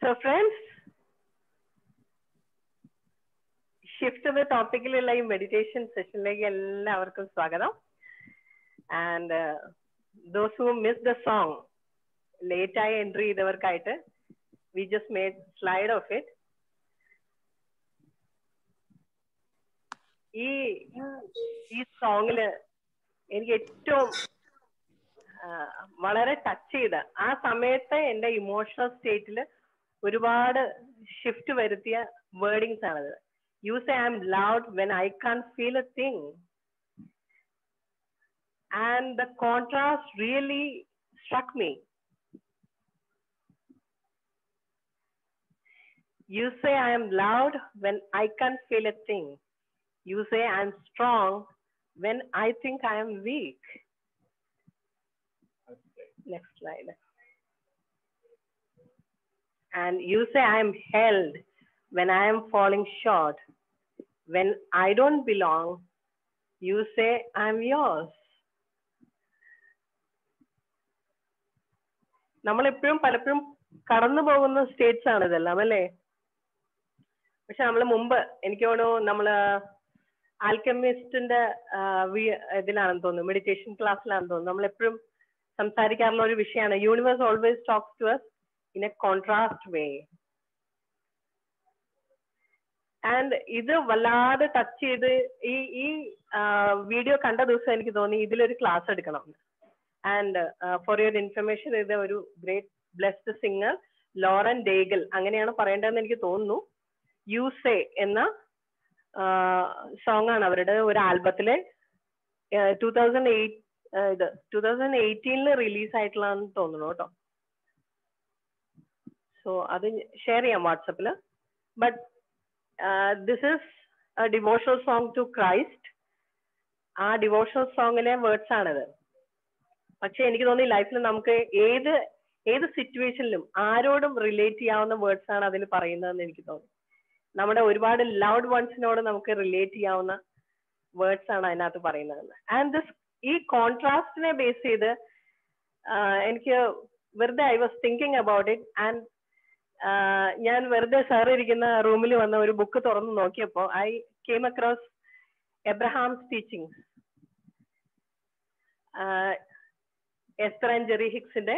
So friends, shift എന്ന ടോപ്പിക്കിലുള്ള ഈ meditation സെഷനിലേക്ക് എല്ലാവർക്കും സ്വാഗതം and those who miss the song late ആയി എൻട്രി ചെയ്തവർക്കായിട്ട് we just made slide of it ഈ ഈ സോങ്ങില് എനിക്ക് ഏറ്റവും വളരെ ടച്ച് ചെയ്ത ആ സമയത്ത് എന്റെ ഇമോഷണൽ സ്റ്റേറ്റിൽ ഒരുപാട് ഷിഫ്റ്റ് വരുത്തിയ വേർഡിങ്സ് ആണത് You say I'm loud when I can't feel a thing. And the contrast really struck me. You say I am loud when I can't feel a thing. You say I'm strong when I think I am weak. Next slide. And you say I am held when I am falling short. When I don't belong, you say I'm yours. നമ്മൾ എപ്പോഴും പലപ്പോഴും കടന്നു പോകുന്ന States ആണ് ഇതെല്ലാം അല്ലേ പക്ഷെ നമ്മൾ മുമ്പ് എനിക്ക് തോന്നുന്നു നമ്മള് ആൽക്കമിസ്റ്റിന്റെ ഇതിലാണെന്ന് തോന്നുന്നു മെഡിറ്റേഷൻ ക്ലാസ്സിലാണെന്ന് തോന്നുന്നു നമ്മൾ എപ്പോഴും സംസാരിക്കാറുള്ള ഒരു വിഷയമാണ് universe always talks to us in a contrast way and ഇത് വല്ലാതെ ടച്ച് ചെയ്ത് ഈ ഈ വീഡിയോ കണ്ട ദിവസം എനിക്ക് തോന്നി ഇതിലൊരു ക്ലാസ് എടുക്കണം ആൻഡ് ഫോർ യുവർ ഇൻഫർമേഷൻ ഇത് ഒരു great blessed singer Lauren Daigle അങ്ങനെയാണ് പറയേണ്ടതെന്ന് എനിക്ക് തോന്നുന്നു യൂസേ എന്ന സോങ് ആണ് അവരുടെ ഒരു ആൽബത്തിലെ ടൂ തൗസൻഡ് എയ്റ്റ് ഇത് ടൂ തൗസൻഡ് എയ്റ്റീനിൽ റിലീസ് ആയിട്ടുള്ളതെന്ന് തോന്നുന്നു കേട്ടോ സോ അത് ഷെയർ ചെയ്യാം വാട്സപ്പിൽ but this is a devotional song to Christ ആ ഡിവോഷണൽ സോങ്ങിലെ വേർഡ്സ് ആണിത് പക്ഷെ എനിക്ക് തോന്നി ലൈഫിൽ നമുക്ക് ഏത് ഏത് സിറ്റുവേഷനിലും ആരോടും റിലേറ്റ് ചെയ്യാവുന്ന വേർഡ്സ് ആണ് അതിൽ പറയുന്നതെന്ന് എനിക്ക് തോന്നി നമ്മുടെ ഒരുപാട് ലൗഡ് വൺസിനോട് നമുക്ക് റിലേറ്റ് ചെയ്യാവുന്ന വേർഡ്സ് ആണ് അതിനകത്ത് പറയുന്നത് ആൻഡ് ദിസ് ഈ കോൺട്രാസ്റ്റിനെ ബേസ് ചെയ്ത് എനിക്ക് വെറുതെ I was thinking about it and ഞാൻ വെറുതെ സാർ ഇരിക്കുന്ന റൂമിൽ വന്ന ഒരു ബുക്ക് തുറന്നു നോക്കിയപ്പോ I came across Abraham's teachings Esther and Jerry ഹിക്സിന്റെ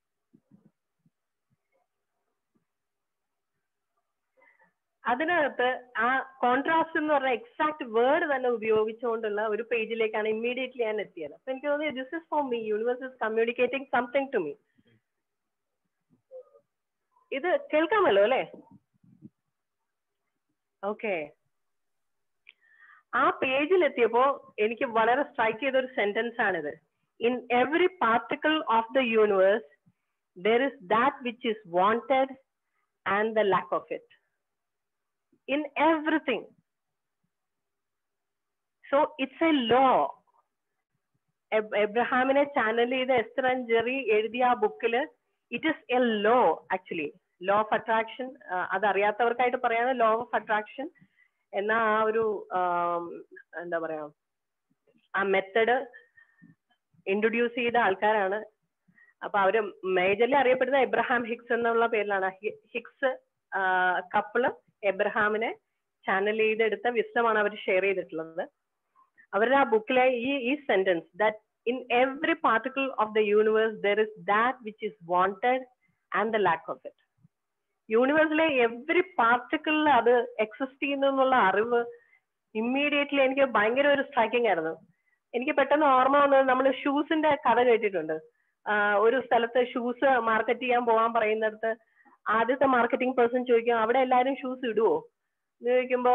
അതിനകത്ത് ആ കോൺട്രാസ്റ്റ് എന്ന് പറഞ്ഞ എക്സാക്ട് വേർഡ് തന്നെ ഉപയോഗിച്ചുകൊണ്ടുള്ള ഒരു പേജിലേക്കാണ് ഇമ്മീഡിയറ്റ്ലി ഞാൻ എത്തിയത് അപ്പൊ എനിക്ക് തോന്നി this is for me universe is communicating something to me ഇത് കേൾക്കാമല്ലോ അല്ലേ ഓക്കെ ആ പേജിൽ എത്തിയപ്പോ എനിക്ക് വളരെ സ്ട്രൈക്ക് ചെയ്ത ഒരു സെന്റൻസ് ആണിത് in every particle of the universe there is that which is wanted and the lack of it in everything so it's a law എബ്രഹാമിനെ ചാനൽ ചെയ്ത എസ്തർ ആൻഡ് ജെറി എഴുതിയ ആ ബുക്കില് it is a law actually law of attraction അത് അറിയാത്തവർക്കായിട്ട് പറയാണ് law of attraction എന്ന ആ ഒരു എന്താ പറയാ ആ മെത്തഡ് ഇൻട്രൊഡ്യൂസ് ചെയ്ത ആൾക്കാരാണ് അപ്പൊ അവര് മേജർലി അറിയപ്പെടുന്ന എബ്രഹാം ഹിക്സ് എന്നുള്ള പേരിലാണ് ഹിക്സ് കപ്പിള് എബ്രഹാമിനെ ചാനൽ ചെയ്തെടുത്ത വിസ്ഡമാണ് അവർ ഷെയർ ചെയ്തിട്ടുള്ളത് അവരുടെ ആ ബുക്കിലെ ഈ ഈ sentence that in every particle of the universe there is that which is wanted and the lack of it യൂണിവേഴ്സിലെ എവറി പാർട്ടിക്കിളിൽ അത് എക്സിസ്റ്റ് ചെയ്യുന്നു എന്നുള്ള അറിവ് ഇമ്മീഡിയറ്റ്ലി എനിക്ക് ഭയങ്കര ഒരു സ്ട്രൈക്കിംഗ് ആയിരുന്നു എനിക്ക് പെട്ടെന്ന് ഓർമ്മ വന്നത് നമ്മൾ ഷൂസിന്റെ കഥ കേട്ടിട്ടുണ്ട് ഒരു സ്ഥലത്ത് ഷൂസ് മാർക്കറ്റ് ചെയ്യാൻ പോകാൻ പറയുന്നിടത്ത് ആദ്യത്തെ മാർക്കറ്റിംഗ് പേഴ്സൺ ചോദിക്കും അവിടെ എല്ലാവരും ഷൂസ് ഇടുവോ എന്ന് ചോദിക്കുമ്പോ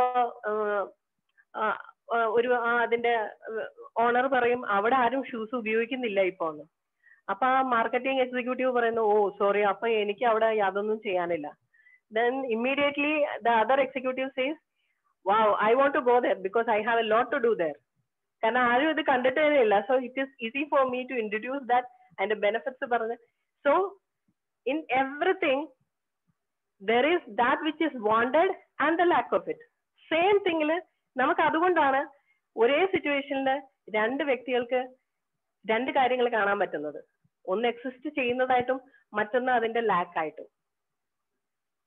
ഒരു അതിന്റെ ഓണർ പറയും അവിടെ ആരും ഷൂസ് ഉപയോഗിക്കുന്നില്ല ഇപ്പൊ എന്ന് അപ്പൊ ആ മാർക്കറ്റിംഗ് എക്സിക്യൂട്ടീവ് പറയുന്നു ഓ സോറി അപ്പൊ എനിക്ക് അവിടെ യാതൊന്നും ചെയ്യാനില്ല then immediately the other executive says wow I want to go there because I have a lot to do there കാരണം ആരും ഇത് കണ്ടിട്ടേ ഇല്ല so it is easy for me to introduce that അതിന്റെ ബെനിഫിറ്റ്സ് പറഞ്ഞ് so in everything there is that which is wanted and the lack of it same തിങ്ങില് നമുക്ക് അതുകൊണ്ടാണ് ഒരേ സിറ്റുവേഷനിൽ രണ്ട് വ്യക്തികൾക്ക് രണ്ട് കാര്യങ്ങൾ കാണാൻ പറ്റുന്നത് ഒന്ന് എക്സിസ്റ്റ് ചെയ്യുന്നതായിട്ടും മറ്റൊന്ന് അതിന്റെ ലാക്ക് ആയിട്ടും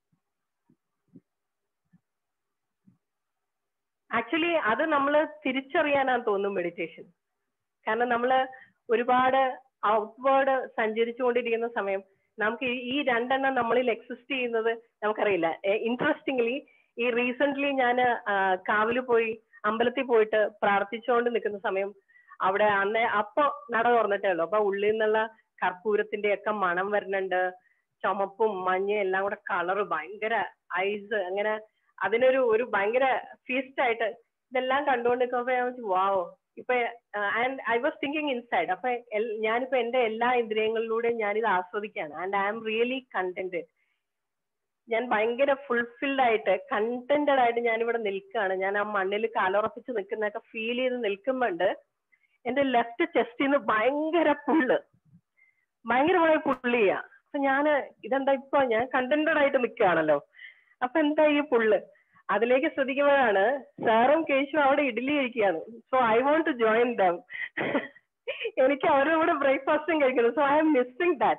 ആക്ച്വലി അത് നമ്മൾ തിരിച്ചറിയാനാണ് തോന്നും മെഡിറ്റേഷൻ കാരണം നമ്മൾ ഒരുപാട് ഔട്ട്വേർഡ് സഞ്ചരിച്ചുകൊണ്ടിരിക്കുന്ന സമയം നമുക്ക് ഈ- ഈ രണ്ടെണ്ണം നമ്മളിൽ എക്സിസ്റ്റ് ചെയ്യുന്നത് നമുക്കറിയില്ല ഇൻട്രസ്റ്റിംഗ്ലി ഈ റീസെന്റ് ഞാൻ കാവില് പോയി അമ്പലത്തിൽ പോയിട്ട് പ്രാർത്ഥിച്ചുകൊണ്ട് നിൽക്കുന്ന സമയം അവിടെ അന്ന് അപ്പൊ നട തുറന്നിട്ടേ ഉള്ളൂ അപ്പൊ ഉള്ളിൽ നിന്നുള്ള കർപ്പൂരത്തിന്റെ ഒക്കെ മണം വരുന്നുണ്ട് ചുമപ്പും മഞ്ഞയും എല്ലാം കൂടെ കളറ് ഭയങ്കര ഐസ് അങ്ങനെ അതിനൊരു ഒരു ഭയങ്കര ഫീസ്റ്റ് ആയിട്ട് ഇതെല്ലാം കണ്ടുകൊണ്ട് നിൽക്കുമ്പോ ഞാൻ വാവോ ഇപ്പൊ and I was thinking inside അപ്പൊ എൽ- ഞാനിപ്പോ എന്റെ എല്ലാ ഇന്ദ്രിയങ്ങളിലൂടെയും ഞാനിത് ആസ്വദിക്കുകയാണ് and I am really content ഞാൻ ഭയങ്കര ഫുൾഫിൽഡ് ആയിട്ട് കണ്ടന്റഡ് ആയിട്ട് ഞാനിവിടെ നിൽക്കുകയാണ് ഞാൻ ആ മണ്ണിൽ കാലുറപ്പിച്ച് നിൽക്കുന്നതൊക്കെ ഫീൽ ചെയ്ത് നിൽക്കുമ്പോണ്ട് എന്റെ ലെഫ്റ്റ് ചെസ്റ്റിൽ നിന്ന് ഭയങ്കര പുള്ള് ഭയങ്കരമായ പുള്ള് ചെയ്യാ അപ്പൊ ഞാന് ഇതെന്താ ഇപ്പൊ ഞാൻ കണ്ടന്റഡ് ആയിട്ട് നിൽക്കുകയാണല്ലോ അപ്പൊ എന്താ ഈ പുള്ള് അതിലേക്ക് ശ്രദ്ധിക്കുമ്പോഴാണ് സാറും കേശും അവിടെ ഇഡ്ഡലി കഴിക്കുകയാണ് so I want to join them എനിക്ക് അവരുടെ കൂടെ ബ്രേക്ക്ഫാസ്റ്റും കഴിക്കണം so I am missing that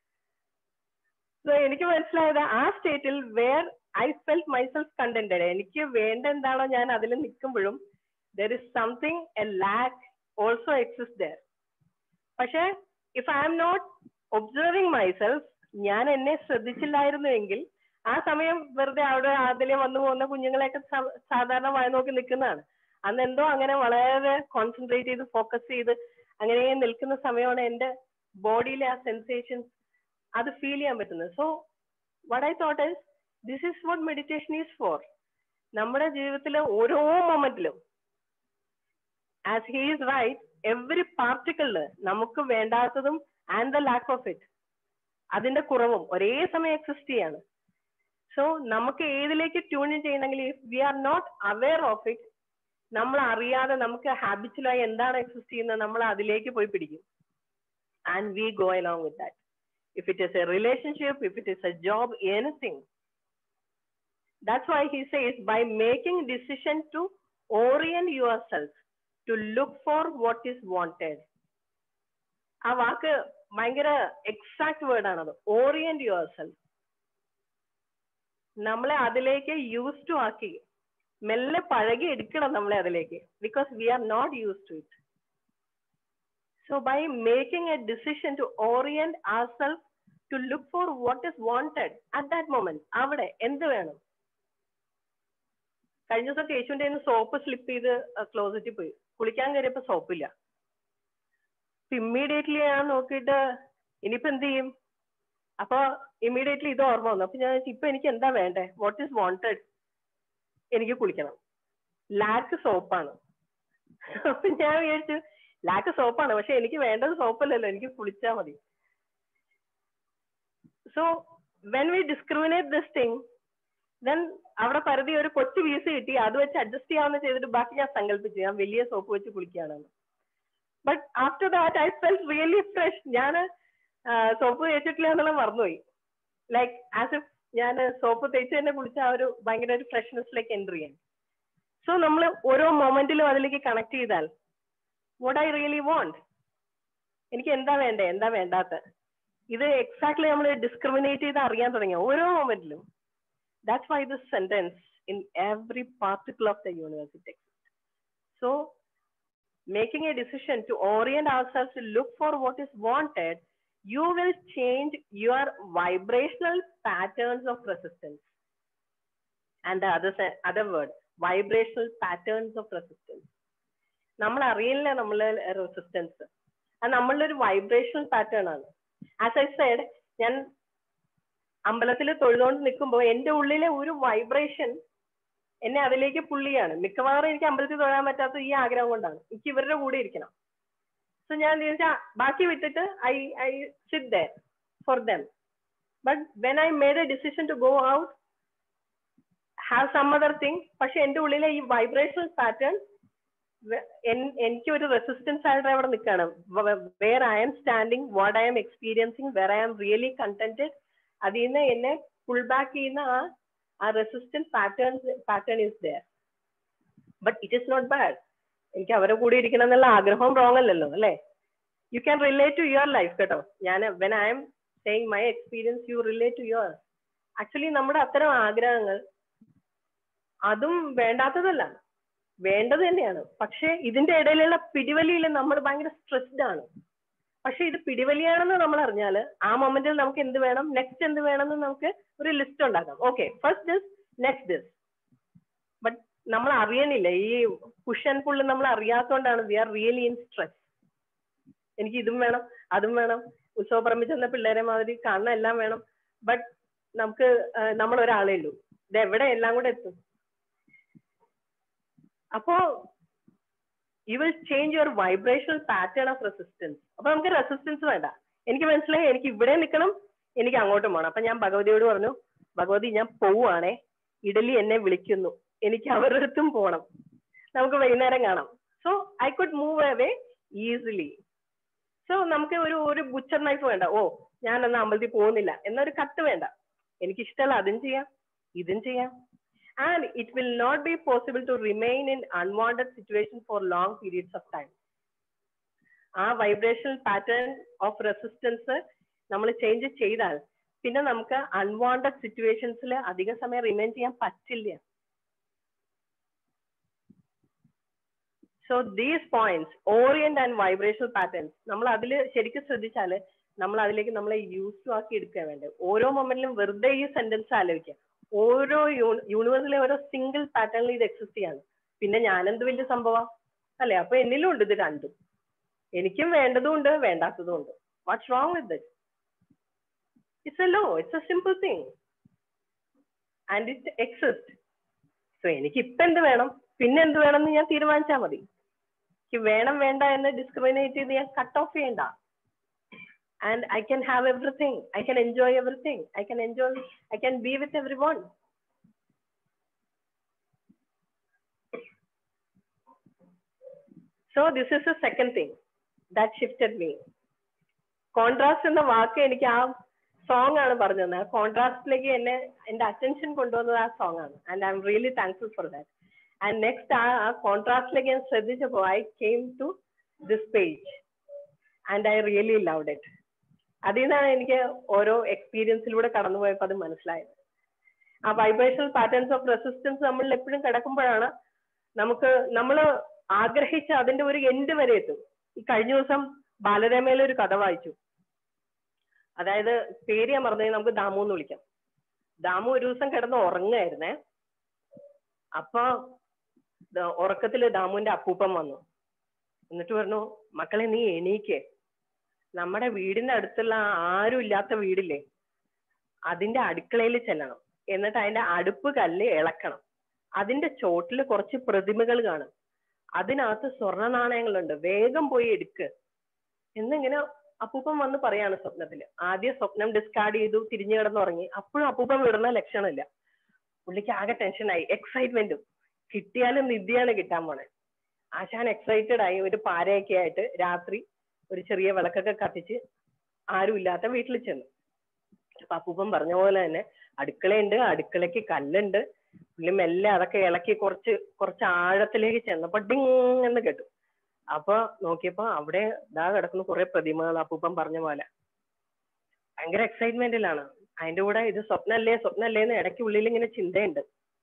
so എനിക്ക് മനസ്സിലായത് ആ സ്റ്റേറ്റിൽ where I felt myself contented എനിക്ക് വേണ്ട എന്താണോ ഞാൻ അതിൽ നിൽക്കുമ്പോഴും there is something a lack also exist there പക്ഷെ if I am not observing myself ഞാൻ എന്നെ ശ്രദ്ധിച്ചില്ലായിരുന്നുവെങ്കിൽ ആ സമയം വെറുതെ അവിടെ അതിലെ വന്നു പോകുന്ന കുഞ്ഞുങ്ങളെയൊക്കെ സ- സാധാരണ വായ നോക്കി നിൽക്കുന്നതാണ് അന്ന് എന്തോ അങ്ങനെ വളരെ കോൺസെൻട്രേറ്റ് ചെയ്ത് ഫോക്കസ് ചെയ്ത് അങ്ങനെ നിൽക്കുന്ന സമയമാണ് എന്റെ ബോഡിയിലെ ആ സെൻസേഷൻസ് അത് ഫീൽ ചെയ്യാൻ പറ്റുന്നത് so what I thought is this is what meditation is for നമ്മുടെ ജീവിതത്തിലെ ഓരോ മൊമെന്റിലും as he is right every പാർട്ടിക്കിളില് നമുക്ക് വേണ്ടാത്തതും and the lack of it അതിന്റെ കുറവും ഒരേ സമയം എക്സിസ്റ്റ് ചെയ്യാണ് സോ നമുക്ക് ഏതിലേക്ക് ട്യൂൺ ചെയ്യണമെങ്കിൽ if we are not aware of it നമ്മൾ അറിയാതെ നമുക്ക് ഹാബിച്വലായി എന്താണ് എക്സിസ്റ്റ് ചെയ്യുന്നത് നമ്മൾ അതിലേക്ക് പോയി പിടിക്കും and we go along with that if it is a relationship, if it is a job, anything. That's why he says by making decision to orient yourself to look for what is wanted. ആ വാക്ക് ഭയങ്കര exact word ആണത് orient your self നമ്മളെ അതിലേക്ക് use to ആക്കി മെല്ലെ പഴകി എടുക്കണം നമ്മളെ അതിലേക്ക് because we are not use to it So by making a decision to orient ourselves to look for what is wanted at that moment, അവിടെ എന്ത് വേണം കഴിഞ്ഞ ദിവസം കേശുവിന്റെ സോപ്പ് സ്ലിപ്പ് ചെയ്ത് ക്ലോസറ്റിൽ പോയി കുളിക്കാൻ കയറിയപ്പോ സോപ്പില്ല ഇമ്മീഡിയറ്റ്ലി ഞാൻ നോക്കിയിട്ട് ഇനിയിപ്പോ എന്ത് ചെയ്യും അപ്പൊ ഇമ്മീഡിയറ്റ്ലി ഇത് ഓർമ്മ വന്നു അപ്പൊ ഞാൻ വിചാരിച്ചു, ഇപ്പൊ എനിക്ക് എന്താ വേണ്ടേ വാട്ട് ഈസ് വാണ്ടഡ് എനിക്ക് കുളിക്കണം ലാക്ക് സോപ്പാണ് അപ്പൊ ഞാൻ വിചാരിച്ചു ലാക്ക് സോപ്പാണ് പക്ഷെ എനിക്ക് വേണ്ടത് സോപ്പല്ലല്ലോ എനിക്ക് കുളിച്ചാൽ മതി so when we discriminate this thing then അവിടെ പരിധി ഒരു കൊച്ചു പീസ് കിട്ടി അത് വെച്ച് അഡ്ജസ്റ്റ് ചെയ്യാവുന്ന ചെയ്തിട്ട് ബാക്കി ഞാൻ സങ്കല്പിച്ചു ഞാൻ വലിയ സോപ്പ് വെച്ച് കുളിക്കുകയാണെന്ന് but after that I felt really fresh ഞാൻ സോപ്പ് തേച്ചിട്ടില്ല എന്നുള്ള മറന്നുപോയി ലൈക്ക് ആസ് ഇഫ് ഞാൻ സോപ്പ് തേച്ച് തന്നെ കുളിച്ച ആ ഒരു ഭയങ്കര ഒരു ഫ്രഷ്നെസ്സിലേക്ക് എൻ്റർ ചെയ്യാൻ സോ നമ്മൾ ഓരോ മൊമെന്റിലും അതിലേക്ക് കണക്ട് ചെയ്താൽ വാട്ട് ഐ റിയലി വോണ്ട് എനിക്ക് എന്താ വേണ്ടേ എന്താ വേണ്ടാത്ത ഇത് എക്സാക്ട്ലി നമ്മൾ ഡിസ്ക്രിമിനേറ്റ് ചെയ്ത് അറിയാൻ തുടങ്ങിയ ഓരോ മൊമെന്റിലും that's why this sentence in every particle of the university so making a decision to orient ourselves to look for what is wanted, you will change your vibrational patterns of resistance. And the other, se- other word, vibrational patterns of resistance. നമ്മൾ അറിയില്ല നമ്മളെ resistance അത് നമ്മളുടെ ഒരു vibrational pattern ആണ് as I said ഞാൻ അമ്പലത്തിൽ തൊഴുതുകൊണ്ട് നിൽക്കുമ്പോൾ എന്റെ ഉള്ളിലെ ഒരു വൈബ്രേഷൻ എന്നെ അതിലേക്ക് പുള്ളിയാണ് മിക്കവാറും എനിക്ക് അമ്പലത്തിൽ തൊഴാൻ പറ്റാത്ത ഈ ആഗ്രഹം കൊണ്ടാണ് എനിക്ക് ഇവരുടെ കൂടെ ഇരിക്കണം സോ ഞാൻ ചോദിച്ചാൽ ബാക്കി വിട്ടിട്ട് I I sit there for them but when I made a decision to go out have some other thing പക്ഷെ എന്റെ ഉള്ളിലെ ഈ വൈബ്രേഷണൽ പാറ്റേൺ എനിക്ക് ഒരു റെസിസ്റ്റൻസ് ആയിട്ട് അവിടെ നിൽക്കുകയാണ് where I am standing what I am experiencing where I am really contented അതിൽ നിന്ന് എന്നെ പുൾ ബാക്ക് ചെയ്യുന്ന ആ ആ resistance pattern pattern is there but it is not bad എനിക്ക് അവരെ കൂടെ ഇരിക്കണം എന്നുള്ള ആഗ്രഹവും റോങ് അല്ലല്ലോ അല്ലേ you can relate to your life കേട്ടോ ഞാൻ when I am saying my experience you relate to your actually നമ്മുടെ അത്തരം ആഗ്രഹങ്ങൾ അതും വേണ്ടാത്തതല്ല വേണ്ടത് തന്നെയാണ് പക്ഷെ ഇതിന്റെ ഇടയിലുള്ള പിടിവലിയിൽ നമ്മൾ ഭയങ്കര സ്ട്രെസ്ഡ് ആണ് പക്ഷെ ഇത് പിടിവലിയാണെന്ന് നമ്മൾ അറിഞ്ഞാൽ ആ മൊമെന്റിൽ നമുക്ക് എന്ത് വേണം നെക്സ്റ്റ് എന്ത് വേണമെന്ന് നമുക്ക് ഒരു ലിസ്റ്റ് ഉണ്ടാക്കാം okay first this next this but നമ്മൾ അറിയണില്ല ഈ പുഷ് ആൻഡ് പുള്ള് നമ്മൾ അറിയാത്തോണ്ടാണ് we are really in stress എനിക്ക് ഇതും വേണം അതും വേണം ഉത്സവ പറമ്പിൽ ചെന്ന പിള്ളേരെ മാതിരി കാണുന്ന എല്ലാം വേണം ബട്ട് നമുക്ക് നമ്മൾ ഒരാളേ ഉള്ളൂ ഇത് എവിടെ എല്ലാം കൂടെ എത്തും അപ്പോ you will change your vibrational pattern of resistance അപ്പൊ നമുക്ക് റെസിസ്റ്റൻസ് വേണ്ട എനിക്ക് മനസ്സിലായി എനിക്ക് ഇവിടെ നിൽക്കണം എനിക്ക് അങ്ങോട്ടും പോകണം അപ്പൊ ഞാൻ ഭഗവതിയോട് പറഞ്ഞു ഭഗവതി ഞാൻ പോവുകയാണേ ഇഡലി എന്നെ വിളിക്കുന്നു എനിക്ക് അവരുടെ അടുത്തും പോകണം നമുക്ക് വൈകുന്നേരം കാണാം so I could move away easily so നമുക്ക് ഒരു ഒരു ബുച്ചർ നൈഫ് വേണ്ട ഓ ഞാൻ എന്നാ അമ്പലത്തിൽ പോകുന്നില്ല എന്നൊരു കട്ട് വേണ്ട എനിക്ക് ഇഷ്ടമല്ല അതും ചെയ്യാം ഇതും ചെയ്യാം and it will not be possible to remain in unwanted situation for long periods of time ആ വൈബ്രേഷണൽ പാറ്റേൺ ഓഫ് റെസിസ്റ്റൻസ് നമ്മൾ ചേഞ്ച് ചെയ്താൽ പിന്നെ നമുക്ക് അൺവാണ്ടഡ് സിറ്റുവേഷൻസിൽ അധിക സമയം റിമെയിൻ ചെയ്യാൻ പറ്റില്ല so these points orient and vibrational patterns നമ്മൾ അതിൽ ശരിക്കും ശ്രദ്ധിച്ചാൽ നമ്മൾ അതിലേക്ക് നമ്മളെ യൂസ് ആക്കി എടുക്കുക വേണ്ടത് ഓരോ മൊമെന്റിലും വെറുതെ ഈ സെന്റൻസ് ആലോചിക്കുക ഓരോ യൂണിവേഴ്സിലെ ഓരോ സിംഗിൾ പാറ്റേണിൽ ഇത് എക്സിസ്റ്റ് ചെയ്യാണ് പിന്നെ ഞാനെന്ത് വലിയ സംഭവം അല്ലെ അപ്പൊ എന്നിലും ഉണ്ട് ഇത് രണ്ടും എനിക്കും വേണ്ടതും ഉണ്ട് വേണ്ടാത്തതും ഉണ്ട് what's wrong with it it's a law it's a simple thing and it exist so എനിക്ക് ഇപ്പൊ എന്ത് വേണം പിന്നെ എന്ത് വേണം എന്ന് ഞാൻ തീരുമാനിച്ചാൽ മതി എനിക്ക് വേണം വേണ്ട എന്ന് ഡിസ്ക്രിമിനേറ്റ് ചെയ്ത് ഞാൻ കട്ട് ഓഫ് ചെയ്യണ്ട and I can have everything. I can enjoy everything. I can enjoy, I can be with everyone. So this is the second thing that shifted me. Contrast എന്ന വാക്ക് എനിക്ക് ആ സോങ് ആണ് പറഞ്ഞു തന്നെ ആ കോൺട്രാസ്റ്റിലേക്ക് എന്നെ എന്റെ അറ്റൻഷൻ കൊണ്ടുവന്നത് ആ സോങ് ആണ് and I am really thankful for that and next ആ ആ കോൺട്രാസ്റ്റിലേക്ക് ഞാൻ ശ്രദ്ധിച്ചപ്പോൾ I came to this page and I really loved it അതിൽ നിന്നാണ് എനിക്ക് ഓരോ എക്സ്പീരിയൻസിലൂടെ കടന്നുപോയപ്പോൾ അത് മനസ്സിലായത് ആ വൈബ്രേഷണൽ പാറ്റേൺസ് ഓഫ് റെസിസ്റ്റൻസ് നമ്മളിൽ എപ്പോഴും കിടക്കുമ്പോഴാണ് നമുക്ക് നമ്മൾ ആഗ്രഹിച്ച അതിന്റെ ഒരു എൻഡ് വരെ എത്തും ഈ കഴിഞ്ഞ ദിവസം ബാലരമയിലെ ഒരു കഥ വായിച്ചു അതായത് പേര് ഞാൻ പറഞ്ഞു നമുക്ക് ദാമു എന്ന് വിളിക്കാം ദാമു ഒരു ദിവസം കിടന്ന് ഉറങ്ങായിരുന്നേ അപ്പൊ ഉറക്കത്തില് ദാമുവിന്റെ അപ്പൂപ്പൻ വന്നു എന്നിട്ട് പറഞ്ഞു മക്കളെ നീ എണീക്കേ നമ്മുടെ വീടിന്റെ അടുത്തുള്ള ആരും ഇല്ലാത്ത വീടില്ലേ അതിന്റെ അടുക്കളയിൽ ചെല്ലണം എന്നിട്ട് അതിന്റെ അടുപ്പ് കല്ല് ഇളക്കണം അതിന്റെ ചോട്ടിൽ കുറച്ച് പ്രതിമകൾ കാണും അതിനകത്ത് സ്വർണ്ണ നാണയങ്ങളുണ്ട് വേഗം പോയി എടുക്ക് എന്നിങ്ങനെ അപ്പൂപ്പൻ വന്ന് പറയാണ് സ്വപ്നത്തില് ആദ്യം സ്വപ്നം ഡിസ്കാർഡ് ചെയ്തു തിരിഞ്ഞു കിടന്നുറങ്ങി അപ്പോഴും അപ്പൂപ്പൻ വിടുന്ന ലക്ഷണമില്ല പുള്ളിക്ക് ആകെ ടെൻഷനായി എക്സൈറ്റ്മെന്റും കിട്ടിയാലും നിധിയാണ് കിട്ടാൻ പോണേ ആശാൻ എക്സൈറ്റഡ് ആയി ഒരു പാരയൊക്കെ ആയിട്ട് രാത്രി ഒരു ചെറിയ വിളക്കൊക്കെ കത്തിച്ച് ആരും ഇല്ലാത്ത വീട്ടിൽ ചെന്നു അപ്പൊ അപ്പൂപ്പൻ പറഞ്ഞ പോലെ തന്നെ അടുക്കളയുണ്ട് അടുക്കളയ്ക്ക് കല്ലുണ്ട് പുള്ളി മെല്ലെ അതൊക്കെ ഇളക്കി കുറച്ച് കുറച്ച് ആഴത്തിലേക്ക് ചെന്നപ്പോ ഡിങ് എന്ന് കേട്ടു അപ്പൊ നോക്കിയപ്പോ അവിടെ ഇതാ കിടക്കുന്ന കുറെ പ്രതിമകൾ അപ്പൂപ്പൻ പറഞ്ഞ പോലെ ഭയങ്കര എക്സൈറ്റ്മെന്റിലാണ് അതിന്റെ കൂടെ ഇത് സ്വപ്നല്ലേ സ്വപ്നല്ലേ എന്ന് ഇടയ്ക്ക് ഉള്ളിൽ ഇങ്ങനെ ചിന്തയുണ്ട്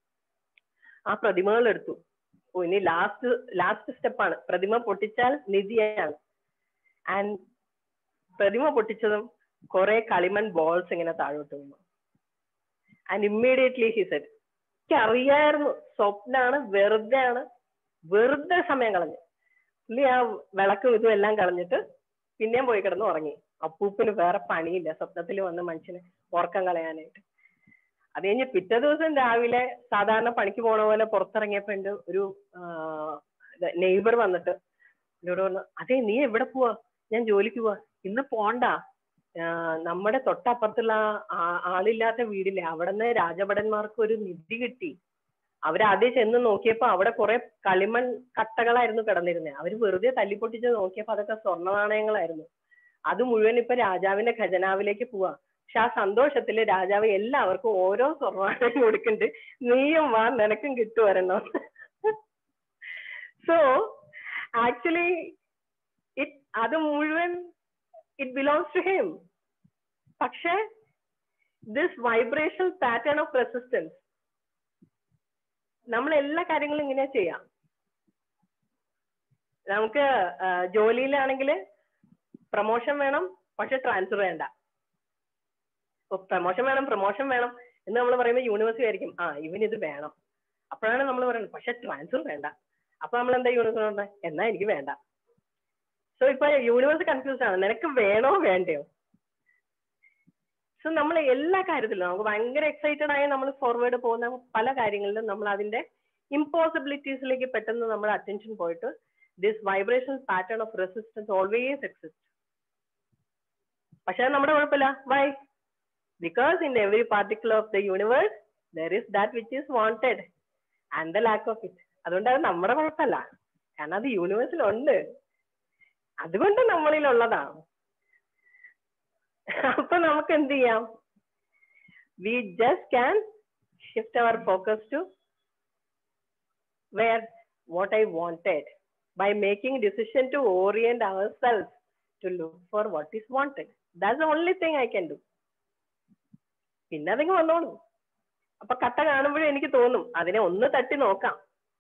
ആ പ്രതിമകൾ എടുത്തു ഓ ഇനി ലാസ്റ്റ് ലാസ്റ്റ് സ്റ്റെപ്പാണ് പ്രതിമ പൊട്ടിച്ചാൽ നിധിയാണ് ആൻഡ് പ്രതിമ പൊട്ടിച്ചതും കുറെ കളിമൺ ബോൾസ് ഇങ്ങനെ താഴോട്ട് വീണു ആൻഡ് ഇമ്മീഡിയറ്റ്ലി ഹി സെറ്റ് എനിക്ക് അറിയായിരുന്നു സ്വപ്നാണ് വെറുതെ ആണ് വെറുതെ സമയം കളഞ്ഞു പുള്ളി ആ വിളക്കും ഇതും എല്ലാം കളഞ്ഞിട്ട് പിന്നെയും പോയി കിടന്ന് ഉറങ്ങി അപ്പൂപ്പിന് വേറെ പണിയില്ല സ്വപ്നത്തിൽ വന്ന് മനുഷ്യന് ഉറക്കം കളയാനായിട്ട് അത് കഴിഞ്ഞ് പിറ്റേ ദിവസം രാവിലെ സാധാരണ പണിക്ക് പോണ പോലെ പുറത്തിറങ്ങിയപ്പോ ഉണ്ട് ഒരു നെയ്ബർ വന്നിട്ട് എന്നോട് പറഞ്ഞു അതെ നീ എവിടെ പോവാ ഞാൻ ജോലിക്ക് പോവാ ഇന്ന് പോണ്ട നമ്മുടെ തൊട്ടപ്പുറത്തുള്ള ആളില്ലാത്ത വീടില്ലേ അവിടെ നിന്ന് രാജഭടന്മാർക്ക് ഒരു നിധി കിട്ടി അവരാദ്യം ചെന്ന് നോക്കിയപ്പോ അവിടെ കുറെ കളിമൺ കട്ടകളായിരുന്നു കിടന്നിരുന്നത് അവര് വെറുതെ തല്ലിപ്പൊട്ടിച്ച് നോക്കിയപ്പോ അതൊക്കെ സ്വർണ്ണ നാണയങ്ങളായിരുന്നു അത് മുഴുവൻ ഇപ്പൊ രാജാവിന്റെ ഖജനാവിലേക്ക് പോവാ പക്ഷെ ആ സന്തോഷത്തില് രാജാവ് എല്ലാവർക്കും ഓരോ സ്വർണ്ണനാണയം കൊടുക്കുന്നുണ്ട് നീയും വാ നിനക്കും കിട്ടുവരണം സോ ആക്ച്വലി ഇറ്റ് അത് മുഴുവൻ ഇറ്റ് ബിലോങ്സ് ടു ഹിം പക്ഷേ this vibration pattern of resistance നമ്മൾ എല്ലാ കാര്യങ്ങളും ഇങ്ങനെ ചെയ്യാം നമുക്ക് ജോലിയിലാണെങ്കിൽ പ്രൊമോഷൻ വേണം പക്ഷെ ട്രാൻസ്ഫർ വേണ്ട പ്രൊമോഷൻ വേണം പ്രൊമോഷൻ വേണം എന്ന് നമ്മൾ പറയുമ്പോൾ യൂണിവേഴ്സിറ്റി ആയിരിക്കും ആ ഇവന് ഇത് വേണം അപ്പോഴാണ് നമ്മൾ പറയുന്നത് പക്ഷെ ട്രാൻസ്ഫർ വേണ്ട അപ്പൊ നമ്മൾ എന്താ യൂണിവേഴ്സിറ്റി പറഞ്ഞത് എന്നാ എനിക്ക് വേണ്ട സോ ഇപ്പൊ യൂണിവേഴ്സ് കൺഫ്യൂസ് ആണ് നിനക്ക് വേണോ വേണ്ടയോ സോ നമ്മൾ എല്ലാ കാര്യത്തിലും നമുക്ക് ഭയങ്കര എക്സൈറ്റഡ് ആയി നമ്മൾ ഫോർവേഡ് പോകുന്ന പല കാര്യങ്ങളിലും നമ്മൾ അതിന്റെ ഇമ്പോസിബിലിറ്റീസിലേക്ക് പെട്ടെന്ന് നമ്മുടെ അറ്റൻഷൻ പോയിട്ട് this vibration pattern of resistance always exist പക്ഷെ അത് നമ്മുടെ കുഴപ്പമില്ല why because in every particular of the universe there is that which is wanted and the lack of it അതുകൊണ്ട് അത് നമ്മുടെ കുഴപ്പമല്ല കാരണം അത് യൂണിവേഴ്സിലുണ്ട് അതുകൊണ്ട് നമ്മളിലുള്ളതാണ് അപ്പൊ നമുക്ക് എന്ത് ചെയ്യാം we just can shift our focus to where what I wanted by making decision to orient our self to look for what is wanted that's the only thing I can do പിന്നെ അതിങ്ങ് വന്നോളൂ അപ്പൊ കട്ട കാണുമ്പോഴും എനിക്ക് തോന്നും അതിനെ ഒന്ന് തട്ടി നോക്കാം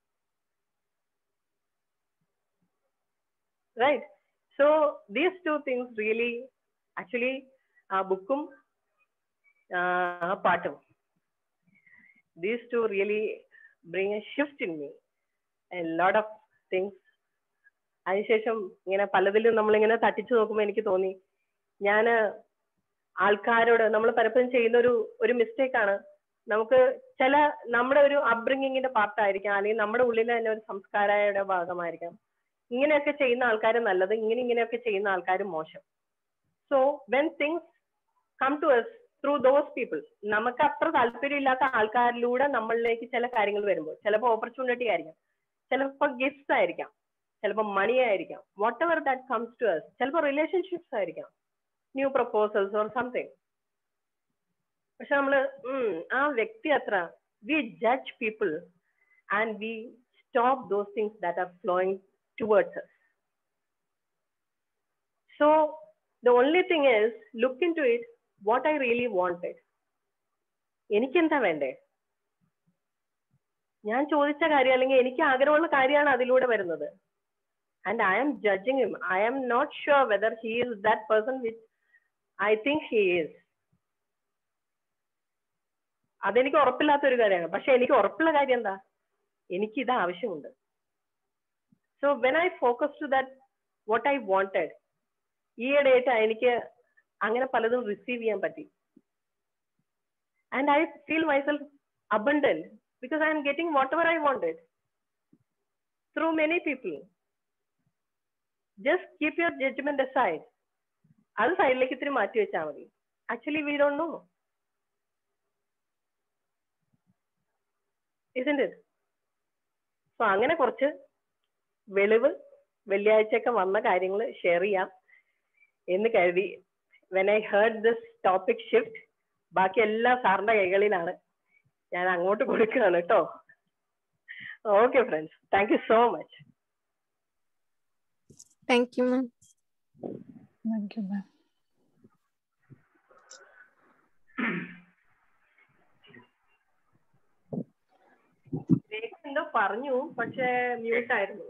right so these two things really actually ആ ബുക്കും ആ പാട്ടും these two really bring a shift in me a lot of things അതിനുശേഷം ഇങ്ങനെ പലതിലും നമ്മളിങ്ങനെ തട്ടിച്ചു നോക്കുമ്പോൾ എനിക്ക് തോന്നി ഞാൻ ആൾക്കാരോട് നമ്മൾ പലപ്പോഴും ചെയ്യുന്ന ഒരു ഒരു മിസ്റ്റേക്ക് ആണ് നമുക്ക് ചില നമ്മുടെ ഒരു അപ്ബ്രിങ്ങിങ്ങിന്റെ പാർട്ടായിരിക്കാം അല്ലെങ്കിൽ നമ്മുടെ ഉള്ളിൽ തന്നെ ഒരു സംസ്കാരയുടെ ഭാഗമായിരിക്കാം ഇങ്ങനെയൊക്കെ ചെയ്യുന്ന ആൾക്കാർ നല്ലത് ഇങ്ങനെ ഇങ്ങനെയൊക്കെ ചെയ്യുന്ന ആൾക്കാർ മോശം so when things come to us through those people നമുക്ക് അത്ര താല്പര്യമില്ലാത്ത ആൾക്കാരിലൂടെ നമ്മളിലേക്ക് ചില കാര്യങ്ങൾ വരുമ്പോൾ ചിലപ്പോൾ ഓപ്പർച്യൂണിറ്റി ആയിരിക്കാം ചിലപ്പോൾ ഗിഫ്റ്റ്സ് ആയിരിക്കാം ചിലപ്പോൾ മണി ആയിരിക്കാം whatever that comes to us ചിലപ്പോൾ റിലേഷൻഷിപ്സ് ആയിരിക്കാം ന്യൂ പ്രപ്പോസൽസ് ഓർ സംതിങ് പക്ഷെ നമ്മള് ആ വ്യക്തി അത്ര we judge people and we stop those things that are flowing towards us so the only thing is look into it what i really wanted എനിക്കെന്താ വേണ്ടേ ഞാൻ ചോദിച്ച കാര്യം അല്ലെങ്കിൽ എനിക്ക് ആഗ്രഹമുള്ള കാര്യമാണ് അതിലൂടെ വരുന്നത് and I am judging him I am not sure whether he is that person which I think he is അതെനിക്ക് ഉറപ്പില്ലാത്ത ഒരു കാര്യമാണ് പക്ഷെ എനിക്ക് ഉറപ്പുള്ള കാര്യം എന്താ എനിക്ക് ഇത് ആവശ്യമുണ്ട് so when I focus to that what I wanted ഈയിടെയായിട്ട് എനിക്ക് അങ്ങനെ പലതും റിസീവ് ചെയ്യാൻ പറ്റി and I feel myself abundant because I am getting whatever I wanted through many people just keep your judgement aside അത് സൈഡിലേക്ക് ഇത്തിരി മാറ്റി വെച്ചാൽ മതി actually we don't know isn't it സോ അങ്ങനെ കുറച്ച് വെളിവ് വെള്ളിയാഴ്ചയൊക്കെ വന്ന കാര്യങ്ങൾ ഷെയർ ചെയ്യാം എന്ന് കരുതി when I heard this topic shift ബാക്കി എല്ലാം സാറിന്റെ കൈകളിലാണ് ഞാൻ അങ്ങോട്ട് കൊടുക്കുകയാണ് കേട്ടോ okay friends thank you so much thank you ma'am thank you ma'am Rekha എന്തോ പറഞ്ഞു പക്ഷെ മ്യൂട്ട് ആയിരുന്നു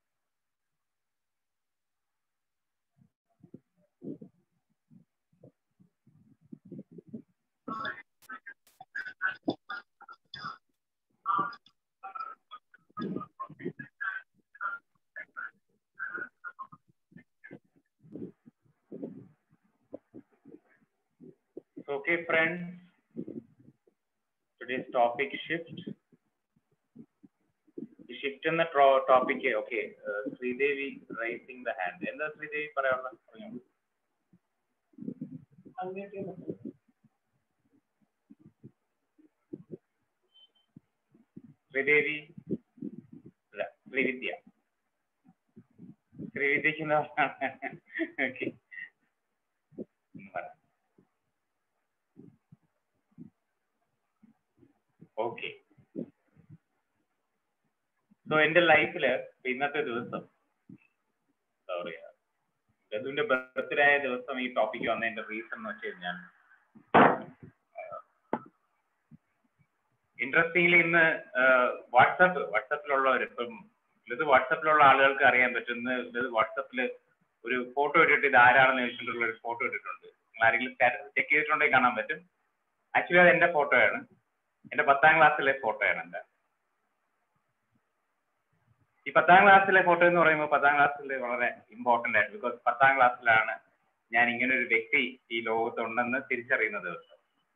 Okay, friends. Today's topic shift. The shift in the tro- topic, okay. Uh, Sridevi raising the hand. എന്താ ശ്രീദേവി പറയാനുള്ള പറഞ്ഞോ ശ്രീദേവി അല്ല ശ്രീവിദ്യ ശ്രീവിദ്യക്ക് എന്താ ഓക്കെ പറയാം ഓക്കെ സോ എന്റെ ലൈഫില് ഇന്നത്തെ ദിവസം എന്താ പറയാ ഗതുവിന്റെ ബർത്ത്ഡേ ആയ ദിവസം ഈ ടോപ്പിക്ക് വന്നതിന്റെ റീസൺ എന്ന് വെച്ച് കഴിഞ്ഞാൽ ഇൻട്രസ്റ്റിംഗ്ലി ഇന്ന് വാട്സാപ്പ് വാട്സാപ്പിലുള്ളവർ ഇപ്പം ഇത് വാട്സപ്പിലുള്ള ആളുകൾക്ക് അറിയാൻ പറ്റുന്ന ഇത് വാട്സപ്പിൽ ഒരു ഫോട്ടോ ഇട്ടിട്ട് ഇത് ആരാണെന്ന് ചോദിച്ചിട്ടുള്ള ഒരു ഫോട്ടോ ഇട്ടിട്ടുണ്ട് നിങ്ങൾ ആരെങ്കിലും സ്റ്റാറ്റസ് ചെക്ക് ചെയ്തിട്ടുണ്ടെങ്കിൽ കാണാൻ പറ്റും ആക്ച്വലി അത് എന്റെ ഫോട്ടോയാണ് എന്റെ പത്താം ക്ലാസ്സിലെ ഫോട്ടോയാണ് എന്റെ ഈ പത്താം ക്ലാസ്സിലെ ഫോട്ടോ എന്ന് പറയുമ്പോൾ പത്താം ക്ലാസ്സിൽ വളരെ ഇമ്പോർട്ടന്റ് ആയിട്ട് ബിക്കോസ് പത്താം ക്ലാസ്സിലാണ് ഞാൻ ഇങ്ങനെ ഒരു വ്യക്തി ഈ ലോകത്തുണ്ടെന്ന് തിരിച്ചറിയുന്ന ദിവസം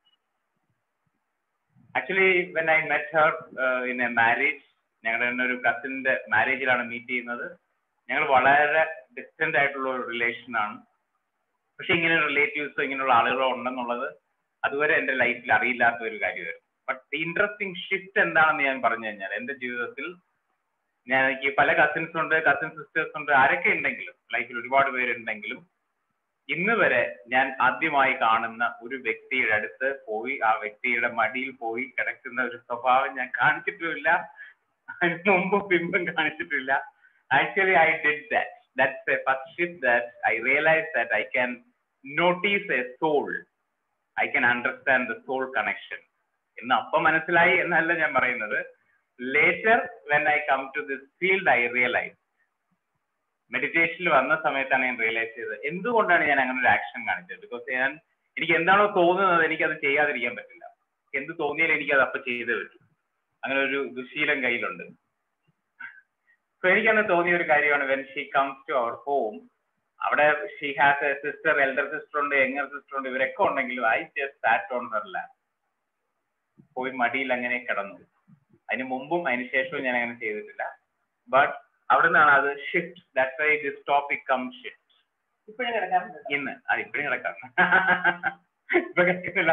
actually when I met her in a marriage ഞങ്ങളുടെ തന്നെ ഒരു കസിന്റെ മാരേജിലാണ് മീറ്റ് ചെയ്യുന്നത് ഞങ്ങൾ വളരെ ഡിസ്റ്റന്റ് ആയിട്ടുള്ള ഒരു റിലേഷൻ ആണ് പക്ഷെ ഇങ്ങനെ റിലേറ്റീവ്സോ ഇങ്ങനെയുള്ള ആളുകളോ ഉണ്ടെന്നുള്ളത് അതുവരെ എന്റെ ലൈഫിൽ അറിയില്ലാത്ത ഒരു കാര്യമായിരുന്നു ബട്ട് ദി ഇൻട്രസ്റ്റിംഗ് ഷിഫ്റ്റ് എന്താണെന്ന് ഞാൻ പറഞ്ഞു കഴിഞ്ഞാൽ എന്റെ ജീവിതത്തിൽ ഞാൻ എനിക്ക് പല കസിൻസ് ഉണ്ട് കസിൻ സിസ്റ്റേഴ്സ് ഉണ്ട് ആരൊക്കെ ഉണ്ടെങ്കിലും ലൈഫിൽ ഒരുപാട് പേരുണ്ടെങ്കിലും ഇന്ന് വരെ ഞാൻ ആദ്യമായി കാണുന്ന ഒരു വ്യക്തിയുടെ അടുത്ത് പോയി ആ വ്യക്തിയുടെ മടിയിൽ പോയി കിടക്കുന്ന ഒരു സ്വഭാവം ഞാൻ കാണിച്ചിട്ടുമില്ല അതിന് മുമ്പും പിമ്പും കാണിച്ചിട്ടില്ല actually I did that that's a first shift that I realise that I can notice a soul I can understand the soul connection എന്ന് അപ്പം മനസ്സിലായി എന്നല്ല ഞാൻ പറയുന്നത് later when I come to this field I realise മെഡിറ്റേഷനിൽ വന്ന സമയത്താണ് ഞാൻ റിയലൈസ് ചെയ്തത് എന്തുകൊണ്ടാണ് ഞാൻ അങ്ങനെ ഒരു ആക്ഷൻ കാണിച്ചത് ബിക്കോസ് ഞാൻ എനിക്ക് എന്താണോ തോന്നുന്നത് എനിക്ക് അത് ചെയ്യാതിരിക്കാൻ പറ്റില്ല എന്ത് തോന്നിയാലും എനിക്ക് അത് അപ്പൊ ചെയ്തേ പറ്റും അങ്ങനെ ഒരു ദുശീലം കയ്യിലുണ്ട് സോ എനിക്കന്ന് തോന്നിയ ഒരു കാര്യമാണ് when she comes to our home അവിടെ she has a sister elder sister ഉണ്ട് യങ്ങർ സിസ്റ്റർ ഉണ്ട് ഇവരൊക്കെ ഉണ്ടെങ്കിലും I just sat on her lap പോയി മടിയിൽ അങ്ങനെ കിടന്നു അതിന് മുമ്പും അതിന് ശേഷവും ഞാൻ അങ്ങനെ ചെയ്തിട്ടില്ല ബട്ട് അവിടെ നിന്നാണ് അത് shift that why this topic come shift ഇപ്പോഴും കിടക്കാറുണ്ട് ഇന്ന് അത് ഇപ്പഴും കിടക്കാം ഇപ്പൊ കിടക്കുന്നില്ല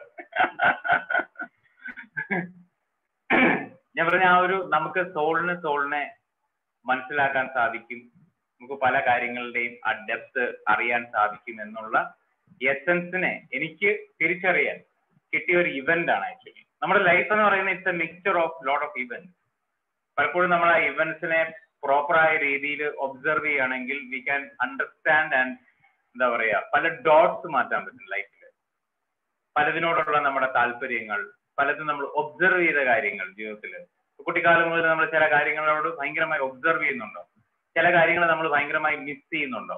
ഞാൻ പറഞ്ഞ ആ ഒരു നമുക്ക് സോളിന് സോളിനെ മനസ്സിലാക്കാൻ സാധിക്കും നമുക്ക് പല കാര്യങ്ങളുടെയും ആ ഡെപ്ത് അറിയാൻ സാധിക്കും എന്നുള്ള എസൻസിനെ എനിക്ക് തിരിച്ചറിയാൻ കിട്ടിയ ഒരു ഇവന്റ് ആണ് ആക്ച്വലി നമ്മുടെ ലൈഫ് എന്ന് പറയുന്നത് it's a mixture of lot of event പലപ്പോഴും നമ്മൾ ആ ഇവന്റ്സിനെ പ്രോപ്പറായ രീതിയിൽ ഒബ്സർവ് ചെയ്യുകയാണെങ്കിൽ വി ക്യാൻ അണ്ടർസ്റ്റാൻഡ് ആൻഡ് എന്താ പറയാ പല ഡോട്ട്സ് മാറ്റാൻ പറ്റും ലൈഫിൽ പലതിനോടുള്ള നമ്മുടെ താല്പര്യങ്ങൾ പലതും നമ്മൾ ഒബ്സർവ് ചെയ്ത കാര്യങ്ങൾ ജീവിതത്തിൽ കുട്ടിക്കാലം മുതൽ നമ്മൾ ചില കാര്യങ്ങളോട് ഭയങ്കരമായി ഒബ്സർവ് ചെയ്യുന്നുണ്ടോ ചില കാര്യങ്ങൾ നമ്മൾ ഭയങ്കരമായി മിസ് ചെയ്യുന്നുണ്ടോ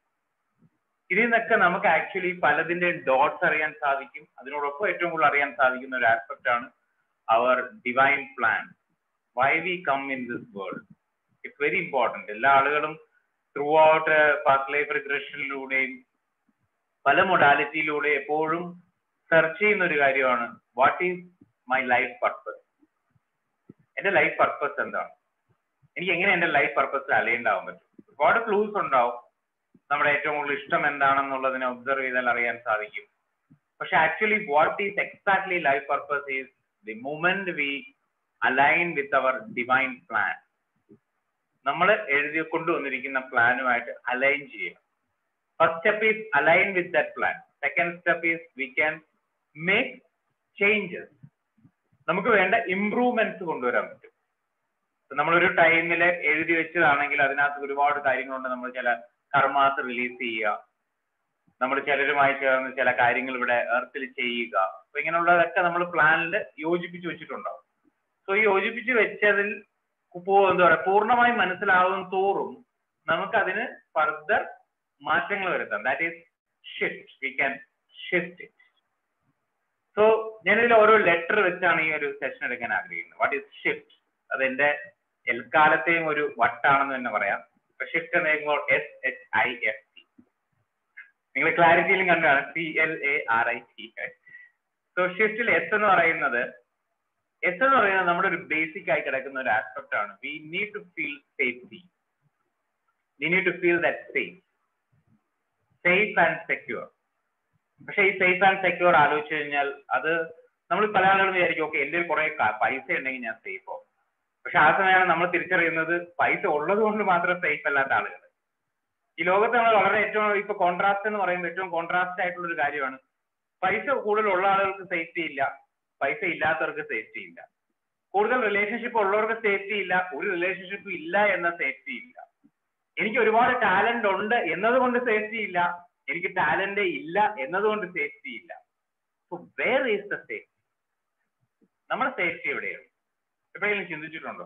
ഇതിൽ നിന്നൊക്കെ നമുക്ക് ആക്ച്വലി പലതിന്റെ ഡോട്ട്സ് അറിയാൻ സാധിക്കും അതിനോടൊപ്പം ഏറ്റവും കൂടുതൽ അറിയാൻ സാധിക്കുന്ന ഒരു ആസ്പെക്ട് ആണ് our divine plan why we come in this world it's very important എല്ലാ ആളുകളും ത്രൂ ഔട്ട് പാസ്റ്റ് ലൈഫ് റിഗ്രഷനിലൂടെയും പല മൊഡാലിറ്റിയിലൂടെ എപ്പോഴും സെർച്ച് ചെയ്യുന്ന ഒരു കാര്യമാണ് what is my life purpose എന്റെ ലൈഫ് പർപ്പസ് എന്താണ് എനിക്ക് എങ്ങനെ എന്റെ ലൈഫ് പർപ്പസിൽ അലയുണ്ടാവാൻ പറ്റും ഒരുപാട് ക്ലൂസ് ഉണ്ടാവും നമ്മുടെ ഏറ്റവും കൂടുതൽ ഇഷ്ടം എന്താണെന്നുള്ളതിനെ ഒബ്സർവ് ചെയ്താൽ അറിയാൻ സാധിക്കും പക്ഷെ actually what is exactly life purpose is the moment we align with our divine plan നമ്മൾ എഴുതി കൊണ്ടുവന്നിരിക്കുന്ന പ്ലാനുമായിട്ട് അലൈൻ ചെയ്യുക first step is align with that plan second step is we can make changes നമുക്ക് വേണ്ട ഇംപ്രൂവ്മെന്റ്സ് കൊണ്ടുവരാൻ പറ്റും നമ്മളൊരു ടൈമിൽ എഴുതി വെച്ചതാണെങ്കിൽ അതിനകത്ത് ഒരുപാട് കാര്യങ്ങളുണ്ട് നമ്മൾ ചില കർമാസ് റിലീസ് ചെയ്യുക നമ്മൾ ചിലരുമായി ചേർന്ന് ചില കാര്യങ്ങൾ ഇവിടെ എർത്തിൽ ചെയ്യുക അപ്പൊ ഇങ്ങനെയുള്ളതൊക്കെ നമ്മൾ പ്ലാനിൽ യോജിപ്പിച്ച് വെച്ചിട്ടുണ്ടാവും സോ ഈ യോജിപ്പിച്ച് വെച്ചതിൽ എന്താ പറയുക പൂർണ്ണമായി മനസ്സിലാവും തോറും നമുക്ക് അതിന് ഫർദർ മാറ്റങ്ങൾ വരുത്താം that is shift we can shift it so ഞാനിതിൽ ഓരോ ലെറ്റർ വെച്ചാണ് ഈ ഒരു സെഷൻ എടുക്കാൻ ആഗ്രഹിക്കുന്നത് വാട്ട് ഈസ് ഷിഫ്റ്റ് അതെന്റെ എൽക്കാലത്തെയും ഒരു വട്ടാണെന്ന് തന്നെ പറയാം ഷിഫ്റ്റ് എന്ന് പറയുമ്പോൾ S H I F T നിങ്ങൾ ക്ലാരിറ്റിയിലും കണ്ടാണ് C L A R I T so ഷിഫ്റ്റിൽ എസ് എന്ന് പറയുന്നത് എസ് എന്ന് പറയുന്നത് നമ്മുടെ ഒരു ബേസിക് ആയി കിടക്കുന്ന ഒരു ആസ്പെക്ട് ആണ് we need to feel safety we need to feel that safe safe and secure പക്ഷെ ഈ സേഫ് ആൻഡ് സെക്യൂർ ആലോചിച്ചു കഴിഞ്ഞാൽ അത് നമ്മൾ പല ആളുകളും വിചാരിക്കും ഓക്കെ എന്റെ കുറെ പൈസ ഉണ്ടെങ്കിൽ ഞാൻ സേഫോ പക്ഷെ ആ സമയമാണ് നമ്മൾ തിരിച്ചറിയുന്നത് പൈസ ഉള്ളത് കൊണ്ട് മാത്രം സേഫ് അല്ലാത്ത ആളുകൾ ഈ ലോകത്ത് നമ്മൾ വളരെ ഏറ്റവും ഇപ്പൊ കോൺട്രാസ്റ്റ് എന്ന് പറയുമ്പോൾ ഏറ്റവും കോൺട്രാസ്റ്റ് ആയിട്ടുള്ള ഒരു കാര്യമാണ് പൈസ കൂടുതലുള്ള ആളുകൾക്ക് സേഫ്റ്റി ഇല്ല പൈസ ഇല്ലാത്തവർക്ക് സേഫ്റ്റി ഇല്ല കൂടുതൽ റിലേഷൻഷിപ്പ് ഉള്ളവർക്ക് സേഫ്റ്റി ഇല്ല ഒരു റിലേഷൻഷിപ്പ് ഇല്ല എന്ന സേഫ്റ്റി ഇല്ല എനിക്ക് ഒരുപാട് ടാലന്റ് ഉണ്ട് എന്നതുകൊണ്ട് സേഫ്റ്റി ഇല്ല എനിക്ക് ടാലന്റ് ഇല്ല എന്നതുകൊണ്ട് സേഫ്റ്റി ഇല്ല so where is the safety നമ്മുടെ സേഫ്റ്റി എവിടെയാണ് എപ്പോഴെങ്കിലും ചിന്തിച്ചിട്ടുണ്ടോ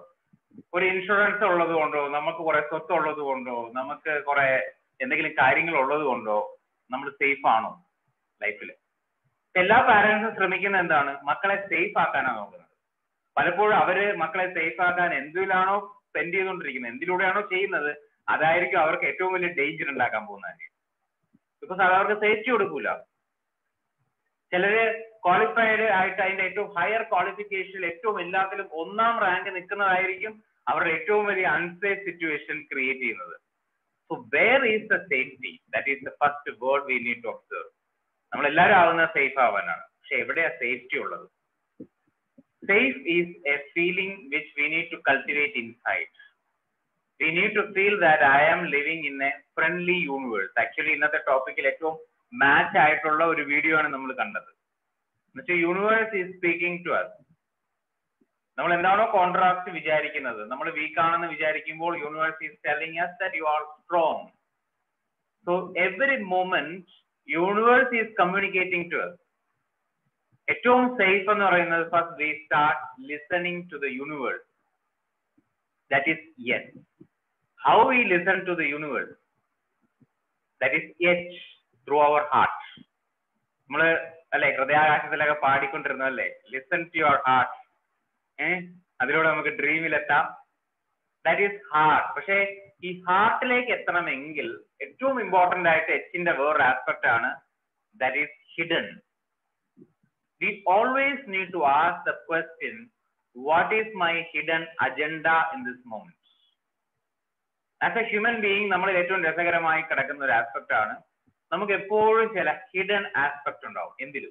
ഒരു ഇൻഷുറൻസ് ഉള്ളത് കൊണ്ടോ നമുക്ക് കുറെ സ്വത്ത് ഉള്ളത് കൊണ്ടോ നമുക്ക് കുറെ എന്തെങ്കിലും കാര്യങ്ങൾ ഉള്ളത് കൊണ്ടോ നമ്മൾ സേഫ് ആണോ ലൈഫിൽ എല്ലാ പാരന്റ്സും ശ്രമിക്കുന്ന എന്താണ് മക്കളെ സേഫ് ആക്കാനാണ് നോക്കുന്നത് പലപ്പോഴും അവര് മക്കളെ സേഫ് ആക്കാൻ എന്തിലാണോ സ്പെൻഡ് ചെയ്തുകൊണ്ടിരിക്കുന്നത് എന്തിലൂടെയാണോ ചെയ്യുന്നത് അതായിരിക്കും അവർക്ക് ഏറ്റവും വലിയ ഡേഞ്ചർ ഉണ്ടാക്കാൻ പോകുന്നത് ബിക്കോസ് അത് അവർക്ക് സേഫ്റ്റി കൊടുക്കൂല ചിലര് ക്വാളിഫൈഡ് ആയിട്ട് അതിന്റെ ഏറ്റവും ഹയർ ക്വാളിഫിക്കേഷനിൽ ഏറ്റവും എല്ലാത്തിലും ഒന്നാം റാങ്ക് നിൽക്കുന്നതായിരിക്കും അവരുടെ ഏറ്റവും വലിയ അൺസേഫ് സിറ്റുവേഷൻ ക്രിയേറ്റ് ചെയ്യുന്നത് so where is the safety that is the first word we need to observe നമ്മൾ എല്ലാവരും ആവുന്ന സേഫ് ആവാനാണ് പക്ഷെ എവിടെയാ സേഫ്റ്റി ഉള്ളത് safe is a feeling which we need to cultivate inside we need to feel that I am living in a friendly universe actually ഇന്നത്തെ ടോപ്പിക്കിൽ ഏറ്റവും മാച്ച് ആയിട്ടുള്ള ഒരു വീഡിയോ ആണ് നമ്മൾ കണ്ടത് എന്നുവെച്ചാൽ universe is speaking to us നമ്മൾ എന്താണോ കോൺട്രാക്ട് വിചാരിക്കുന്നത് നമ്മൾ വീക്ക് ആണെന്ന് വിചാരിക്കുമ്പോൾ universe is telling us that you are strong so every moment universe is communicating to us ഏറ്റവും സേഫ് എന്ന് പറയുന്നത് first we start listening to the universe that is yes how we listen to the universe that is H through our heart നമ്മള് അല്ലെ ഹൃദയാകാശത്തിലൊക്കെ പാടിക്കൊണ്ടിരുന്നല്ലേ listen to your heart ഏഹ് അതിലൂടെ നമുക്ക് ഡ്രീമിലെത്താം ദാറ്റ് ഈസ് ഹാർട്ട് പക്ഷേ ഈ ഹാർട്ടിലേക്ക് എത്തണമെങ്കിൽ ഏറ്റവും ഇമ്പോർട്ടന്റ് ആയിട്ട് എച്ചിന്റെ വേറൊരു ആസ്പെക്ട് ആണ് that is hidden we always need to ask the question what is my hidden agenda in this moment as a human being നമ്മൾ ഏറ്റവും രസകരമായി കിടക്കുന്ന ഒരു ആസ്പെക്ട് ആണ് നമുക്ക് എപ്പോഴും ചില ഹിഡൻ ആസ്പെക്ട് ഉണ്ടാവും എന്തിലും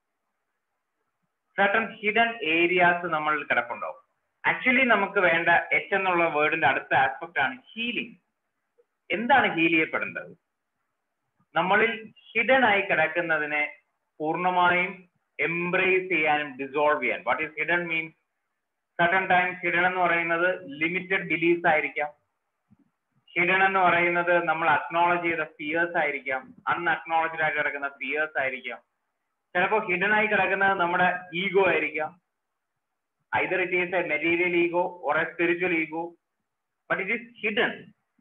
സർട്ടൺ ഹിഡൻ ഏരിയാസ് നമ്മളിൽ കിടപ്പുണ്ടാവും ആക്ച്വലി നമുക്ക് വേണ്ട എച്ച് എന്നുള്ള വേർഡിന്റെ അടുത്ത ആസ്പെക്ട് ആണ് ഹീലിംഗ് എന്താണ് ഹീൽ ചെയ്യപ്പെടേണ്ടത് നമ്മളിൽ ഹിഡൻ ആയി കിടക്കുന്നതിനെ പൂർണ്ണമായും എംബ്രേസ് ചെയ്യാനും ഡിസോൾവ് ചെയ്യാൻ what is hidden means certain times hidden എന്ന് പറയുന്നത് ലിമിറ്റഡ് ബിലീഫ്സ് ആയിരിക്കാം ഹിഡൻ എന്ന് പറയുന്നത് നമ്മൾ അക്നോളജ് ചെയ്ത ഫിയേഴ്സ് ആയിരിക്കാം അൺഅക്നോളജ്ഡ് ആയിട്ട് കിടക്കുന്ന ഫിയേഴ്സ് ആയിരിക്കാം ചിലപ്പോൾ ഹിഡൻ ആയി കിടക്കുന്നത് നമ്മുടെ ഈഗോ ആയിരിക്കാം either it is a material ego or a spiritual ego but it is hidden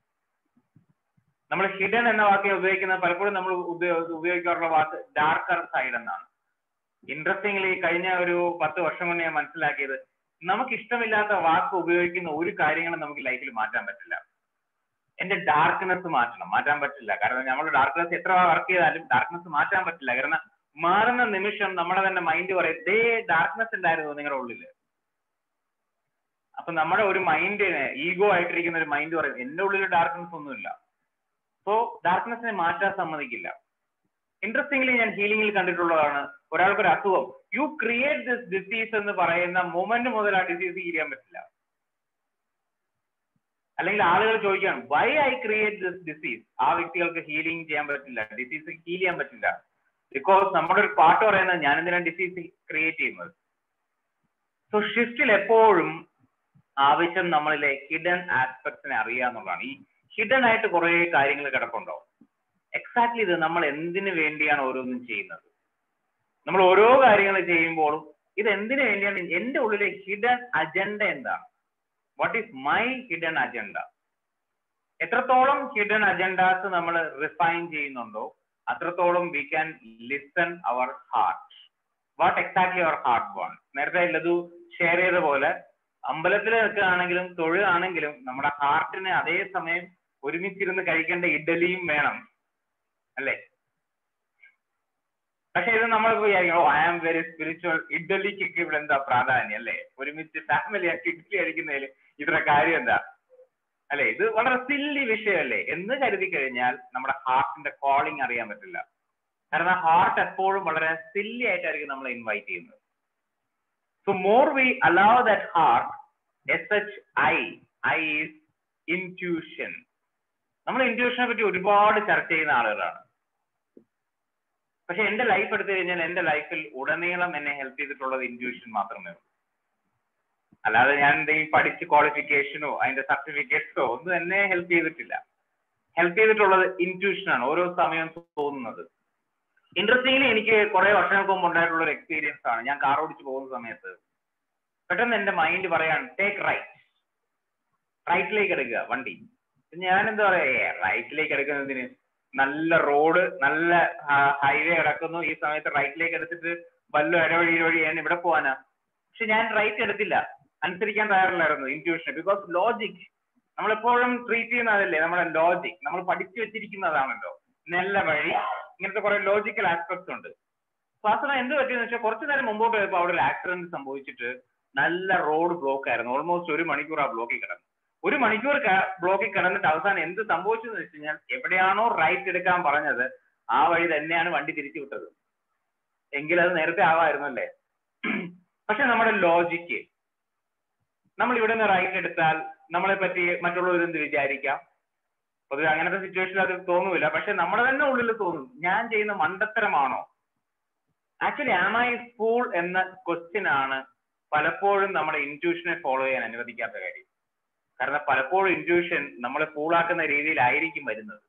നമ്മൾ ഹിഡൻ എന്ന വാക്ക് ഉപയോഗിക്കുന്നത് പലപ്പോഴും നമ്മൾ ഉപയോഗിക്കാറുള്ള വാക്ക് ഡാർക്കർ സൈഡ് എന്നാണ് ഇൻട്രസ്റ്റിംഗ്ലി കഴിഞ്ഞ ഒരു പത്ത് വർഷം കൊണ്ട് ഞാൻ മനസ്സിലാക്കിയത് നമുക്ക് ഇഷ്ടമില്ലാത്ത വാക്ക് ഉപയോഗിക്കുന്ന ഒരു കാര്യങ്ങളും നമുക്ക് ലൈഫിൽ മാറ്റാൻ പറ്റില്ല എന്റെ ഡാർക്ക്നെസ് മാറ്റണം മാറ്റാൻ പറ്റില്ല കാരണം നമ്മൾ ഡാർക്ക്നെസ് എത്ര വർക്ക് ചെയ്താലും ഡാർക്ക്നെസ് മാറ്റാൻ പറ്റില്ല കാരണം മാറുന്ന നിമിഷം നമ്മുടെ തന്നെ മൈൻഡ് പറയും ദേ ഡാർക്ക്നെസ് ഉണ്ടായിരുന്നു നിങ്ങളുടെ ഉള്ളില് അപ്പൊ നമ്മുടെ ഒരു മൈൻഡിന് ഈഗോ ആയിട്ടിരിക്കുന്ന ഒരു മൈൻഡ് പറയും എന്റെ ഉള്ളിൽ ഡാർക്ക്നെസ് ഒന്നുമില്ല സോ ഡാർക്ക്നെസ്സിനെ മാറ്റാൻ സമ്മതിക്കില്ല ഇൻട്രസ്റ്റിംഗ്ലി ഞാൻ ഹീലിംഗിൽ കണ്ടിട്ടുള്ളതാണ് ഒരാൾക്ക് ഒരു അസുഖം യു ക്രിയേറ്റ് ദിസ് ഡിസീസ് എന്ന് പറയുന്ന മൊമെന്റ് മുതൽ ആ ഡിസീസ് ഹീൽ ചെയ്യാൻ പറ്റില്ല അല്ലെങ്കിൽ ആളുകൾ ചോദിക്കുകയാണ് why I create this disease ആ വ്യക്തികൾക്ക് ഹീലിംഗ് ചെയ്യാൻ പറ്റില്ല ഡിസീസ് ഹീൽ ചെയ്യാൻ പറ്റില്ല ബിക്കോസ് നമ്മുടെ ഒരു പാട്ട് പറയുന്നത് ഞാൻ എന്തിനാണ് ഡിസീസ് ക്രിയേറ്റ് ചെയ്യുന്നത് സോ ഷിഫ്റ്റിൽ എപ്പോഴും ആവശ്യം നമ്മളിലെ ഹിഡൻ ആസ്പെക്ട്സിനെ അറിയുക എന്നുള്ളതാണ് ഈ ഹിഡൻ ആയിട്ട് കുറെ കാര്യങ്ങൾ കിടപ്പുണ്ടാവും എക്സാക്ട്ലി ഇത് നമ്മൾ എന്തിനു വേണ്ടിയാണ് ഓരോന്നും ചെയ്യുന്നത് നമ്മൾ ഓരോ കാര്യങ്ങൾ ചെയ്യുമ്പോഴും ഇത് എന്തിനു വേണ്ടിയാണ് എന്റെ ഉള്ളിലെ ഹിഡൻ അജണ്ട എന്താണ് what is my hidden agenda എത്രത്തോളം ഹിഡൻ അജണ്ടാസ് നമ്മൾ റിഫൈൻ ചെയ്യുന്നുണ്ടോ അത്രത്തോളം we can listen our heart what exactly our heart want നേരത്തെ ലതു ഷെയർ ചെയ്ത പോലെ അമ്പലത്തിൽ നിൽക്കുകയാണെങ്കിലും തൊഴിലാണെങ്കിലും നമ്മുടെ ഹാർട്ടിന് അതേ സമയം ഒരുമിച്ചിരുന്ന് കഴിക്കേണ്ട ഇഡലിയും വേണം അല്ലേ പക്ഷെ ഇത് നമ്മൾ വിചാരിക്കും oh I am very spiritual ഇഡലിക്കൊക്കെ ഇവിടെ എന്താ പ്രാധാന്യം അല്ലേ ഒരുമിച്ച് ഫാമിലി ആക്കി ഇഡ്ഡലി കഴിക്കുന്നതിൽ ഇത്ര കാര്യം എന്താ അല്ലെ ഇത് വളരെ സില്ലി വിഷയമല്ലേ എന്ന് കരുതി കഴിഞ്ഞാൽ നമ്മുടെ ഹാർട്ടിന്റെ കോളിംഗ് അറിയാൻ പറ്റില്ല കാരണം ഹാർട്ട് എപ്പോഴും വളരെ സില്ലി ആയിട്ടായിരിക്കും നമ്മളെ ഇൻവൈറ്റ് ചെയ്യുന്നത് so more we allow that heart S H I I is intuition നമ്മൾ ഇൻറ്റ്യൂഷനെ പറ്റി ഒരുപാട് ചർച്ച ചെയ്യുന്ന ആളുകളാണ് പക്ഷെ എന്റെ ലൈഫ് എടുത്തു കഴിഞ്ഞാൽ എന്റെ ലൈഫിൽ ഉടനീളം എന്നെ ഹെൽപ്പ് ചെയ്തിട്ടുള്ളത് ഇൻറ്റ്യൂഷൻ മാത്രമേ ഉള്ളൂ അല്ലാതെ ഞാൻ എന്തെങ്കിലും പഠിച്ച് ക്വാളിഫിക്കേഷനോ അതിന്റെ സർട്ടിഫിക്കറ്റ്സോ ഒന്നും എന്നെ ഹെൽപ്പ് ചെയ്തിട്ടില്ല ഹെൽപ്പ് ചെയ്തിട്ടുള്ളത് ഇൻറ്റ്യൂഷൻ ആണ് ഓരോ സമയം തോന്നുന്നത് ഇൻട്രസ്റ്റിംഗ്ലി എനിക്ക് കുറെ വർഷങ്ങൾക്ക് മുമ്പ് ഉണ്ടായിട്ടുള്ള ഒരു എക്സ്പീരിയൻസ് ആണ് ഞാൻ കാർ ഓടിച്ച് പോകുന്ന സമയത്ത് പെട്ടെന്ന് എന്റെ മൈൻഡ് പറയാൻ ടേക്ക് റൈറ്റ് റൈറ്റിലേക്ക് എടുക്കുക വണ്ടി ഞാൻ എന്താ പറയാ റൈറ്റിലേക്ക് എടുക്കുന്നതിന് നല്ല റോഡ് നല്ല ഹൈവേ കിടക്കുന്നു ഈ സമയത്ത് റൈറ്റിലേക്ക് എടുത്തിട്ട് വല്ല ഇടവഴി വഴി ഞാൻ ഇവിടെ പോവാനാ പക്ഷെ ഞാൻ റൈറ്റ് എടുത്തില്ല അനുസരിക്കാൻ തയ്യാറില്ലായിരുന്നു ഇൻറ്റ്യൂഷൻ ബിക്കോസ് ലോജിക് നമ്മളെപ്പോഴും ട്രീറ്റ് ചെയ്യുന്നതല്ലേ നമ്മുടെ ലോജിക് നമ്മൾ പഠിച്ചു വെച്ചിരിക്കുന്നതാണല്ലോ നല്ല വഴി ഇങ്ങനത്തെ കുറെ ലോജിക്കൽ ആസ്പെക്ട്സ് ഉണ്ട് വാസന എന്ത് പറ്റിയെന്ന് വെച്ചാൽ കുറച്ചു നേരം മുമ്പോട്ട് പോയപ്പോൾ അവിടെ ഒരു ആക്സിഡന്റ് സംഭവിച്ചിട്ട് നല്ല റോഡ് ബ്ലോക്ക് ആയിരുന്നു ഓൾമോസ്റ്റ് ഒരു മണിക്കൂർ ആ ബ്ലോക്കിൽ കിടന്നു ഒരു മണിക്കൂർ ബ്ലോക്കിൽ കിടന്നിട്ട് അവസാനം എന്ത് സംഭവിച്ചു എന്ന് വെച്ച് കഴിഞ്ഞാൽ എവിടെയാണോ റൈറ്റ് എടുക്കാൻ പറഞ്ഞത് ആ വഴി തന്നെയാണ് വണ്ടി തിരിച്ചു വിട്ടത് എങ്കിൽ അത് നേരത്തെ ആവായിരുന്നു അല്ലേ പക്ഷെ നമ്മുടെ ലോജിക്ക് നമ്മൾ ഇവിടെ നിന്ന് റൈറ്റ് എടുത്താൽ നമ്മളെ പറ്റി മറ്റുള്ളവർ എന്ത് വിചാരിക്കാം പൊതുവെ അങ്ങനത്തെ സിറ്റുവേഷനിൽ അത് തോന്നുന്നില്ല പക്ഷെ നമ്മുടെ തന്നെ ഉള്ളിൽ തോന്നും ഞാൻ ചെയ്യുന്ന മണ്ടത്തരമാണോ ആക്ച്വലി ആം ഐ ഫൂൾ എന്ന ക്വസ്റ്റ്യൻ ആണ് പലപ്പോഴും നമ്മുടെ ഇൻറ്റ്യൂഷനെ ഫോളോ ചെയ്യാൻ അനുവദിക്കാത്ത കാര്യം കാരണം പലപ്പോഴും ഇൻറ്റ്യൂഷൻ നമ്മളെ ഫൂളാക്കുന്ന രീതിയിലായിരിക്കും വരുന്നത്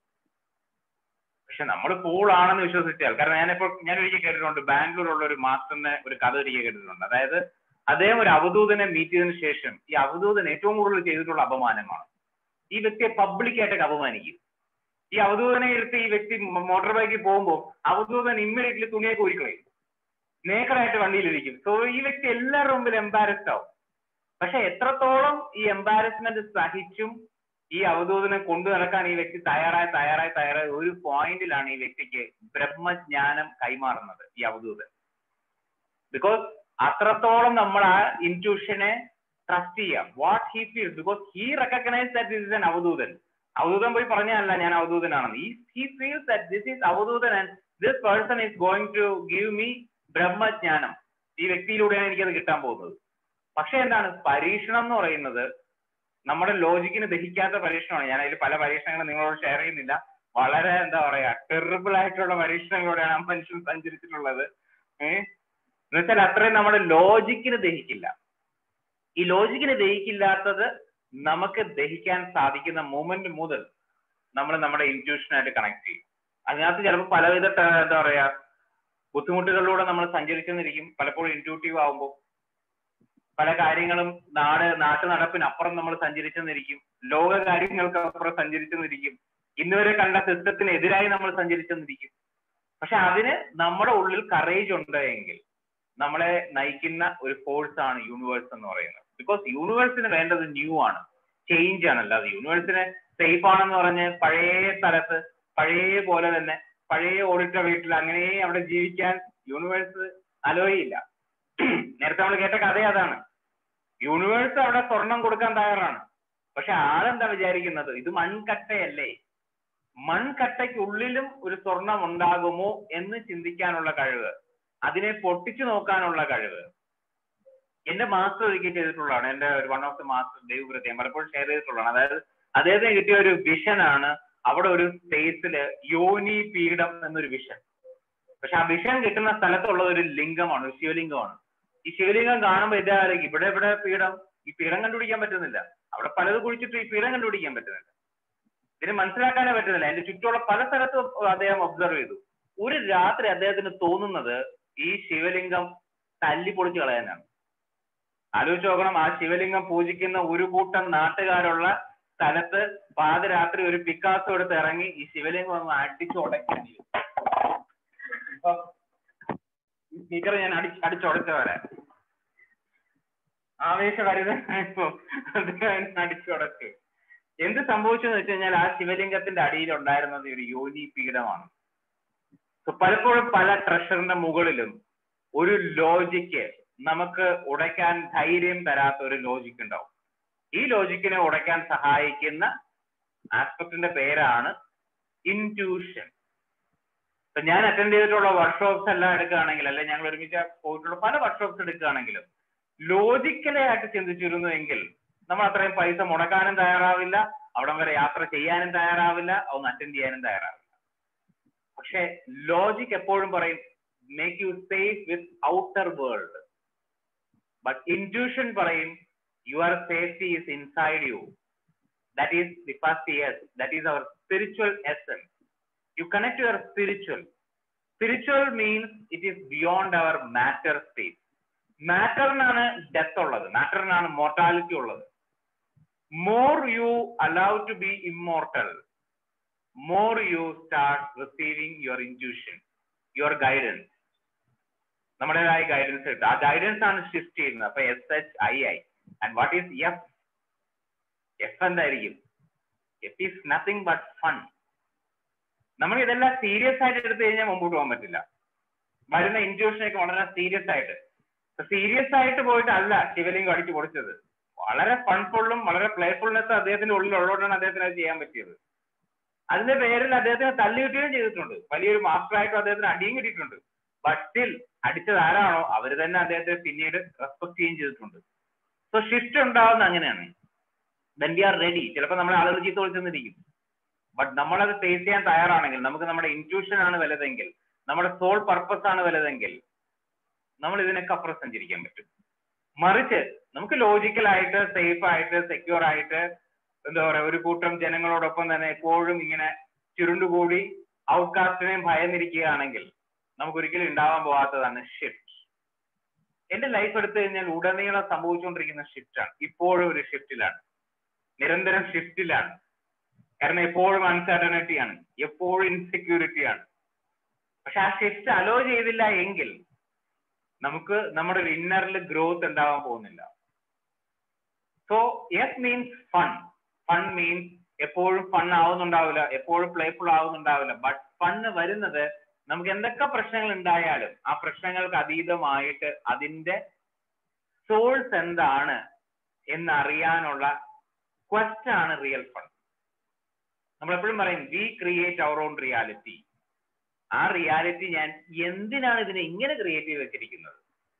പക്ഷെ നമ്മൾ ഫൂൾ ആണെന്ന് വിശ്വസിച്ചാൽ കാരണം ഞാനിപ്പോൾ ഞാൻ ഒരിക്കൽ കേട്ടിട്ടുണ്ട് ബാംഗ്ലൂരുള്ള ഒരു മാസ്റ്ററിനെ ഒരു കഥ ഒരിക്കൽ കേട്ടിട്ടുണ്ട് അതായത് അദ്ദേഹം ഒരു അവധൂതനെ മീറ്റ് ചെയ്തതിനു ശേഷം ഈ അവധൂതൻ ഏറ്റവും കൂടുതൽ ചെയ്തിട്ടുള്ള അപമാനമാണ് ഈ വ്യക്തിയെ പബ്ലിക്കായിട്ടൊക്കെ അപമാനിക്കും ഈ അവധൂതനെ എടുത്ത് ഈ വ്യക്തി മോട്ടോർ ബൈക്കിൽ പോകുമ്പോൾ അവധൂതൻ ഇമ്മീഡിയറ്റ്ലി തുണിയൊക്കെ ഊരിക്കളയും നേക്കടായിട്ട് വണ്ടിയിലിരിക്കും സോ ഈ വ്യക്തി എല്ലാവരുടെ മുമ്പിൽ എംബാരസ്ഡ് ആവും പക്ഷെ എത്രത്തോളം ഈ എംബാരസ്മെന്റ് സഹിച്ചും ഈ അവധൂതനെ കൊണ്ടു നടക്കാൻ ഈ വ്യക്തി തയ്യാറായി തയ്യാറായി തയ്യാറായി ഒരു പോയിന്റിലാണ് ഈ വ്യക്തിക്ക് ബ്രഹ്മജ്ഞാനം കൈമാറുന്നത് ഈ അവധൂതൻ ബിക്കോസ് അത്രത്തോളം നമ്മൾ ആ ഇൻറ്റ്യൂഷനെ ട്രസ്റ്റ് ചെയ്യാം what he feels because he recognise that this is an അവധൂതൻ അവധൂതൻ പോയി പറഞ്ഞല്ല ഞാൻ അവധൂതനാണെന്ന് he feels that this is അവധൂതൻ and this person is going to give me ബ്രഹ്മജ്ഞാനം ഈ വ്യക്തിയിലൂടെയാണ് എനിക്കത് കിട്ടാൻ പോകുന്നത് പക്ഷെ എന്താണ് പരീക്ഷണം എന്ന് പറയുന്നത് നമ്മുടെ ലോജിക്കിന് ദഹിക്കാത്ത പരീക്ഷണമാണ് ഞാൻ അതിൽ പല പരീക്ഷണങ്ങളും നിങ്ങളോട് ഷെയർ ചെയ്യുന്നില്ല വളരെ എന്താ പറയാ ടെറിബിൾ ആയിട്ടുള്ള പരീക്ഷണങ്ങളോടെയാണ് ആ മനുഷ്യൻ സഞ്ചരിച്ചിട്ടുള്ളത് ഏഹ് എന്നുവെച്ചാൽ അത്രയും നമ്മുടെ ലോജിക്കിന് ദഹിക്കില്ല ഈ ലോജിക്കിന് ദഹിക്കില്ലാത്തത് നമുക്ക് ദഹിക്കാൻ സാധിക്കുന്ന മൂമെന്റ് മുതൽ നമ്മൾ നമ്മുടെ ഇൻറ്റ്യൂഷനായിട്ട് കണക്ട് ചെയ്യും അതിനകത്ത് ചിലപ്പോൾ പലവിധ എന്താ പറയാ ബുദ്ധിമുട്ടുകളിലൂടെ നമ്മൾ സഞ്ചരിച്ചെന്നിരിക്കും പലപ്പോഴും ഇൻറ്റ്യൂട്ടീവ് ആവുമ്പോൾ പല കാര്യങ്ങളും നാട് നാട്ടു നടപ്പിനപ്പുറം നമ്മൾ സഞ്ചരിച്ചെന്നിരിക്കും ലോക കാര്യങ്ങൾക്ക് അപ്പുറം സഞ്ചരിച്ചെന്നിരിക്കും ഇന്നുവരെ കണ്ട സിസ്റ്റത്തിന് എതിരായി നമ്മൾ സഞ്ചരിച്ചെന്നിരിക്കും പക്ഷെ അതിന് നമ്മുടെ ഉള്ളിൽ കറേജ് ഉണ്ട് എങ്കിൽ നമ്മളെ നയിക്കുന്ന ഒരു ഫോഴ്സ് ആണ് യൂണിവേഴ്സ് എന്ന് പറയുന്നത് ബിക്കോസ് യൂണിവേഴ്സിന് വേണ്ടത് ന്യൂ ആണ് ചേഞ്ച് ആണ് അല്ലാതെ യൂണിവേഴ്സിന് സേഫ് ആണെന്ന് പറഞ്ഞ് പഴയ സ്ഥലത്ത് പഴയ പോലെ തന്നെ പഴയ ഓടിട്ട വീട്ടിൽ അങ്ങനെ അവിടെ ജീവിക്കാൻ യൂണിവേഴ്സ് അലോയില്ല നേരത്തെ നമ്മൾ കേട്ട കഥ അതാണ് യൂണിവേഴ്സ് അവിടെ സ്വർണം കൊടുക്കാൻ തയ്യാറാണ് പക്ഷെ ആളെന്താ വിചാരിക്കുന്നത് ഇത് മൺകട്ടയല്ലേ മൺകട്ടയ്ക്കുള്ളിലും ഒരു സ്വർണം ഉണ്ടാകുമോ എന്ന് ചിന്തിക്കാനുള്ള കഴിവ് അതിനെ പൊട്ടിച്ചു നോക്കാനുള്ള കഴിവ് എന്റെ മാസ്റ്റർ ഒരിക്കൽ ചെയ്തിട്ടുള്ളതാണ് എന്റെ ഒരു വൺ ഓഫ് ദി മാസ്റ്റർ ദൈവപ്രത്യം പലപ്പോഴും ഷെയർ ചെയ്തിട്ടുള്ളതാണ് അതായത് അദ്ദേഹത്തിന് കിട്ടിയ ഒരു വിഷൻ ആണ് അവിടെ ഒരു സ്പേസില് യോനി പീഠം എന്നൊരു വിഷൻ പക്ഷെ ആ വിഷൻ കിട്ടുന്ന സ്ഥലത്തുള്ള ഒരു ലിംഗമാണ് ഒരു ശിവലിംഗമാണ് ഈ ശിവലിംഗം കാണുമ്പോൾ ഇതായിരിക്കും ഇവിടെ ഇവിടെ പീഠം ഈ പീഠം കണ്ടുപിടിക്കാൻ പറ്റുന്നില്ല അവിടെ പലത് കുഴിച്ചിട്ട് ഈ പീഠം കണ്ടുപിടിക്കാൻ പറ്റുന്നില്ല ഇതിന് മനസ്സിലാക്കാനേ പറ്റുന്നില്ല അതിന്റെ ചുറ്റുമുള്ള പല സ്ഥലത്തും അദ്ദേഹം ഒബ്സർവ് ചെയ്തു ഒരു രാത്രി അദ്ദേഹത്തിന് തോന്നുന്നത് ഈ ശിവലിംഗം തല്ലി പൊളിച്ച് കളയാനാണ് ആലോചിച്ച് നോക്കണം ആ ശിവലിംഗം പൂജിക്കുന്ന ഒരു കൂട്ടം നാട്ടുകാരുള്ള സ്ഥലത്ത് പാതിരാത്രി ഒരു പിക്കാസോ എടുത്ത് ഇറങ്ങി ഈ ശിവലിംഗം ഒന്ന് അടിച്ചു ഉടയ്ക്കേണ്ടി ഈ സ്പീക്കർ ഞാൻ അടി അടിച്ചുടച്ച വരാം ആവേശഭരിതനായപ്പോ അദ്ദേഹം അടിച്ചുടച്ചു എന്ത് സംഭവിച്ചെന്ന് വെച്ച് കഴിഞ്ഞാൽ ആ ശിവലിംഗത്തിന്റെ അടിയിൽ ഉണ്ടായിരുന്നത് ഒരു യോനി പീഠമാണ് പലപ്പോഴും പല ട്രഷറിന്റെ മുകളിലും ഒരു ലോജിക്ക് നമുക്ക് ഉടയ്ക്കാൻ ധൈര്യം തരാത്ത ഒരു ലോജിക്ക് ഉണ്ടാവും ഈ ലോജിക്കിനെ ഉടയ്ക്കാൻ സഹായിക്കുന്ന ആസ്പെക്ടിന്റെ പേരാണ് ഇൻറ്റ്യൂഷൻ ഇപ്പൊ ഞാൻ അറ്റൻഡ് ചെയ്തിട്ടുള്ള വർക്ക്ഷോപ്സ് എല്ലാം എടുക്കുകയാണെങ്കിൽ അല്ലെ ഞങ്ങൾ ഒരുമിച്ച് പോയിട്ടുള്ള പല വർക്ക്ഷോപ്സ് എടുക്കുകയാണെങ്കിലും ലോജിക്കലി ആയിട്ട് ചിന്തിച്ചിരുന്നു എങ്കിൽ നമ്മൾ അത്രയും പൈസ മുടക്കാനും തയ്യാറാവില്ല അവിടം വരെ യാത്ര ചെയ്യാനും തയ്യാറാവില്ല അതൊന്ന് അറ്റൻഡ് ചെയ്യാനും തയ്യാറാവില്ല പക്ഷെ ലോജിക് എപ്പോഴും പറയും make you safe with outer world but intuition പറയും your safety is inside you that is the first years that is our spiritual essence you connect your spiritual spiritual means it is beyond our matter state മാറ്ററിനാണ് death ഉള്ളത് മാറ്ററിനാണ് mortality ഉള്ളത് more you allow to be immortal, more you start receiving your intuition, your guidance. നമ്മുടേതായ guidance കിട്ടും ആ guidance ആണ് shift ചെയ്യുന്നത് അപ്പൊ S H I I and what is F F എന്തായിരിക്കും F is nothing but fun നമ്മൾ ഇതെല്ലാം serious ആയിട്ട് എടുത്തു കഴിഞ്ഞാൽ മുമ്പോട്ട് പോകാൻ പറ്റില്ല വരുന്ന ഇൻറ്റ്യൂഷനൊക്കെ വളരെ സീരിയസ് ആയിട്ട് സീരിയസ് ആയിട്ട് പോയിട്ടല്ല ശിവലിംഗം അടിച്ചു പൊളിച്ചത് വളരെ ഫൺഫുള്ളും വളരെ പ്ലേഫുൾനെസ് അദ്ദേഹത്തിന്റെ ഉള്ളിൽ ഉള്ളതുകൊണ്ടാണ് അദ്ദേഹത്തിന് അത് ചെയ്യാൻ പറ്റിയത് അതിന്റെ പേരിൽ അദ്ദേഹത്തിന് തല്ലി കിട്ടുകയും ചെയ്തിട്ടുണ്ട് വലിയൊരു മാസ്റ്ററായിട്ടും അദ്ദേഹത്തിന് അടിയും കിട്ടിയിട്ടുണ്ട് ബട്ട് സ്റ്റിൽ അടിച്ചത് ആരാണോ അവർ തന്നെ അദ്ദേഹത്തെ പിന്നീട് റെസ്പെക്ട് ചെയ്യുകയും ചെയ്തിട്ടുണ്ട് സോ ഷിഫ്റ്റ് ഉണ്ടാവുന്ന അങ്ങനെയാണ് വെൻ വി ആർ റെഡി ചിലപ്പോൾ നമ്മളെ ആളുകൾ ചീത്ത വിളിച്ചെന്നിരിക്കും ബട്ട് നമ്മളത് ഫേസ് ചെയ്യാൻ തയ്യാറാണെങ്കിൽ നമുക്ക് നമ്മുടെ ഇൻറ്റ്യൂഷൻ ആണ് വലുതെങ്കിൽ നമ്മുടെ സോൾ പർപ്പസ് ആണ് വലുതെങ്കിൽ നമ്മൾ ഇതിനൊക്കെ അപ്പുറം സഞ്ചരിക്കാൻ പറ്റും മറിച്ച് നമുക്ക് ലോജിക്കലായിട്ട് സേഫ് ആയിട്ട് സെക്യൂർ ആയിട്ട് എന്താ പറയാ ഒരു കൂട്ടം ജനങ്ങളോടൊപ്പം തന്നെ എപ്പോഴും ഇങ്ങനെ ചുരുണ്ടുകൂടി ഔട്ട്കാസ്റ്റിനെയും ഭയന്നിരിക്കുകയാണെങ്കിൽ നമുക്ക് ഒരിക്കലും ഉണ്ടാവാൻ പോകാത്തതാണ് ഷിഫ്റ്റ് എന്റെ ലൈഫ് എടുത്തു കഴിഞ്ഞാൽ ഉടനീളം സംഭവിച്ചുകൊണ്ടിരിക്കുന്ന ഷിഫ്റ്റാണ് ഇപ്പോഴും ഒരു ഷിഫ്റ്റിലാണ് നിരന്തരം ഷിഫ്റ്റിലാണ് കാരണം എപ്പോഴും അൺസർട്ടനിറ്റി ആണ് എപ്പോഴും ഇൻസെക്യൂരിറ്റി ആണ് പക്ഷെ ആ ഷിഫ്റ്റ് അലോ ചെയ്തില്ല എങ്കിൽ നമുക്ക് നമ്മുടെ ഒരു ഇന്നറിൽ ഗ്രോത്ത് ഉണ്ടാവാൻ പോകുന്നില്ല so S means fun fun means എപ്പോഴും ഫൺ ആവുന്നുണ്ടാവില്ല എപ്പോഴും പ്ലേഫുൾ ആവുന്നുണ്ടാവില്ല ബട്ട് ഫണ്ണ് വരുന്നത് നമുക്ക് എന്തൊക്കെ പ്രശ്നങ്ങൾ ഉണ്ടായാലും ആ പ്രശ്നങ്ങൾക്ക് അതീതമായിട്ട് അതിന്റെ സോഴ്സ് എന്താണ് എന്നറിയാനുള്ള ക്വസ്റ്റ് ആണ് റിയൽ ഫൺ നമ്മൾ എപ്പോഴും പറയും we create our own reality ആ റിയാലിറ്റി ഞാൻ എന്തിനാണ് ഇതിനെ ഇങ്ങനെ ക്രിയേറ്റ് ചെയ്ത് വെച്ചിരിക്കുന്നത്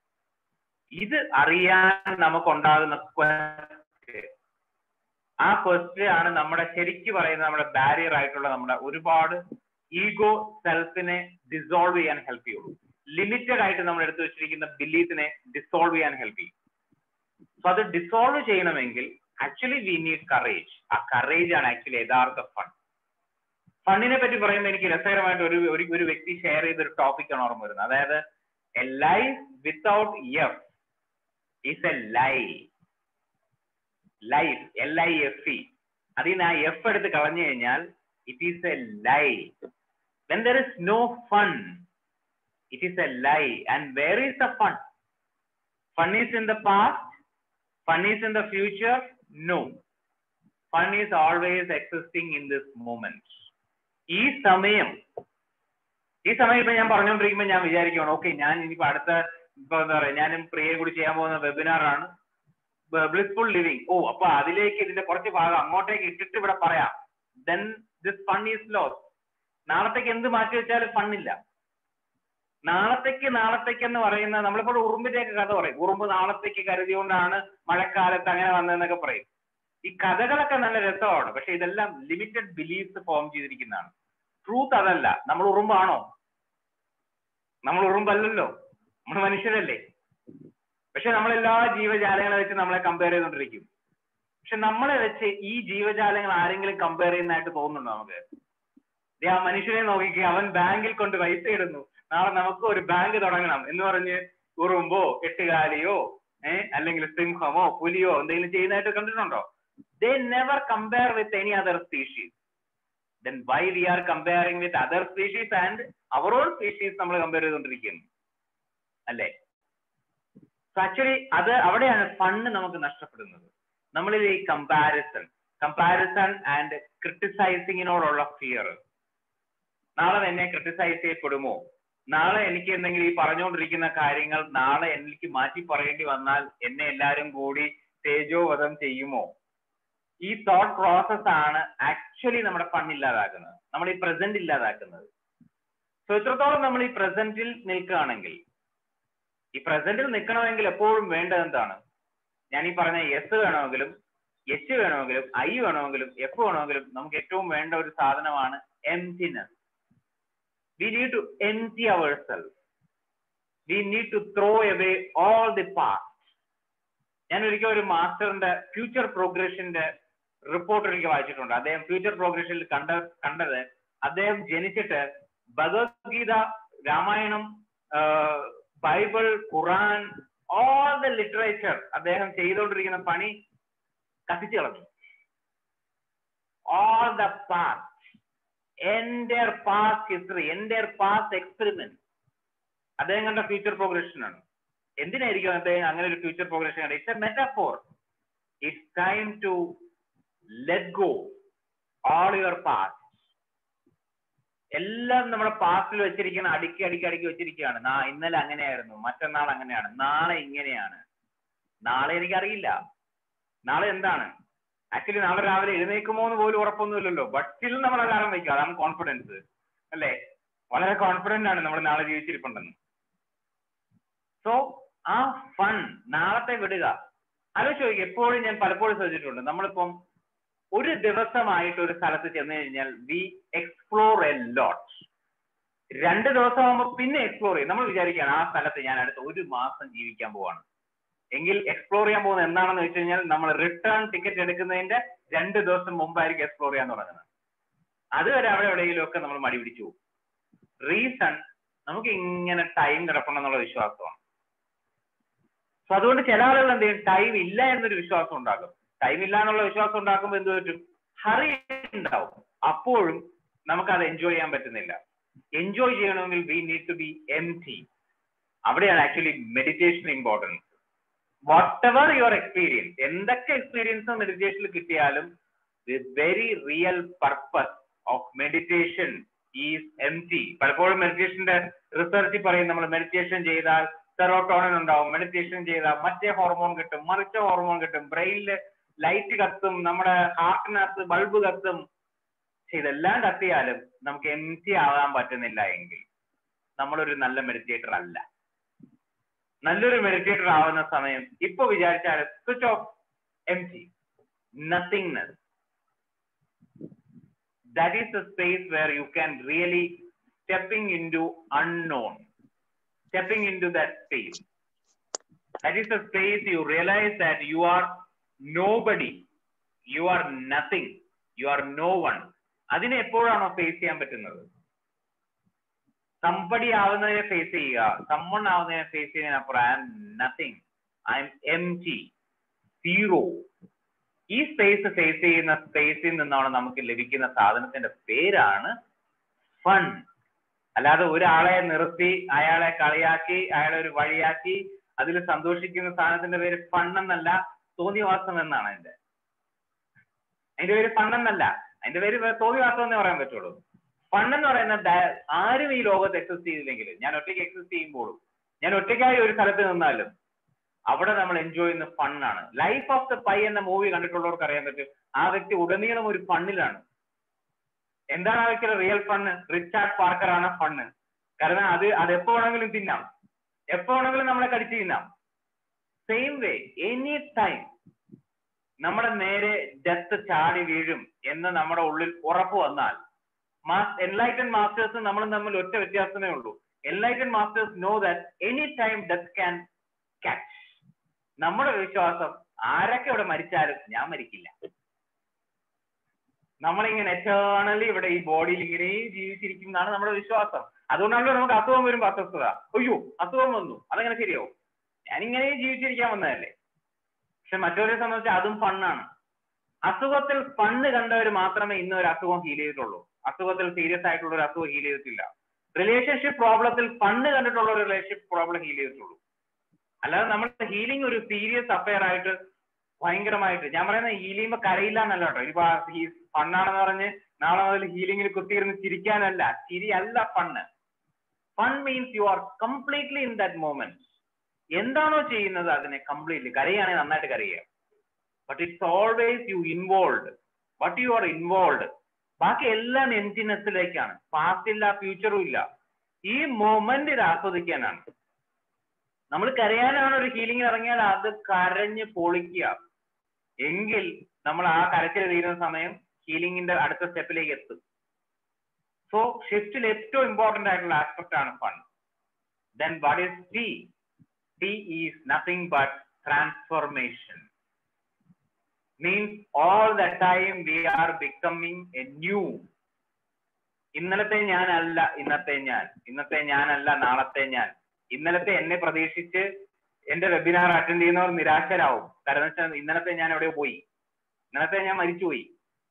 ഇത് അറിയാൻ നമുക്കുണ്ടാകുന്ന ക്വസ്റ്റ് ആ ക്വസ്റ്റ് ആണ് നമ്മുടെ ശരിക്ക് പറയുന്ന നമ്മുടെ ബാരിയർ ആയിട്ടുള്ള നമ്മുടെ ഒരുപാട് ഈഗോ സെൽഫിനെ ഡിസോൾവ് ചെയ്യാൻ ഹെൽപ്പ് ചെയ്യുള്ളൂ ലിമിറ്റഡ് ആയിട്ട് നമ്മൾ എടുത്തു വെച്ചിരിക്കുന്ന ബിലീഫിനെ ഡിസോൾവ് ചെയ്യാൻ ഹെൽപ്പ് ചെയ്യും സോ അത് ഡിസോൾവ് ചെയ്യണമെങ്കിൽ ആക്ച്വലി വി നീഡ് കറേജ് ആ കറേജ് ആണ് ആക്ച്വലി യഥാർത്ഥ ഫൺ ഫണ്ടിനെ പറ്റി പറയുമ്പോൾ എനിക്ക് രസകരമായിട്ട് ഒരു ഒരു ഒരു വ്യക്തി ഷെയർ ചെയ്ത ഒരു ടോപ്പിക്കാണ് ഓർമ്മ വരുന്നത് അതായത് a life without F is a lie life L I F E അതിൽ നിന്ന് ആ എഫ് എടുത്ത് കളഞ്ഞു കഴിഞ്ഞാൽ it is a lie when there is no fun it is a lie and where is the fun fun is in the past fun is in the future no fun is always existing in this moment ഈ സമയം ഈ സമയം ഇപ്പൊ ഞാൻ പറഞ്ഞുകൊണ്ടിരിക്കുമ്പോൾ ഞാൻ വിചാരിക്കുകയാണ് okay ഞാൻ ഇനിയിപ്പോ അടുത്ത ഇപ്പൊ എന്താ പറയാ ഞാനും പ്രിയയും കൂടി ചെയ്യാൻ പോകുന്ന വെബിനാർ ആണ് ബ്ലിസ്ഫുൾ ലിവിങ് ഓ അപ്പൊ അതിലേക്ക് ഇതിന്റെ കുറച്ച് ഭാഗം അങ്ങോട്ടേക്ക് ഇട്ടിട്ട് ഇവിടെ പറയാം then this fun is loss നാളത്തേക്ക് എന്ത് മാറ്റി വെച്ചാലും ഫണ്ണില്ല നാളത്തേക്ക് നാളത്തേക്ക് എന്ന് പറയുന്ന നമ്മളിപ്പോൾ ഉറുമ്പിന്റെയൊക്കെ കഥ പറയും ഉറുമ്പ് നാളത്തേക്ക് കരുതിയോണ്ടാണ് മഴക്കാലത്ത് അങ്ങനെ വന്നതെന്നൊക്കെ പറയും ഈ കഥകളൊക്കെ നല്ല രസമാണ് പക്ഷെ ഇതെല്ലാം ലിമിറ്റഡ് ബിലീഫ്സ് ഫോം ചെയ്തിരിക്കുന്നതാണ് ട്രൂത്ത് അതല്ല നമ്മൾ ഉറുമ്പാണോ നമ്മൾ ഉറുമ്പല്ലല്ലോ നമ്മൾ മനുഷ്യരല്ലേ പക്ഷെ നമ്മൾ എല്ലാ ജീവജാലങ്ങളെ വെച്ച് നമ്മളെ കമ്പയർ ചെയ്തുകൊണ്ടിരിക്കും പക്ഷെ നമ്മളെ വെച്ച് ഈ ജീവജാലങ്ങൾ ആരെങ്കിലും കമ്പയർ ചെയ്യുന്നതായിട്ട് തോന്നുന്നുണ്ടോ നമുക്ക് ദേ ആ മനുഷ്യനെ നോക്കിക്കുക അവൻ ബാങ്കിൽ കൊണ്ട് പൈസ ഇടുന്നു നാളെ നമുക്ക് ഒരു ബാങ്ക് തുടങ്ങണം എന്ന് പറഞ്ഞ് ഉറുമ്പോ എട്ടുകാലിയോ ഏഹ് അല്ലെങ്കിൽ സിംഹമോ പുലിയോ എന്തെങ്കിലും ചെയ്യുന്നതായിട്ട് കണ്ടിട്ടുണ്ടോ they never compare with any other species. Then why we are comparing with other species and our own species നമ്മൾ കമ്പയർ ചെയ്തുകൊണ്ടിരിക്കുന്നു അല്ലേ ആക്ച്വലി അത് അവിടെയാണ് ഫണ്ട് നമുക്ക് നഷ്ടപ്പെടുന്നത് നമ്മളിൽ ഈ കമ്പാരിസൺ കമ്പാരിസൺ ആൻഡ് ക്രിട്ടിസൈസിങ്ങിനോടുള്ള ഫിയർ നാളെ എന്നെ ക്രിട്ടിസൈസ് ചെയ്യപ്പെടുമോ നാളെ എനിക്ക് എന്തെങ്കിലും ഈ പറഞ്ഞുകൊണ്ടിരിക്കുന്ന കാര്യങ്ങൾ നാളെ എനിക്ക് മാറ്റി പറയേണ്ടി വന്നാൽ എന്നെ എല്ലാവരും കൂടി തേജോവധം ചെയ്യുമോ ഈ തോട്ട് പ്രോസസ് ആണ് ആക്ച്വലി നമ്മുടെ ഫണ്ട് ഇല്ലാതാക്കുന്നത് നമ്മൾ ഈ പ്രസന്റ് ഇല്ലാതാക്കുന്നത് സോ എത്രത്തോളം നമ്മൾ ഈ പ്രസന്റിൽ നിൽക്കുകയാണെങ്കിൽ ഈ പ്രസന്റിൽ നിൽക്കണമെങ്കിൽ എപ്പോഴും വേണ്ടത് എന്താണ് ഞാൻ ഈ പറഞ്ഞ എസ് വേണമെങ്കിലും എച്ച് വേണമെങ്കിലും ഐ വേണമെങ്കിലും എഫ് വേണമെങ്കിലും നമുക്ക് ഏറ്റവും വേണ്ട ഒരു സാധനമാണ് emptiness we need to empty our self we need to throw away all the past ഞാൻ ഒരിക്കൽ ഒരു മാസ്റ്ററിന്റെ ഫ്യൂച്ചർ പ്രോഗ്രഷന്റെ റിപ്പോർട്ട് എനിക്ക് വായിച്ചിട്ടുണ്ട് അദ്ദേഹം ഫ്യൂച്ചർ പ്രോഗ്രഷനിൽ കണ്ട കണ്ടത് അദ്ദേഹം ജനിച്ചിട്ട് Bhagavad Gita Ramayanam Bible Quran all the literature അദ്ദേഹം ചെയ്തുകൊണ്ടിരിക്കുന്ന പണി കത്തിച്ചു കളഞ്ഞു all the past entire past history entire past experiment അദ്ദേഹം കണ്ട ഫ്യൂച്ചർ പ്രോഗ്രഷൻ ആണ് എന്തിനായിരിക്കും അദ്ദേഹം അങ്ങനെ ഒരു ഫ്യൂച്ചർ പ്രോഗ്രഷൻ കണ്ടത് it's a metaphor it's time to let go all your past എല്ലാം നമ്മുടെ പാസ്റ്റിൽ വെച്ചിരിക്കുന്ന അടുക്കി അടുക്കി അടുക്കി വെച്ചിരിക്കുകയാണ് നാ ഇന്നലെ അങ്ങനെയായിരുന്നു മറ്റന്നാൾ അങ്ങനെയാണ് നാളെ ഇങ്ങനെയാണ് നാളെ എനിക്കറിയില്ല നാളെ എന്താണ് ആക്ച്വലി നാളെ രാവിലെ എഴുന്നേക്കുമോ എന്ന് പോലും ഉറപ്പൊന്നുമില്ലല്ലോ ബട്ട് സ്റ്റിൽ നമ്മൾ അലാറം വയ്ക്കുക അതാണ് കോൺഫിഡൻസ് അല്ലേ വളരെ കോൺഫിഡന്റ് ആണ് നമ്മൾ നാളെ ജീവിച്ചിരിപ്പുണ്ടെന്ന് സോ ആ ഫൺ നാളത്തെ വിടുക ആലോചിച്ച് നോക്കി എപ്പോഴും ഞാൻ പലപ്പോഴും ശ്രദ്ധിച്ചിട്ടുണ്ട് നമ്മളിപ്പം ഒരു ദിവസമായിട്ട് ഒരു സ്ഥലത്ത് ചെന്ന് കഴിഞ്ഞാൽ വി എക്സ്പ്ലോർ എ ലോട്ട് രണ്ട് ദിവസം ആകുമ്പോൾ പിന്നെ എക്സ്പ്ലോർ ചെയ്യും നമ്മൾ വിചാരിക്കുകയാണ് ആ സ്ഥലത്ത് ഞാൻ അടുത്ത ഒരു മാസം ജീവിക്കാൻ പോവാണ് എങ്കിൽ എക്സ്പ്ലോർ ചെയ്യാൻ പോകുന്നത് എന്താണെന്ന് വെച്ച് കഴിഞ്ഞാൽ നമ്മൾ റിട്ടേൺ ടിക്കറ്റ് എടുക്കുന്നതിന്റെ രണ്ട് ദിവസം മുമ്പായിരിക്കും എക്സ്പ്ലോർ ചെയ്യാൻ തുടങ്ങുന്നത് അതുവരെ അവിടെ എവിടെയെങ്കിലും ഒക്കെ നമ്മൾ മടി പിടിച്ചു പോകും റീസൺ നമുക്ക് ഇങ്ങനെ ടൈം കിടപ്പണമെന്നുള്ള വിശ്വാസമാണ് സോ അതുകൊണ്ട് ചില ആളുകൾ എന്ത് ചെയ്യും ടൈം ഇല്ല എന്നൊരു വിശ്വാസം ഉണ്ടാകും ടൈം ഇല്ല എന്നുള്ള വിശ്വാസം ഉണ്ടാക്കുമ്പോൾ എന്ത് പറ്റും ഹറി ഉണ്ടാവും അപ്പോഴും നമുക്ക് അത് എൻജോയ് ചെയ്യാൻ പറ്റുന്നില്ല എൻജോയ് ചെയ്യണമെങ്കിൽ we need to be empty അവിടെയാണ് actually meditation importance whatever your experience എന്തൊക്കെ എക്സ്പീരിയൻസ് മെഡിറ്റേഷനിൽ കിട്ടിയാലും the very real purpose of meditation is empty പലപ്പോഴും മെഡിറ്റേഷന്റെ റിസർച്ച് പറയും നമ്മൾ മെഡിറ്റേഷൻ ചെയ്താൽ സെറോട്ടോണിൻ ഉണ്ടാവും മെഡിറ്റേഷൻ ചെയ്താൽ മറ്റേ ഹോർമോൺ കിട്ടും മറിച്ച ഹോർമോൺ കിട്ടും ബ്രെയിനിൽ ലൈറ്റ് കത്തും നമ്മുടെ ഹാർട്ടിനകത്ത് ബൾബ് കത്തും പക്ഷെ ഇതെല്ലാം കത്തിയാലും നമുക്ക് എം ടി ആകാൻ പറ്റുന്നില്ല എങ്കിൽ നമ്മളൊരു നല്ല മെഡിറ്റേറ്റർ അല്ല നല്ലൊരു മെഡിറ്റേറ്റർ ആവുന്ന സമയം ഇപ്പൊ വിചാരിച്ചാൽ switch off empty nothingness that is the space where you can really stepping into unknown stepping into that space that is the space you realize that you are nobody you are nothing you are no one അതിനെ എപ്പോഴാണോ face ചെയ്യാൻ പറ്റുന്നത് somebody ആവുന്നതിനെ face ചെയ്യുക someone ആവുന്നതിനെ face ചെയ്യുന്നതിനപ്പുറം I'm nothing I'm empty zero ഈ space face ചെയ്യുന്ന സ്പേസിൽ നിന്നാണ് നമുക്ക് ലഭിക്കുന്ന സാധനത്തിന്റെ പേരാണ് ഫൺ അല്ലാതെ ഒരാളെ നിർത്തി അയാളെ കളിയാക്കി അയാളെ ഒരു വഴിയാക്കി അതിൽ സന്തോഷിക്കുന്ന സാധനത്തിന്റെ പേര് ഫൺ എന്നല്ല തോന്നിവാസം എന്നാണ് അതിന്റെ അതിന്റെ പേര് ഫൺ എന്നല്ല അതിന്റെ പേര് തോന്നിവാസം എന്നേ പറയാൻ പറ്റുള്ളൂ ഫൺ എന്ന് പറയുന്ന ആരും ഈ ലോകത്ത് എക്സിസ്റ്റ് ചെയ്തില്ലെങ്കിൽ ഞാൻ ഒറ്റയ്ക്ക് എക്സിസ്റ്റ് ചെയ്യുമ്പോഴും ഞാൻ ഒറ്റയ്ക്കായി ഒരു സ്ഥലത്ത് നിന്നാലും അവിടെ നമ്മൾ എൻജോയ് ചെയ്യുന്ന ഫണ്ണാണ് ലൈഫ് ഓഫ് ദ പൈ എന്ന മൂവി കണ്ടിട്ടുള്ളവർക്ക് അറിയാൻ പറ്റും ആ വ്യക്തി ഉടനീളം ഒരു ഫണ്ണിലാണ് എന്താണ് ആ വ്യക്തിയുടെ റിയൽ ഫണ്ണ് റിച്ചാർഡ് പാർക്കർ ആണ് ഫണ്ണ് കാരണം അത് അത് എപ്പോ വേണമെങ്കിലും തിന്നാം എപ്പോ വേണമെങ്കിലും നമ്മളെ കടിച്ചു തിന്നാം സെയിം വേ എനി ടൈം നമ്മുടെ നേരെ ഡെത്ത് ചാടി വീഴും എന്ന് നമ്മുടെ ഉള്ളിൽ ഉറപ്പ് വന്നാൽ എൻലൈറ്റൻ മാസ്റ്റേഴ്സും നമ്മളും തമ്മിൽ ഒറ്റ വ്യത്യാസമേ ഉള്ളൂ enlighten masters know that any time death can catch നമ്മുടെ വിശ്വാസം ആരൊക്കെ ഇവിടെ മരിച്ചാലും ഞാൻ മരിക്കില്ല നമ്മളിങ്ങനെ എറ്റേണലി ഇവിടെ ഈ ബോഡിയിൽ ഇങ്ങനെ ജീവിച്ചിരിക്കും എന്നാണ് നമ്മുടെ വിശ്വാസം അതുകൊണ്ടാണല്ലോ നമുക്ക് അസുഖം വരുമ്പോ അസ്വസ്ഥത അയ്യോ അസുഖം വന്നു അതങ്ങനെ ശരിയാവും ഞാനിങ്ങനെ ജീവിച്ചിരിക്കാൻ വന്നതല്ലേ പക്ഷെ മറ്റവരെ സംബന്ധിച്ച് അതും ഫണ്ണാണ് അസുഖത്തിൽ ഫണ്ണ് കണ്ടവർ മാത്രമേ ഇന്ന് ഒരു അസുഖം ഹീൽ ചെയ്തിട്ടുള്ളൂ അസുഖത്തിൽ സീരിയസ് ആയിട്ടുള്ള ഒരു അസുഖം ഹീൽ ചെയ്തിട്ടില്ല റിലേഷൻഷിപ്പ് പ്രോബ്ലത്തിൽ ഫണ്ണ് കണ്ടിട്ടുള്ള ഒരു റിലേഷൻഷിപ്പ് പ്രോബ്ലം ഹീൽ ചെയ്തിട്ടുള്ളൂ അല്ലാതെ നമ്മുടെ ഹീലിംഗ് ഒരു സീരിയസ് അഫയർ ആയിട്ട് ഭയങ്കരമായിട്ട് ഞാൻ പറയുന്നത് ഹീലിംഗ് കരയില്ല എന്നല്ല കേട്ടോ ഇനിയിപ്പോ ഫണ്ണാണെന്ന് പറഞ്ഞ് നാളെ മുതൽ ഹീലിംഗിൽ കുത്തിയിരുന്ന് ചിരിക്കാനല്ല ചിരി അല്ല fun fun means you are completely in that moment എന്താണോ ചെയ്യുന്നത് അതിനെ കംപ്ലീറ്റ്ലി കരയുകയാണെങ്കിൽ നന്നായിട്ട് കരയുക but it's always you involve what you are involve ബാക്കി എല്ലാം എംറ്റിനെസ്സിലേക്കാണ് പാസ്റ്റ് ഇല്ല ഫ്യൂച്ചറും ഇല്ല ഈ മൊമെന്റ് ഇത് ആസ്വദിക്കാനാണ് നമ്മൾ കരയാനാണ് ഒരു ഹീലിംഗ് ഇറങ്ങിയാൽ അത് കരഞ്ഞ് പൊളിക്കുക എങ്കിൽ നമ്മൾ ആ കരച്ചിൽ തീരുന്ന സമയം ഹീലിംഗിന്റെ അടുത്ത സ്റ്റെപ്പിലേക്ക് എത്തും സോ ഷിഫ്റ്റിൽ ഏറ്റവും ഇമ്പോർട്ടന്റ് ആയിട്ടുള്ള ആസ്പെക്ട് ആണ് fun then what is T T is nothing but transformation means all the time we are becoming a new ഇന്നലത്തെ ഞാനല്ല ഇന്നത്തെ ഞാൻ ഇന്നത്തെ ഞാനല്ല നാളത്തെ ഞാൻ ഇന്നലത്തെ എന്നെ പ്രതീക്ഷിച്ച് എന്റെ വെബിനാർ അറ്റൻഡ് ചെയ്യുന്നവർ നിരാശരാവും കാരണം വെച്ചാൽ ഇന്നലത്തെ ഞാൻ എവിടെയോ പോയി ഇന്നലത്തെ ഞാൻ മരിച്ചുപോയി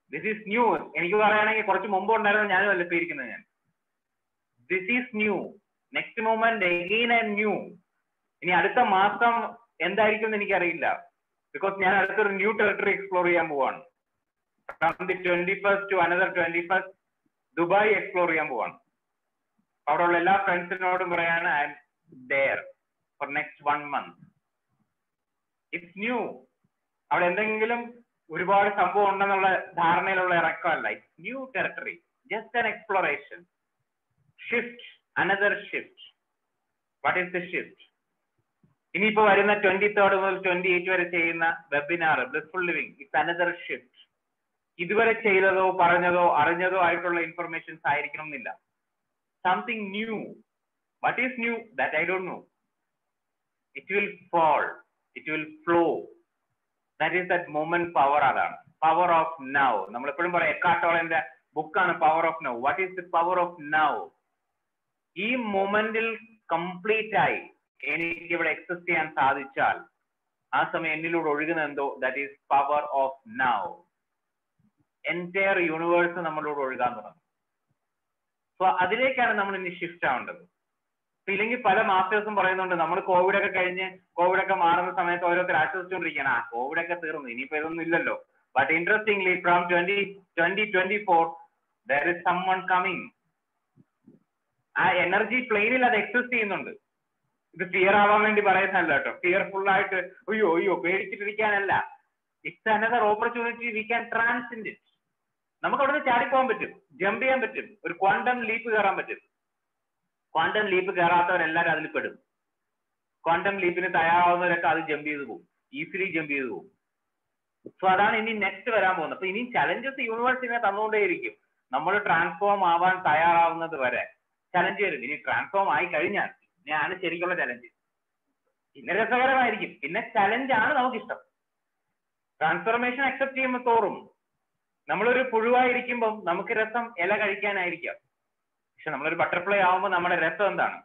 ദിസ് ഈസ് ന്യൂ എനിക്ക് പറയുകയാണെങ്കിൽ കുറച്ച് മുമ്പ് ഉണ്ടായിരുന്നു ഞാനും അല്ല ഇപ്പൊ ഇരിക്കുന്നത് ഞാൻ this is new next moment again and new ഇനി അടുത്ത മാസം എന്തായിരിക്കും എന്ന് എനിക്കറിയില്ല ബിക്കോസ് ഞാൻ അടുത്തൊരു ന്യൂ ടെറിട്ടറി എക്സ്പ്ലോർ ചെയ്യാൻ പോവാണ് from the twenty first to another twenty first Dubai explore ചെയ്യാൻ പോവാണ് അവിടെയുള്ള എല്ലാ ഫ്രണ്ട്സിനോടും പറയാണ് I'm there for next one month it's new അവിടെ എന്തെങ്കിലും ഒരുപാട് സംഭവം ഉണ്ടെന്നുള്ള ധാരണയിലുള്ള ഇറക്കമല്ല it's new territory just an exploration shift another shift what is the shift ഇനിയിപ്പോ വരുന്ന ട്വന്റി തേർഡ് മുതൽ ട്വന്റി എയ്റ്റ് വരെ ചെയ്യുന്ന webinar blissful living it's another shift ഇതുവരെ ചെയ്തതോ പറഞ്ഞതോ അറിഞ്ഞതോ ആയിട്ടുള്ള ഇൻഫർമേഷൻസ് ആയിരിക്കണം എന്നില്ല something new what is new that I don't know it will fall it will flow that is that moment power അതാണ് പവർ ഓഫ് നൗ നമ്മൾ എപ്പോഴും പറയാം എക്കാട്ടോളന്റെ ബുക്കാണ് power of now what is the power of now ഈ മൊമെന്റിൽ complete ആയി എനിക്ക് ഇവിടെ എക്സിസ്റ്റ് ചെയ്യാൻ സാധിച്ചാൽ ആ സമയം എന്നിലൂടെ ഒഴുകുന്ന എന്തോ that is power of now entire universe നമ്മളോട് ഒഴുകാൻ തുടങ്ങും സോ അതിലേക്കാണ് നമ്മൾ ഇനി ഷിഫ്റ്റ് ആവേണ്ടത് ഇല്ലെങ്കിൽ പല മാസ്റ്റേഴ്സും പറയുന്നുണ്ട് നമ്മൾ കോവിഡ് ഒക്കെ കഴിഞ്ഞ് കോവിഡ് ഒക്കെ മാറുന്ന സമയത്ത് ഓരോരുത്തർ ആശ്വസിച്ചുകൊണ്ടിരിക്കുകയാണ് ആ കോവിഡ് ഒക്കെ തീർന്നു ഇനിയിപ്പോ ഇതൊന്നും ഇല്ലല്ലോ but interestingly from twenty twenty twenty four there is someone coming ആ എനർജി പ്ലെയിനിൽ അത് എക്സിസ്റ്റ് ചെയ്യുന്നുണ്ട് ഇത് ഫിയർ ആവാൻ വേണ്ടി പറയുന്നല്ല കേട്ടോ ഫിയർഫുൾ ആയിട്ട് അയ്യോ അയ്യോ പേടിച്ചിട്ടിരിക്കാനല്ല it's another opportunity we can transcend it നമുക്ക് അവിടുന്ന് ചാടിപ്പോകാൻ പറ്റും ജമ്പ് ചെയ്യാൻ പറ്റും ഒരു ക്വാണ്ടം ലീപ്പ് കയറാൻ പറ്റും ക്വാണ്ടം ലീപ്പ് കയറാത്തവരെല്ലാവരും അതിൽ പെടും ക്വാണ്ടം ലീപ്പിന് തയ്യാറാവുന്നവരൊക്കെ അത് ജമ്പ് ചെയ്ത് പോകും ഈസിലി ജമ്പ് ചെയ്ത് പോകും സോ അതാണ് ഇനി നെക്സ്റ്റ് വരാൻ പോകുന്നത് അപ്പൊ ഇനി ചലഞ്ചസ് യൂണിവേഴ്സിനെ തന്നുകൊണ്ടേയിരിക്കും നമ്മൾ ട്രാൻസ്ഫോം ആവാൻ തയ്യാറാവുന്നത് വരെ ചലഞ്ച് വരും ഇനി ട്രാൻസ്ഫോം ആയി കഴിഞ്ഞാൽ ഞാൻ ശരിക്കുള്ള ചലഞ്ച് പിന്നെ രസകരമായിരിക്കും പിന്നെ ചലഞ്ച് ആണ് നമുക്കിഷ്ടം ട്രാൻസ്ഫോർമേഷൻ അക്സെപ്റ്റ് ചെയ്യുമ്പോൾ തോറും നമ്മളൊരു പുഴുവായിരിക്കുമ്പം നമുക്ക് രസം ഇല കഴിക്കാനായിരിക്കാം പക്ഷെ നമ്മളൊരു ബട്ടർഫ്ലൈ ആവുമ്പോൾ നമ്മുടെ രസം എന്താണ്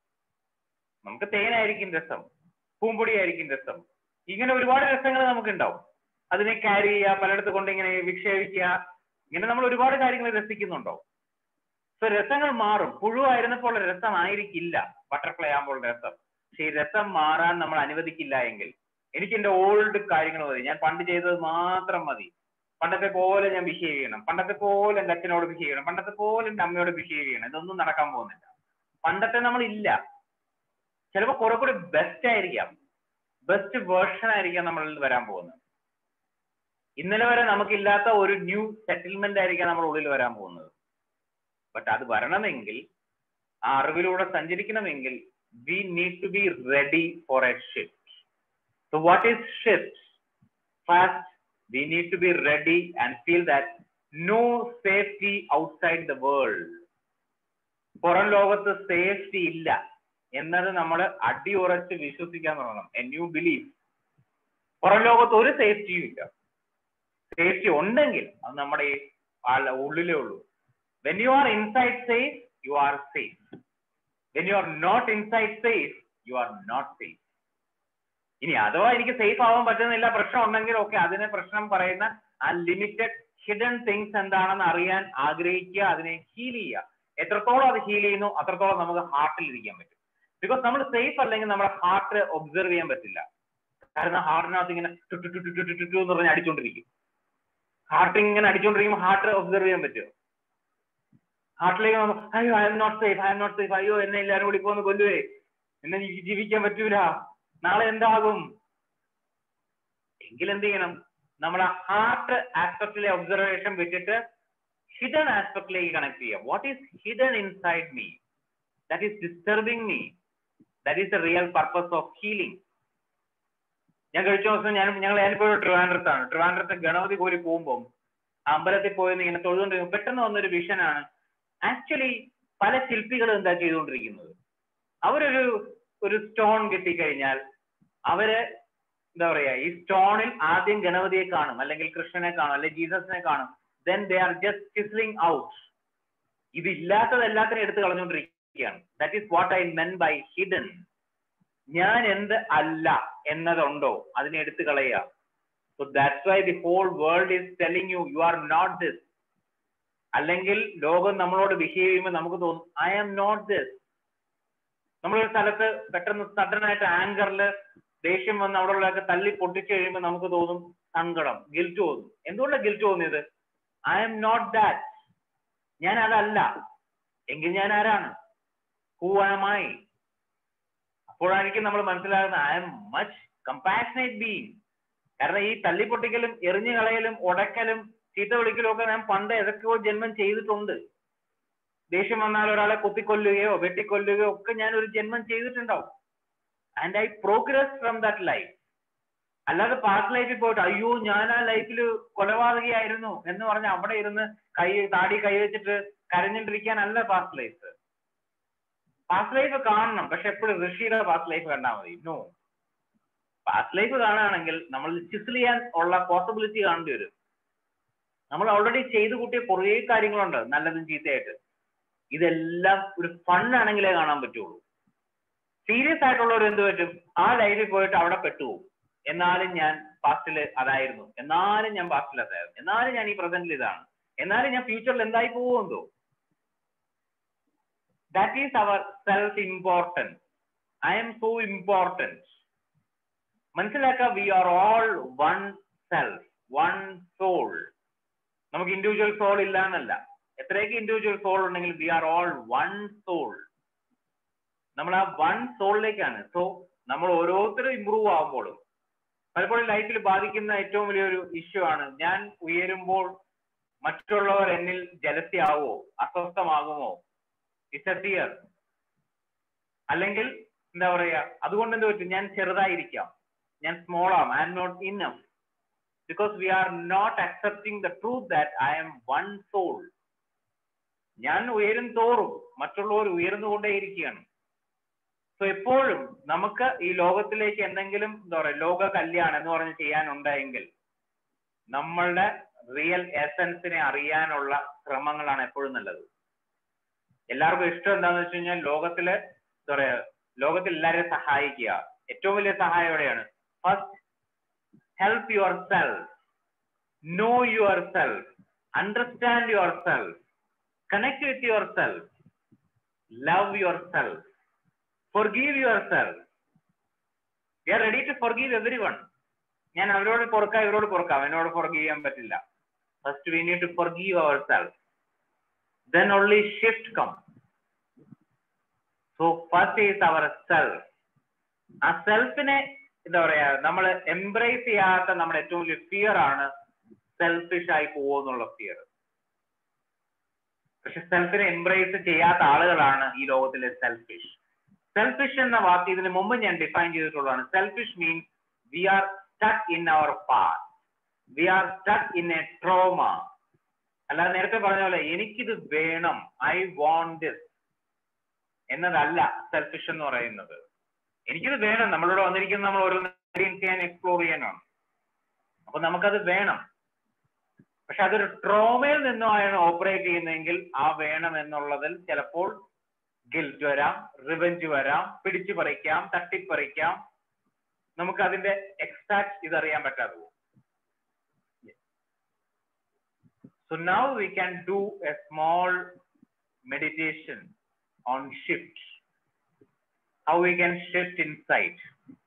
നമുക്ക് തേനായിരിക്കും രസം പൂമ്പൊടി ആയിരിക്കും രസം ഇങ്ങനെ ഒരുപാട് രസങ്ങൾ നമുക്ക് ഉണ്ടാവും അതിനെ ക്യാരി ചെയ്യുക പലയിടത്ത് കൊണ്ട് ഇങ്ങനെ വിക്ഷേപിക്കുക ഇങ്ങനെ നമ്മൾ ഒരുപാട് കാര്യങ്ങൾ രസിക്കുന്നുണ്ടാവും സോ രസങ്ങൾ മാറും പുഴുവായിരുന്നപ്പോൾ ഉള്ള രസമായിരിക്കില്ല ബട്ടർഫ്ലൈ ആകുമ്പോൾ രസം പക്ഷെ ഈ രസം മാറാൻ നമ്മൾ അനുവദിക്കില്ല എങ്കിൽ എനിക്ക് എന്റെ ഓൾഡ് കാര്യങ്ങൾ മതി ഞാൻ പണ്ട് ചെയ്തത് മാത്രം മതി പണ്ടത്തെ പോലെ ഞാൻ ബിഹേവ് ചെയ്യണം പണ്ടത്തെ പോലെ എന്റെ അച്ഛനോട് ബിഹേവ് ചെയ്യണം പണ്ടത്തെ പോലെ എന്റെ അമ്മയോട് ബിഹേവ് ചെയ്യണം ഇതൊന്നും നടക്കാൻ പോകുന്നില്ല പണ്ടത്തെ നമ്മൾ ഇല്ല ചിലപ്പോൾ കുറെ കൂടി ബെസ്റ്റ് ആയിരിക്കാം ബെസ്റ്റ് വേർഷൻ ആയിരിക്കാം നമ്മളിൽ വരാൻ പോകുന്നത് ഇന്നലെ വരെ നമുക്കില്ലാത്ത ഒരു ന്യൂ സെറ്റിൽമെന്റ് ആയിരിക്കാം നമ്മുടെ ഉള്ളിൽ വരാൻ പോകുന്നത് ബട്ട് അത് വരണമെങ്കിൽ ആ അറിവിലൂടെ സഞ്ചരിക്കണമെങ്കിൽ we need to be ready for a shift so what is shift first we need to be ready and feel that no safety outside the world പുറം ലോകത്ത് സേഫ്റ്റി ഇല്ല എന്നത് നമ്മൾ അടിയുറച്ച് വിശ്വസിക്കാൻ തുടങ്ങണം എ ന്യൂ ബിലീഫ് പുറം ലോകത്ത് ഒരു സേഫ്റ്റിയും ഇല്ല സേഫ്റ്റി ഉണ്ടെങ്കിൽ അത് നമ്മുടെ ഈ ആളുടെ ഉള്ളിലേ ഉള്ളൂ when you are inside safe you are safe when you are not inside safe you are not safe ഇനി അഥവാ എനിക്ക് സേഫ് ആവാൻ പറ്റുന്നില്ല പ്രശ്നം ഉണ്ടെങ്കിൽ ഓക്കെ അതിനെ പ്രശ്നം പറയുന്ന ആ ലിമിറ്റഡ് ഹിഡൻ തിങ്സ് എന്താണെന്ന് അറിയാൻ ആഗ്രഹിക്കുക അതിനെ ഹീൽ ചെയ്യുക എത്രത്തോളം അത് ഹീൽ ചെയ്യുന്നു അത്രത്തോളം നമുക്ക് ഹാർട്ടിൽ ഇരിക്കാൻ പറ്റും ബിക്കോസ് നമ്മൾ സേഫ് അല്ലെങ്കിൽ നമ്മുടെ ഹാർട്ട് ഒബ്സർവ് ചെയ്യാൻ പറ്റില്ല കാരണം ഹാർട്ടിനകത്ത് ഇങ്ങനെ ടു ടു ടു ടു ടു ടു ടു എന്ന് പറഞ്ഞ് അടിച്ചോണ്ടിരിക്കും ഹാർട്ട് ഇങ്ങനെ അടിച്ചോണ്ടിരിക്കുമ്പോൾ ഹാർട്ട് ഒബ്സർവ് ചെയ്യാൻ പറ്റുമോ ഹാർട്ടിലേക്ക് വന്നു അയ്യോ I'm not safe I'm not safe അയ്യോ എന്നെ എല്ലാവരും കൂടി പോകുന്നു കൊല്ലുവേ എന്നെ എനിക്ക് ജീവിക്കാൻ പറ്റൂല നാളെ എന്താകും എങ്കിൽ എന്ത് ചെയ്യണം നമ്മുടെ ഹാർട്ട് ആസ്പെക്റ്റിലെ ഒബ്സർവേഷൻ വിട്ടിട്ട് ഹിഡൻ ആസ്പെക്റ്റിലേക്ക് കണക്ട് ചെയ്യാം what is hidden inside me that is disturbing me that is the real purpose of healing ഞാൻ കഴിച്ച ദിവസം ഞാൻ ഞങ്ങൾ ഞാനിപ്പോൾ ട്രിവാൻഡ്രത്താണ് ട്രിവാൻഡ്രത്ത് ഗണപതി കോരി പോകുമ്പോൾ അമ്പലത്തിൽ പോയെന്ന് ഇങ്ങനെ തൊഴുതുകൊണ്ടിരിക്കും പെട്ടെന്ന് വന്നൊരു വിഷനാണ് ആക്ച്വലി പല ശില്പികളും എന്താ ചെയ്തുകൊണ്ടിരിക്കുന്നത് അവരൊരു ഒരു സ്റ്റോൺ കിട്ടിക്കഴിഞ്ഞാൽ അവര് എന്താ പറയാ ഈ സ്റ്റോണിൽ ആദ്യം ഗണപതിയെ കാണും അല്ലെങ്കിൽ കൃഷ്ണനെ കാണും അല്ലെങ്കിൽ ജീസസിനെ കാണും then they are just chiselling out ഇതില്ലാത്തത് എല്ലാത്തിനും എടുത്ത് കളഞ്ഞുകൊണ്ടിരിക്കുകയാണ് that is what I mean by hidden ഞാൻ എന്ത് അല്ല എന്നതുണ്ടോ അതിനെ എടുത്തു കളയുക so that's why the whole world is telling you you are not this അല്ലെങ്കിൽ ലോകം നമ്മളോട് ബിഹേവ് ചെയ്യുമ്പോൾ നമുക്ക് തോന്നും ഐ ആം നോട്ട് ദിസ് നമ്മളൊരു സ്ഥലത്ത് പെട്ടെന്ന് സഡൻ ആയിട്ട് ആങ്കറിൽ ദേഷ്യം വന്ന് അവിടെ ഉള്ളതൊക്കെ തല്ലി പൊട്ടിച്ചു കഴിയുമ്പോൾ നമുക്ക് തോന്നും സങ്കടം ഗിൽറ്റ് തോന്നും എന്തുകൊണ്ടാണ് ഗിൽറ്റ് തോന്നിയത് ഐ എം നോട്ട് ദാറ്റ് ഞാൻ അതല്ല എങ്കിൽ ഞാൻ ആരാണ് ഹൂ ആം ഐ അപ്പോഴായിരിക്കും നമ്മൾ മനസ്സിലാകുന്നത് I'm much compassionate being കാരണം ഈ തല്ലിപ്പൊട്ടിക്കലും എറിഞ്ഞു കളയലും ഉടക്കലും ചീത്ത വിളിക്കലും ഒക്കെ ഞാൻ പണ്ട് ഏതൊക്കെയോ ജന്മം ചെയ്തിട്ടുണ്ട് ദേഷ്യം വന്നാൽ ഒരാളെ കുത്തിക്കൊല്ലുകയോ വെട്ടിക്കൊല്ലുകയോ ഒക്കെ ഞാൻ ഒരു ജന്മം ചെയ്തിട്ടുണ്ടാവും and I progress from that life അല്ലാതെ പാസ്റ്റ് ലൈഫിൽ പോയിട്ട് അയ്യോ ഞാൻ ആ ലൈഫിൽ കൊലപാതകയായിരുന്നു എന്ന് പറഞ്ഞ് അവിടെ ഇരുന്ന് കൈ താടി കൈവച്ചിട്ട് കരഞ്ഞിട്ടിരിക്കാനല്ല പാസ്റ്റ് ലൈഫ് പാസ്റ്റ് ലൈഫ് കാണണം പക്ഷെ എപ്പോഴും ഋഷിയുടെ പാസ്റ്റ് ലൈഫ് കണ്ടാൽ മതി നോ പാസ്റ്റ് ലൈഫ് കാണുകയാണെങ്കിൽ നമ്മൾ ചിസിൽ ചെയ്യാൻ ഉള്ള പോസിബിലിറ്റി കാണേണ്ടി വരും നമ്മൾ ഓൾറെഡി ചെയ്തു കൂട്ടിയ കുറേ കാര്യങ്ങളുണ്ട് നല്ലതും ചീത്തയായിട്ട് ഇതെല്ലാം ഒരു ഫൺ ആണെങ്കിലേ കാണാൻ പറ്റുള്ളൂ സീരിയസ് ആയിട്ടുള്ളവർ എന്ത് പറ്റും ആ ലൈഫിൽ പോയിട്ട് അവിടെ പെട്ടുപോകും എന്നാലും ഞാൻ പാസ്റ്റിൽ അതായിരുന്നു എന്നാലും ഞാൻ പാസ്റ്റിൽ അതായിരുന്നു എന്നാലും ഞാൻ ഈ പ്രസന്റിൽ ഇതാണ് എന്നാലും ഞാൻ ഫ്യൂച്ചറിൽ എന്തായി പോകുമെന്തോ that is our self importance I'm so important മനസ്സിലാക്കുക we are all one self one soul നമുക്ക് ഇൻഡിവിജ്വൽ സോൾ ഇല്ല എന്നല്ല എത്രയൊക്കെ ഇൻഡിവിജ്വൽ സോൾ ഉണ്ടെങ്കിൽ we are all one soul നമ്മൾ ആ വൺ സോളിലേക്കാണ് സോ നമ്മൾ ഓരോരുത്തരും ഇമ്പ്രൂവ് ആകുമ്പോഴും പലപ്പോഴും ലൈഫിൽ ബാധിക്കുന്ന ഏറ്റവും വലിയൊരു ഇഷ്യൂ ആണ് ഞാൻ ഉയരുമ്പോൾ മറ്റുള്ളവർ എന്നിൽ ജലസി ആവുമോ അസ്വസ്ഥമാകുമോ ഇറ്റ്സ് എ ഫിയർ അല്ലെങ്കിൽ എന്താ പറയാ അതുകൊണ്ട് എന്ത് പറ്റും ഞാൻ ചെറുതായിരിക്കാം ഞാൻ small am I'm not enough because we are not accepting the truth that I'm one soul ഞാൻ ഉയരും തോറും മറ്റുള്ളവർ ഉയർന്നുകൊണ്ടേയിരിക്കുകയാണ് സോ എപ്പോഴും നമുക്ക് ഈ ലോകത്തിലേക്ക് എന്തെങ്കിലും എന്താ പറയുക ലോക കല്യാണം എന്ന് പറഞ്ഞ് ചെയ്യാനുണ്ടെങ്കിൽ നമ്മളുടെ റിയൽ എസൻസിനെ അറിയാനുള്ള ശ്രമങ്ങളാണ് എപ്പോഴും നല്ലത് എല്ലാവർക്കും ഇഷ്ടം എന്താണെന്ന് വെച്ച് കഴിഞ്ഞാൽ ലോകത്തില് എന്താ പറയാ ലോകത്തിൽ എല്ലാവരെയും സഹായിക്കുക ഏറ്റവും വലിയ സഹായം എവിടെയാണ് first help yourself know yourself understand yourself connect with yourself love yourself forgive yourself we are ready to forgive everyone ഞാൻ അവരോട് പൊറുക്കാം ഇവരോട് പൊറുക്കാം എന്നോട് forgive ചെയ്യാൻ പറ്റില്ല first we need to forgive ourselves then only shift come so first is our self ആ സെൽഫിനെ എന്താ പറയാ നമ്മൾ എംബ്രേസ് ചെയ്യാത്ത നമ്മുടെ ഏറ്റവും വലിയ ഫിയർ ആണ് സെൽഫിഷ് ആയി പോകുന്നുള്ള ഫിയർ പക്ഷെ സെൽഫിനെ എംബ്രേസ് ചെയ്യാത്ത ആളുകളാണ് ഈ ലോകത്തിലെ സെൽഫിഷ് സെൽഫിഷ് എന്ന വാക്ക് ഇതിന് മുമ്പ് ഞാൻ ഡിഫൈൻ ചെയ്തിട്ടുള്ളതാണ് selfish means we are stuck in our past we are stuck in a trauma അല്ലാതെ നേരത്തെ പറഞ്ഞ പോലെ എനിക്കിത് വേണം ഐ വോണ്ട് ദിസ് എന്നതല്ല സെൽഫിഷ് എന്ന് പറയുന്നത് എനിക്കിത് വേണം നമ്മളിവിടെ വന്നിരിക്കുന്ന നമ്മൾ ഓരോന്ന് ചെയ്യാൻ എക്സ്പ്ലോർ ചെയ്യാനാണ് അപ്പൊ നമുക്കത് വേണം പക്ഷെ അതൊരു ട്രോമയിൽ നിന്നുമാണ് ഓപ്പറേറ്റ് ചെയ്യുന്നതെങ്കിൽ ആ വേണം എന്നുള്ളതിൽ ചിലപ്പോൾ ഗിൽറ്റ് വരാം റിവെഞ്ച് വരാം പിടിച്ചു പറിക്കാം തട്ടിപ്പറിക്കാം നമുക്ക് അതിന്റെ എക്സാക്ട് ഇതറിയാൻ പറ്റാതെ പോകും so now we can do a small meditation on shift how we can shift insight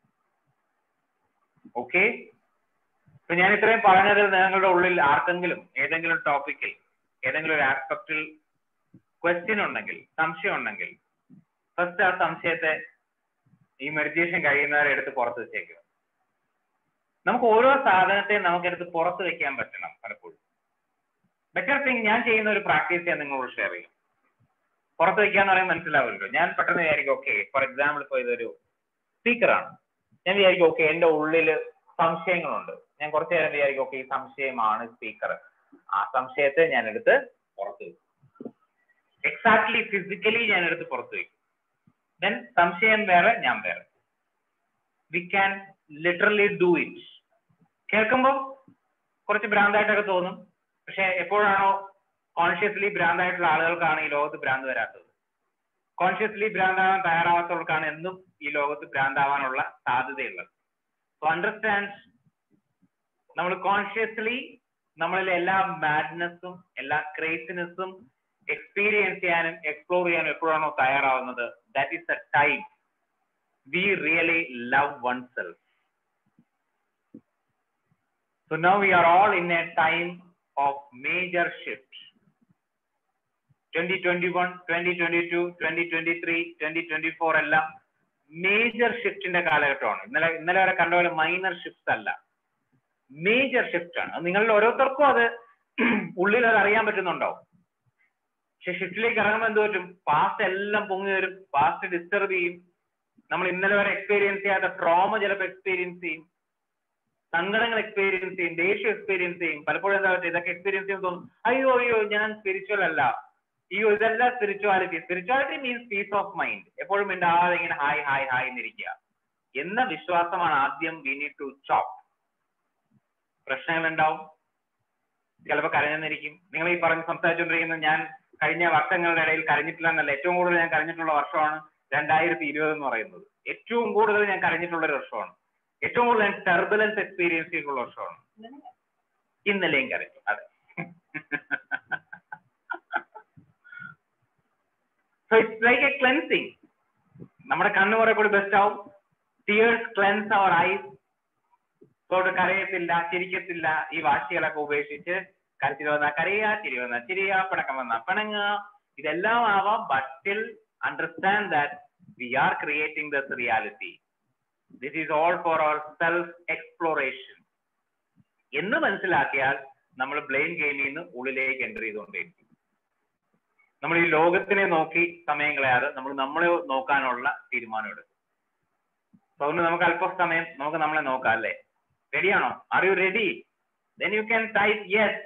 okay ഇപ്പൊ ഞാൻ ഇത്രയും പറഞ്ഞത് നിങ്ങളുടെ ഉള്ളിൽ ആർക്കെങ്കിലും ഏതെങ്കിലും ടോപ്പിക്കിൽ ഏതെങ്കിലും ഒരു ആസ്പെക്റ്റിൽ ക്വസ്റ്റ്യൻ ഉണ്ടെങ്കിൽ സംശയം ഉണ്ടെങ്കിൽ ഫസ്റ്റ് ആ സംശയത്തെ ഈ മെഡിറ്റേഷൻ കഴിയുന്നവരെ എടുത്ത് പുറത്ത് വെച്ചേക്കുക നമുക്ക് ഓരോ സാധനത്തെയും നമുക്ക് എടുത്ത് പുറത്ത് വെക്കാൻ പറ്റണം പലപ്പോഴും ബെറ്റർ തിങ് ഞാൻ ചെയ്യുന്ന ഒരു പ്രാക്ടീസ് ഞാൻ നിങ്ങളോട് ഷെയർ ചെയ്യും പുറത്ത് വെക്കാന്ന് പറയുമ്പോൾ മനസ്സിലാവുമല്ലോ ഞാൻ പെട്ടെന്ന് വിചാരിക്കും ഓക്കെ ഫോർ എക്സാമ്പിൾ ഇപ്പോൾ ഇതൊരു സ്പീക്കറാണ് ഞാൻ വിചാരിക്കും ഓക്കെ എന്റെ ഉള്ളിൽ സംശയങ്ങളുണ്ട് ഞാൻ കുറച്ചു നേരം വിചാരിക്കും ഓക്കെ ഈ സംശയമാണ് സ്പീക്കർ ആ സംശയത്തെ ഞാൻ എടുത്ത് പുറത്ത് വെക്കും എക്സാക്ട്ലി ഫിസിക്കലി ഞാൻ എടുത്ത് പുറത്തു വയ്ക്കും ദെൻ സംശയം വേറെ ഞാൻ വേറെ we can literally do it കേൾക്കുമ്പോൾ കുറച്ച് ഭ്രാന്തായിട്ടൊക്കെ തോന്നും പക്ഷെ എപ്പോഴാണോ കോൺഷ്യസ്ലി ഭ്രാന്തായിട്ടുള്ള ആളുകൾക്കാണ് ഈ ലോകത്ത് ഭ്രാന്ത് വരാത്തത് കോൺഷ്യസ്ലി ഭ്രാന്താവാൻ തയ്യാറാവാത്തവർക്കാണ് എന്നും ഈ ലോകത്ത് ഭ്രാന്താവാനുള്ള സാധ്യതയുള്ളത് സോ അണ്ടർസ്റ്റാൻഡ് നമ്മൾ കോൺഷ്യസ്ലി നമ്മളിലെ എല്ലാ മാഡ്നെസ്സും എല്ലാ ക്രേസിനെസ്സും എക്സ്പീരിയൻസ് ചെയ്യാനും എക്സ്പ്ലോർ ചെയ്യാനും എപ്പോഴാണോ തയ്യാറാവുന്നത് that is a time we really love one self So now we are all in a time of major shift. 2021, 2022, 2023, 2024 എല്ലാം മേജർ ഷിഫ്റ്റിന്റെ കാലഘട്ടമാണ് ഇന്നലെ ഇന്നലെ വരെ കണ്ട പോലെ മൈനർ ഷിഫ്റ്റ് അല്ല മേജർ ഷിഫ്റ്റ് ആണ് അത് നിങ്ങളിൽ ഓരോരുത്തർക്കും അത് ഉള്ളിൽ അത് അറിയാൻ പറ്റുന്നുണ്ടോ പക്ഷെ ഷിഫ്റ്റിലേക്ക് ഇറങ്ങുമ്പോൾ എന്ത് പറ്റും പാസ്റ്റ് എല്ലാം പൊങ്ങി വരും പാസ്റ്റ് ഡിസ്റ്റർബ് ചെയ്യും നമ്മൾ ഇന്നലെ വരെ എക്സ്പീരിയൻസ് ചെയ്യാത്ത ട്രോമ ചിലപ്പോൾ എക്സ്പീരിയൻസ് ചെയ്യും സങ്കടങ്ങൾ എക്സ്പീരിയൻസ് ചെയ്യും ദേഷ്യം എക്സ്പീരിയൻസ് ചെയ്യും പലപ്പോഴും എന്താ പറ്റുക ഇതൊക്കെ എക്സ്പീരിയൻസ് ചെയ്യുമ്പോൾ തോന്നും അയ്യോ അയ്യോ ഞാൻ സ്പിരിച്വൽ അല്ല അയ്യോ ഇതല്ല spirituality spirituality means peace of mind എപ്പോഴും മിണ്ടാതെ ഇങ്ങനെ ഹായ് ഹായ് ഹായ് എന്നിരിക്കുക എന്ന വിശ്വാസമാണ് ആദ്യം വി നീഡ് ടു ചോപ്പ് പ്രശ്നങ്ങൾ ഉണ്ടാവും ചിലപ്പോൾ കരഞ്ഞെന്നിരിക്കും നിങ്ങൾ ഈ പറഞ്ഞ് സംസാരിച്ചുകൊണ്ടിരിക്കുന്നത് ഞാൻ കഴിഞ്ഞ വർഷങ്ങളുടെ ഇടയിൽ കരഞ്ഞിട്ടില്ല എന്നല്ല ഏറ്റവും കൂടുതൽ ഞാൻ കരഞ്ഞിട്ടുള്ള വർഷമാണ് രണ്ടായിരത്തി ഇരുപത് എന്ന് പറയുന്നത് ഏറ്റവും കൂടുതൽ ഞാൻ കരഞ്ഞിട്ടുള്ള ഒരു വർഷമാണ് ഏറ്റവും കൂടുതൽ ഞാൻ ടെർബുലൻസ് എക്സ്പീരിയൻസ് ചെയ്തിട്ടുള്ള വർഷമാണ് ഇന്നലെയും കരഞ്ഞു അതെ so it's like a cleansing നമ്മുടെ കണ്ണ് കുറെ കൂടി ബെസ്റ്റ് ആവും ടിയേഴ്സ് ക്ലെൻസ് അവർ ഐസ് അതുകൊണ്ട് കരയത്തില്ല ചിരിക്കത്തില്ല ഈ വാശികളൊക്കെ ഉപേക്ഷിച്ച് കരച്ചിൽ വന്നാ കരയുക ചിരി വന്നാ ചിരിയ പിണക്കം വന്നാ പിണങ്ങുക ഇതെല്ലാം ആവാം but still understand that we are creating this reality this is all for our self exploration എന്ന് മനസ്സിലാക്കിയാൽ നമ്മൾ ബ്ലെയിം ഗെയിമിൽ നിന്ന് ഉള്ളിലേക്ക് എൻ്റർ ചെയ്തുകൊണ്ടേയിരിക്കും നമ്മൾ ഈ ലോകത്തിനെ നോക്കി സമയം കളയാതെ നമ്മൾ നമ്മളെ നോക്കാനുള്ള തീരുമാനം എടുക്കും അപ്പൊ അതുകൊണ്ട് നമുക്ക് അല്പ സമയം നമുക്ക് നമ്മളെ നോക്കാം അല്ലേ റെഡിയാണോ are you ready then you can type yes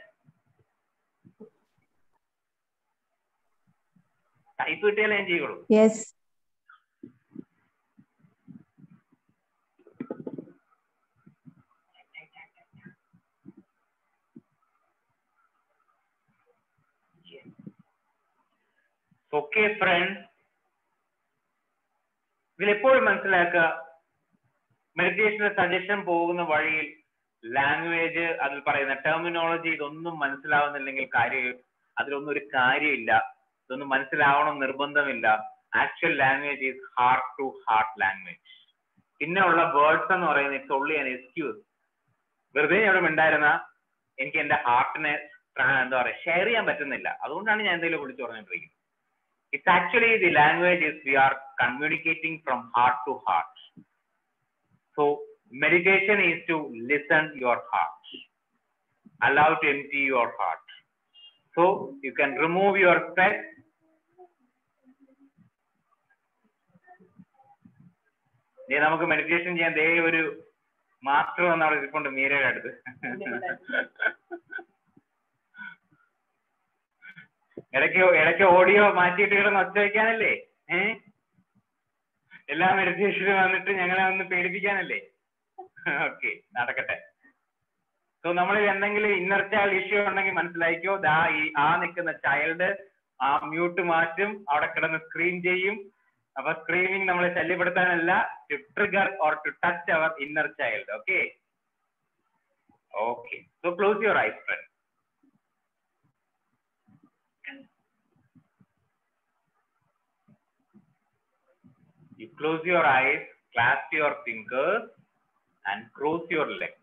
type കിട്ടിയാലേ ഞാൻ ചെയ്യുള്ളൂ Yes. ഓക്കെ ഫ്രണ്ട്സ് ഇതിലെപ്പോഴും മനസ്സിലാക്കുക മെഡിറ്റേഷന്റെ സജഷൻ പോകുന്ന വഴിയിൽ ലാംഗ്വേജ് അതിൽ പറയുന്ന ടെർമിനോളജി ഇതൊന്നും മനസ്സിലാവുന്നില്ലെങ്കിൽ കാര്യം അതിലൊന്നും ഒരു കാര്യമില്ല ഇതൊന്നും മനസ്സിലാവണം നിർബന്ധമില്ല actual language is heart to heart language പിന്നെ ഉള്ള വേർഡ്സ് എന്ന് പറയുന്നത് ഇറ്റ്സ് ഓൺലി ആൻ എക്സ്ക്യൂസ് വെറുതെ ഞാൻ ഇവിടെ ഉണ്ടായിരുന്ന എനിക്ക് എന്റെ ഹാർട്ടിനെ എന്താ പറയാ ഷെയർ ചെയ്യാൻ പറ്റുന്നില്ല അതുകൊണ്ടാണ് ഞാൻ എന്തെങ്കിലും വിളിച്ചു പറഞ്ഞുകൊണ്ടിരിക്കുന്നത് it's actually the language is we are communicating from heart to heart. So meditation is to listen your heart. Allow to empty your heart. So you can remove your stress. ദേ നമുക്ക് meditation ചെയ്യാൻ ദേ ഒരു master വന്ന് അവിടെ ഇരിപ്പുണ്ട് മീരയുടെ അടുത്ത് ഇടയ്ക്ക് ഇടയ്ക്ക് ഓഡിയോ മാറ്റിയിട്ട് കിടന്ന് ഒച്ച വയ്ക്കാനല്ലേ ഏ എല്ലാ മെഡിറ്റേഷനും വന്നിട്ട് ഞങ്ങളെ ഒന്ന് പേടിപ്പിക്കാനല്ലേ ഓക്കെ നടക്കട്ടെ സോ നമ്മളിൽ എന്തെങ്കിലും ഇന്നർ ചൈൽഡ് ഇഷ്യൂ ഉണ്ടെങ്കിൽ മനസ്സിലാക്കിയോ ദാ ഈ ആ നിൽക്കുന്ന ചൈൽഡ് ആ മ്യൂട്ട് മാറ്റും അവിടെ കിടന്ന് സ്ക്രീൻ ചെയ്യും അപ്പൊ സ്ക്രീനിങ് നമ്മളെ ശല്യപ്പെടുത്താനല്ല to trigger or to touch our inner child okay okay so close your eyes friend You close your eyes, clasp your fingers, and cross your legs.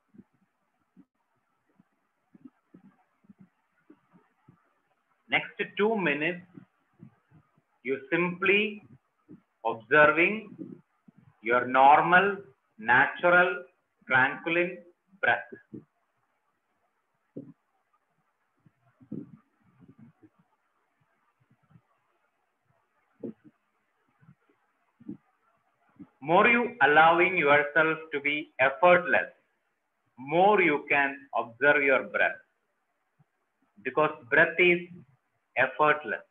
Next two minutes, you simply observing your normal, natural, tranquil breath. more you allowing yourself to be effortless, more you can observe your breath. Because breath is effortless.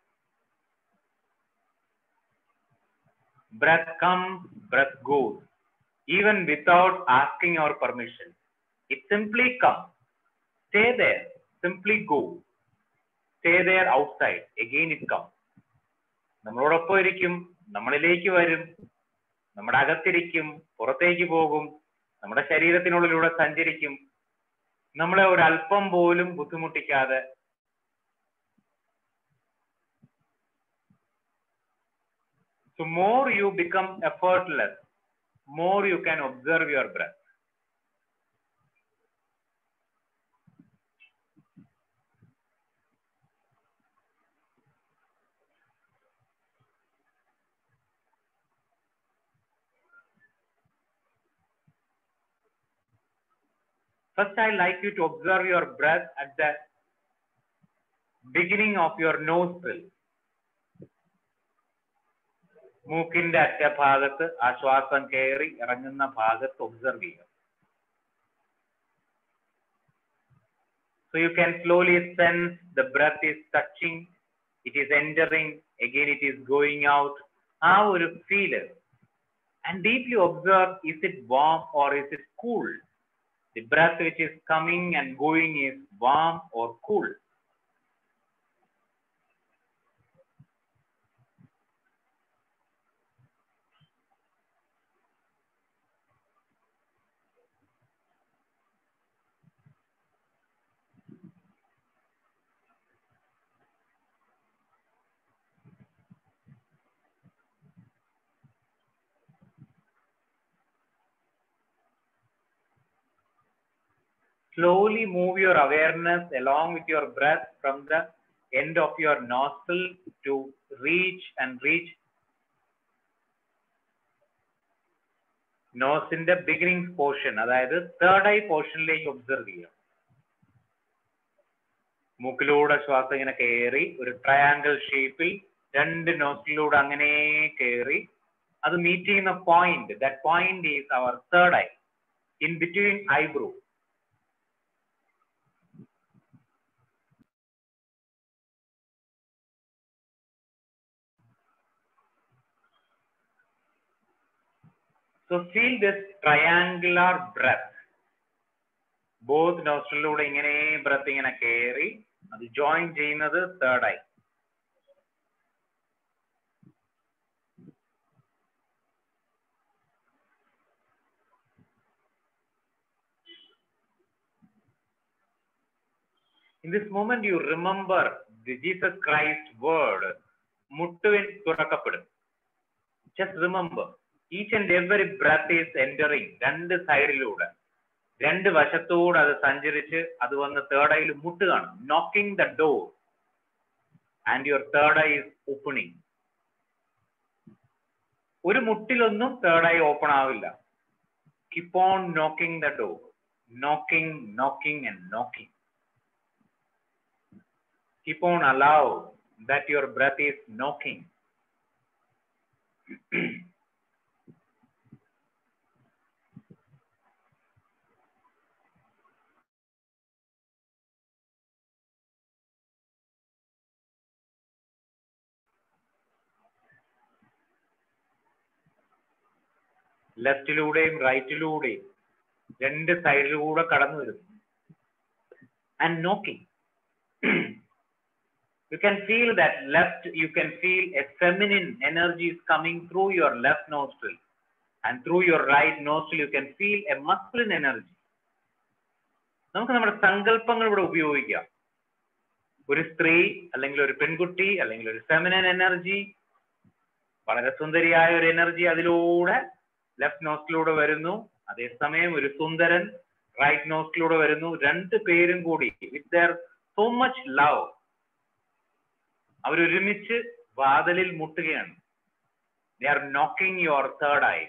Breath comes, breath goes, even without asking your permission. It simply comes. Stay there, simply go. Stay there outside, again it comes. നമ്മളോടൊപ്പം ഇരിക്കും നമ്മളിലേക്ക് വരും നമ്മുടെ അകത്തിരിക്കും പുറത്തേക്ക് പോകും നമ്മുടെ ശരീരത്തിനുള്ളിലൂടെ സഞ്ചരിക്കും നമ്മളെ ഒരു അല്പം പോലും ബുദ്ധിമുട്ടിക്കാതെ So more you become effortless, more you can observe your breath. First, I like you to observe your breath at the beginning of your nostril. മൂക്കിന്റെ അറ്റഭാഗത്ത് ആ ശ്വാസം കയറി ഇറങ്ങുന്ന ഭാഗത്ത് ഒബ്സർവ് ചെയ്യുക So you can slowly sense the breath is touching, it is entering, again it is going out. ആ ഒരു feel and deeply observe is it warm or is it cool? The breath which is coming and going is warm or cool. slowly move your awareness along with your breath from the end of your nostril to reach and reach നോസിന്റെ beginning portion അതായത് third eye പോർഷനിലേക്ക് observe ചെയ്യുക മൂക്കിലൂടെ ശ്വാസം ഇങ്ങനെ കയറി ഒരു triangle ഷേപ്പിൽ രണ്ട് നോസിലൂടെ അങ്ങനെ കയറി അത് മീറ്റ് ചെയ്യുന്ന point that point is our third eye in between eyebrow So feel this triangular breath. Both നോസ്ട്രലിലൂടെ ഇങ്ങനെ ബ്രത്ത് ഇങ്ങനെ കയറി അത് ജോയിൻ ചെയ്യുന്നത് തേർഡ് ആയി In this moment, you remember the Jesus Christ word, മുട്ടുവിൻ തുറക്കപ്പെടും. Just remember, each and every breath is entering രണ്ട് സൈഡിലൂടെ രണ്ട് വശത്തൂടെ അത് സഞ്ചരിച്ച് അത് വന്ന് തേർഡ് ഐയിൽ മുട്ടുകയാണ് knocking the door and your third eye is opening ഒരു മുട്ടിലൊന്നും തേർഡ് ഐ ഓപ്പൺ ആവില്ല keep on knocking the door knocking knocking and knocking keep on allow that your breath is knocking ലെഫ്റ്റിലൂടെയും റൈറ്റിലൂടെയും രണ്ട് സൈഡിലൂടെ കടന്നു വരുന്നു and knocking you can feel that left you can feel a feminine energy is coming through your left nostril and through your right nostril you can feel a masculine energy നമുക്ക് നമ്മുടെ സങ്കല്പങ്ങൾ ഇവിടെ ഉപയോഗിക്കാം ഒരു സ്ത്രീ അല്ലെങ്കിൽ ഒരു പെൺകുട്ടി അല്ലെങ്കിൽ ഒരു ഫെമിനൻ എനർജി വളരെ സുന്ദരിയായ ഒരു എനർജി അതിലൂടെ ലെഫ്റ്റ് നോസ്റ്റിലൂടെ വരുന്നു അതേസമയം ഒരു സുന്ദരൻ റൈറ്റ് നോസ്റ്റിലൂടെ വരുന്നു രണ്ട് പേരും കൂടി with their so much love അവരൊരുമിച്ച് വാതിലിൽ മുട്ടുകയാണ് they are knocking your third eye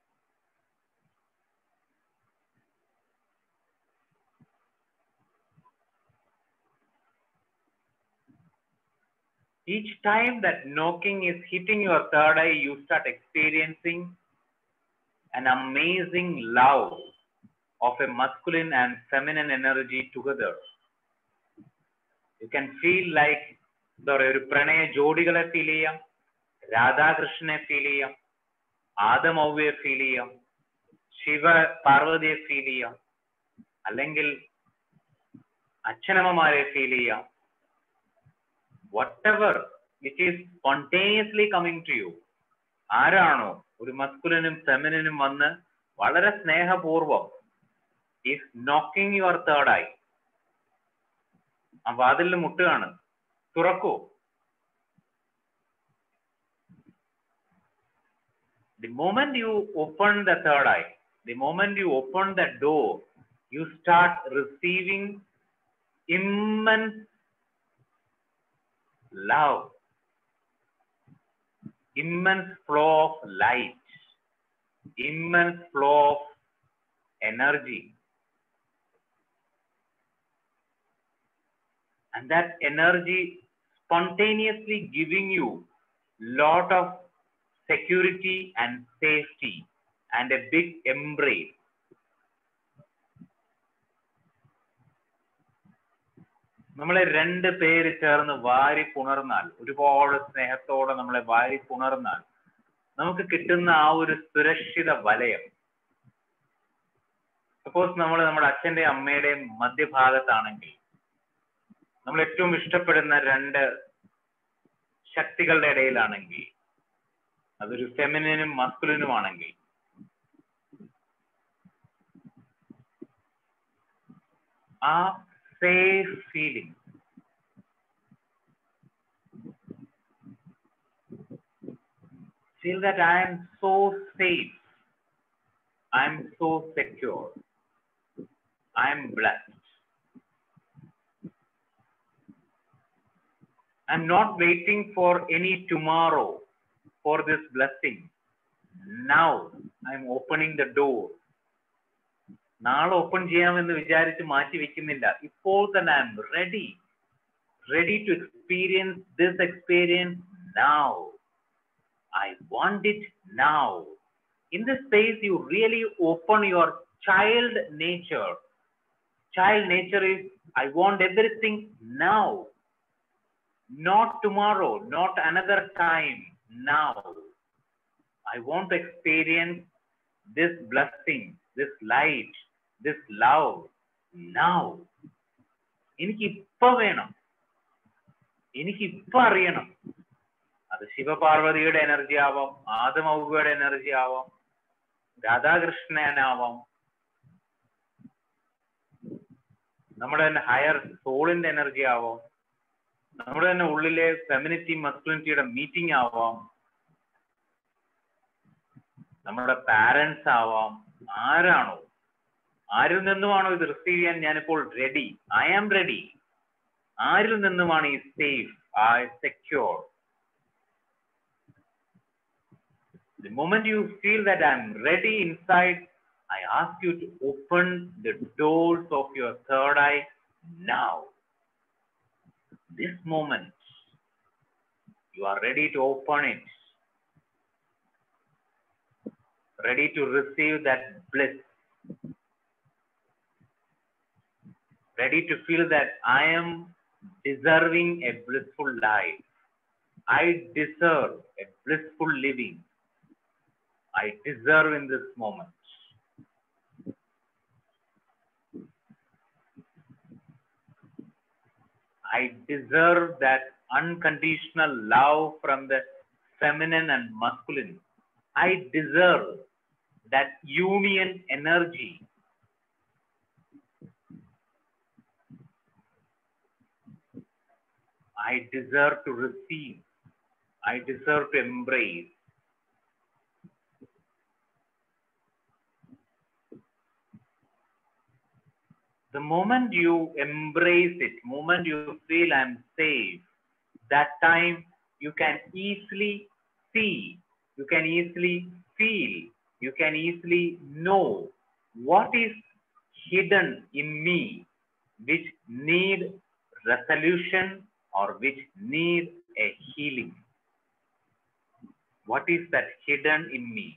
Each time that knocking is hitting your third eye, you start experiencing an amazing love of a masculine and feminine energy together. You can feel like എന്താ പറയുക ഒരു പ്രണയ ജോഡികളെ feel ചെയ്യാം രാധാകൃഷ്ണനെ feel ചെയ്യാം ആദമൗവയെ feel ചെയ്യാം ശിവ പാർവതിയെ feel ചെയ്യാം അല്ലെങ്കിൽ അച്ഛനമ്മമാരെ ഫീൽ ചെയ്യാം whatever it is spontaneously coming to you ആരാണോ ഒരു മസ്കുലനും ഫെമിനും വന്ന് വളരെ സ്നേഹപൂർവം is knocking your third eye ആ വാതിലിൽ മുട്ടുകയാണ് തുറക്കൂ the moment you open the third eye, the moment you open the door, you start receiving immense love, immense flow of light, immense flow of energy. And that energy spontaneously giving you lot of security and safety and a big embrace. നമ്മളെ രണ്ട് പേര് ചേർന്ന് വാരി പുണർന്നാൽ ഒരുപാട് സ്നേഹത്തോടെ നമ്മളെ വാരി പുണർന്നാൽ നമുക്ക് കിട്ടുന്ന ആ ഒരു സുരക്ഷിത വലയം സപ്പോസ് നമ്മൾ നമ്മുടെ അച്ഛന്റെയും അമ്മയുടെയും മധ്യഭാഗത്താണെങ്കിൽ നമ്മൾ ഏറ്റവും ഇഷ്ടപ്പെടുന്ന രണ്ട് ശക്തികളുടെ ഇടയിലാണെങ്കിൽ അതൊരു ഫെമിനും മസ്കുലിനും ആണെങ്കിൽ ആ safe feeling feel that I am so safe. I am so secure. I am blessed. I'm not waiting for any tomorrow for this blessing. Now I'm opening the door. നാളെ ഓപ്പൺ ചെയ്യാമെന്ന് വിചാരിച്ച് മാറ്റി വെക്കുന്നില്ല ഇപ്പോൾ തന്നെ I'm ready ready to experience this experience now I want it now in this space you really open your child nature child nature is I want everything now not tomorrow, not another time, now. I want to experience this blessing, this light, this love now. എനിക്ക് ഇപ്പൊ വേണം എനിക്ക് ഇപ്പൊ അറിയണം അത് ശിവപാർവതിയുടെ energy ആവാം ആദമൗകയുടെ energy ആവാം രാധാകൃഷ്ണനാവാം നമ്മുടെ തന്നെ ഹയർ സോളിന്റെ എനർജി ആവാം നമ്മുടെ തന്നെ ഉള്ളിലെ ഫെമിനിറ്റി മസ്കുലിനിറ്റിയുടെ മീറ്റിംഗ് ആവാം നമ്മുടെ പാരന്റ്സ് ആവാം ആരാണോ ആരിൽ നിന്നുമാണോ ഇത് റിസീവ് ചെയ്യാൻ ഞാനിപ്പോൾ റെഡി ഐ ആം റെഡി ആരിൽ നിന്നുമാണ് ഈ safe I secure The moment you feel that I'm ready inside, I ask you to open the doors of your third eye now. this moment, you are ready to open it, ready to receive that bliss, ready to feel that I am deserving a blissful life. I deserve a blissful living. I deserve in this moment. I deserve that unconditional love from the feminine and masculine. I deserve that union energy. I deserve to receive. I deserve to embrace. the moment you embrace it, moment you feel I'm safe, that time you can easily see, you can easily feel, you can easily know what is hidden in me which need resolution or which need a healing. What is that hidden in me?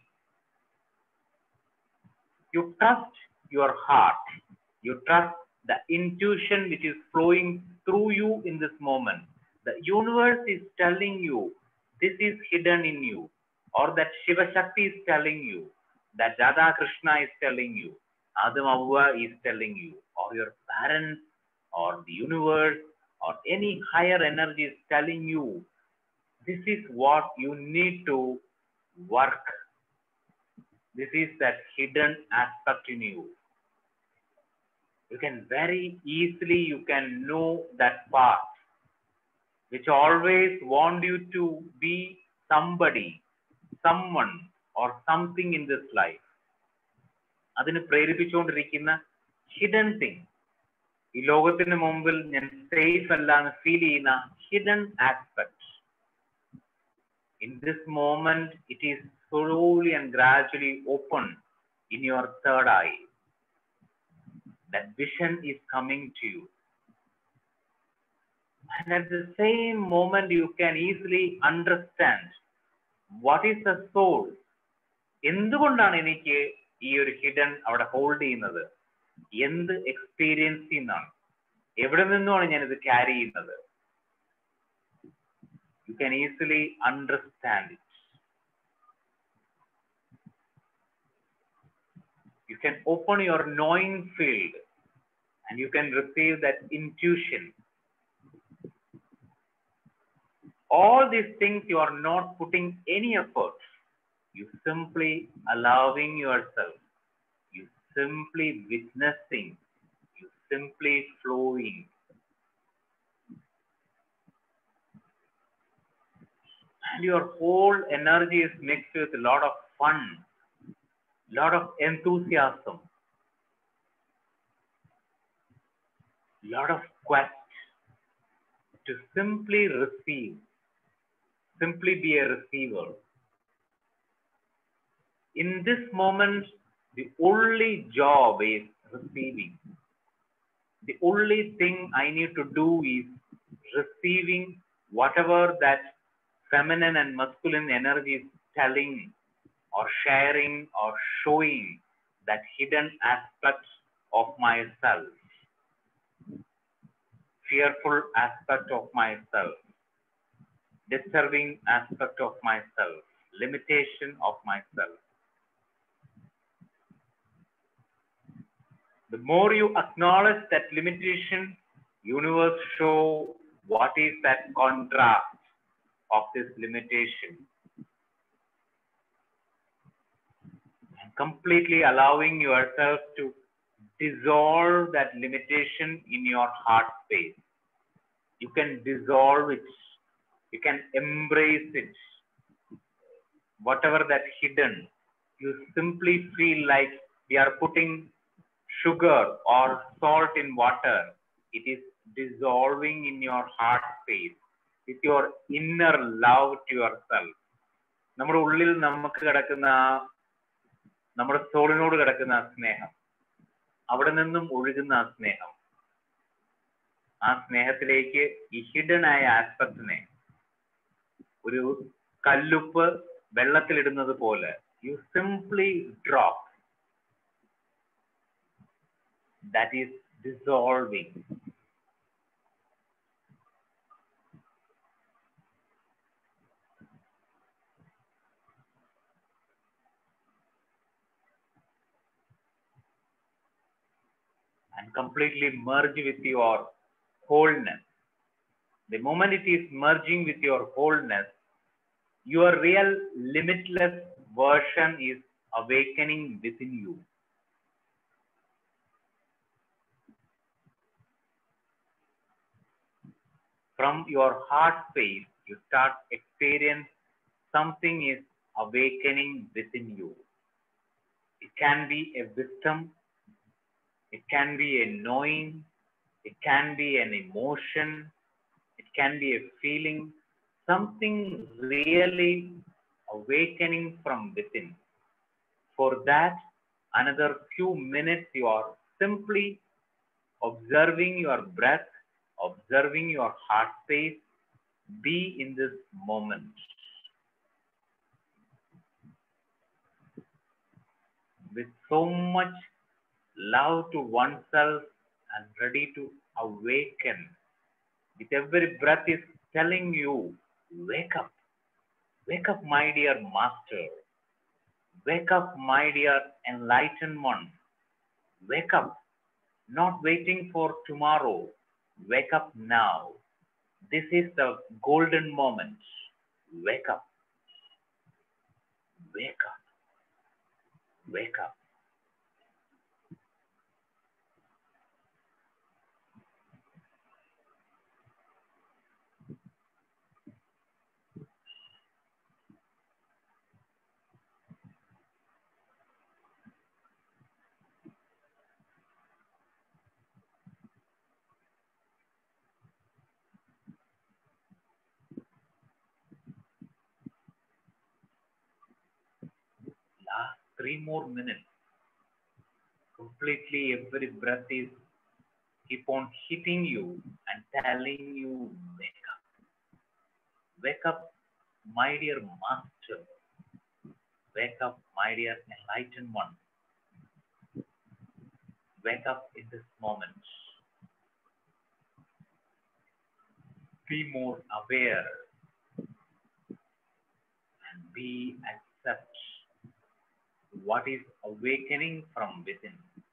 You trust your heart you trust the intuition which is flowing through you in this moment. The universe is telling you this is hidden in you, or that Shiva Shakti is telling you, that Radha Krishna is telling you, Adam Avva is telling you, or your parents, or the universe, or any higher energy is telling you, this is what you need to work. This is that hidden aspect in you you can very easily you can know that part which always want you to be somebody, someone or something in this life. അതിന് പ്രേരിപ്പിച്ചുകൊണ്ടിരിക്കുന്ന hidden thing ഈ ലോകത്തിന് മുമ്പിൽ ഞാൻ safe അല്ല എന്ന് feel ചെയ്യുന്ന hidden aspect in this moment it is slowly and gradually open in your third eye. That vision is coming to you. And at the same moment, you can easily understand what is the soul. എന്തുകൊണ്ടാണ് എനിക്ക് ഈ ഒരു hidden അവിടെ hold ചെയ്യുന്നത് എന്ത് experience ചെയ്യുന്നതാണ് എവിടെ നിന്നുമാണ് ഞാൻ ഇത് ക്യാരി ചെയ്യുന്നത് you can easily understand it you can open your knowing field and you can receive that intuition. All these things you are not putting any effort. You simply allowing yourself. You simply witnessing. You simply flowing. And your whole energy is mixed with a lot of fun, lot of enthusiasm, lot of quest to simply receive, simply be a receiver. In this moment, the only job is receiving. The only thing I need to do is receiving whatever that feminine and masculine energy is telling or sharing or showing that hidden aspect of myself, fearful aspect of myself, disturbing aspect of myself, limitation of myself. The more you acknowledge that limitation, universe show what is that contrast of this limitation completely allowing yourself to dissolve that limitation in your heart space. You can dissolve it, you can embrace it. Whatever that hidden, you simply feel like we are putting sugar or salt in water. It is dissolving in your heart space with your inner love to yourself. നമ്മുടെ ഉള്ളിൽ നമുക്ക് കിടക്കുന്ന ആ നമ്മുടെ സോളിനോട് കിടക്കുന്ന ആ സ്നേഹം അവിടെ നിന്നും ഒഴുകുന്ന ആ സ്നേഹം ആ സ്നേഹത്തിലേക്ക് ഈ ഹിഡൻ ആയ ആസ്പെക്റ്റിനെ ഒരു കല്ലുപ്പ് വെള്ളത്തിലിടുന്നത് പോലെ you simply drop that is dissolving and completely merge with your wholeness. The moment it is merging with your wholeness, your real limitless version is awakening within you. From your heart space, you start experience something is awakening within you. It can be a wisdom, it can be a knowing, it can be an emotion, it can be a feeling, something really awakening from within. For that, another few minutes, you are simply observing your breath, observing your heart space, be in this moment. With so much love to oneself and ready to awaken. With every breath is telling you, wake up. Wake up, my dear master. Wake up, my dear enlightened one. Wake up, not waiting for tomorrow. Wake up now. This is the golden moment. Wake up. Wake up. Wake up. Last three more minutes. Completely every breath is keep on hitting you and telling you, wake up. Wake up, my dear master. Wake up, my dear enlightened one. Wake up in this moment. Be more aware and be accept what is awakening from within.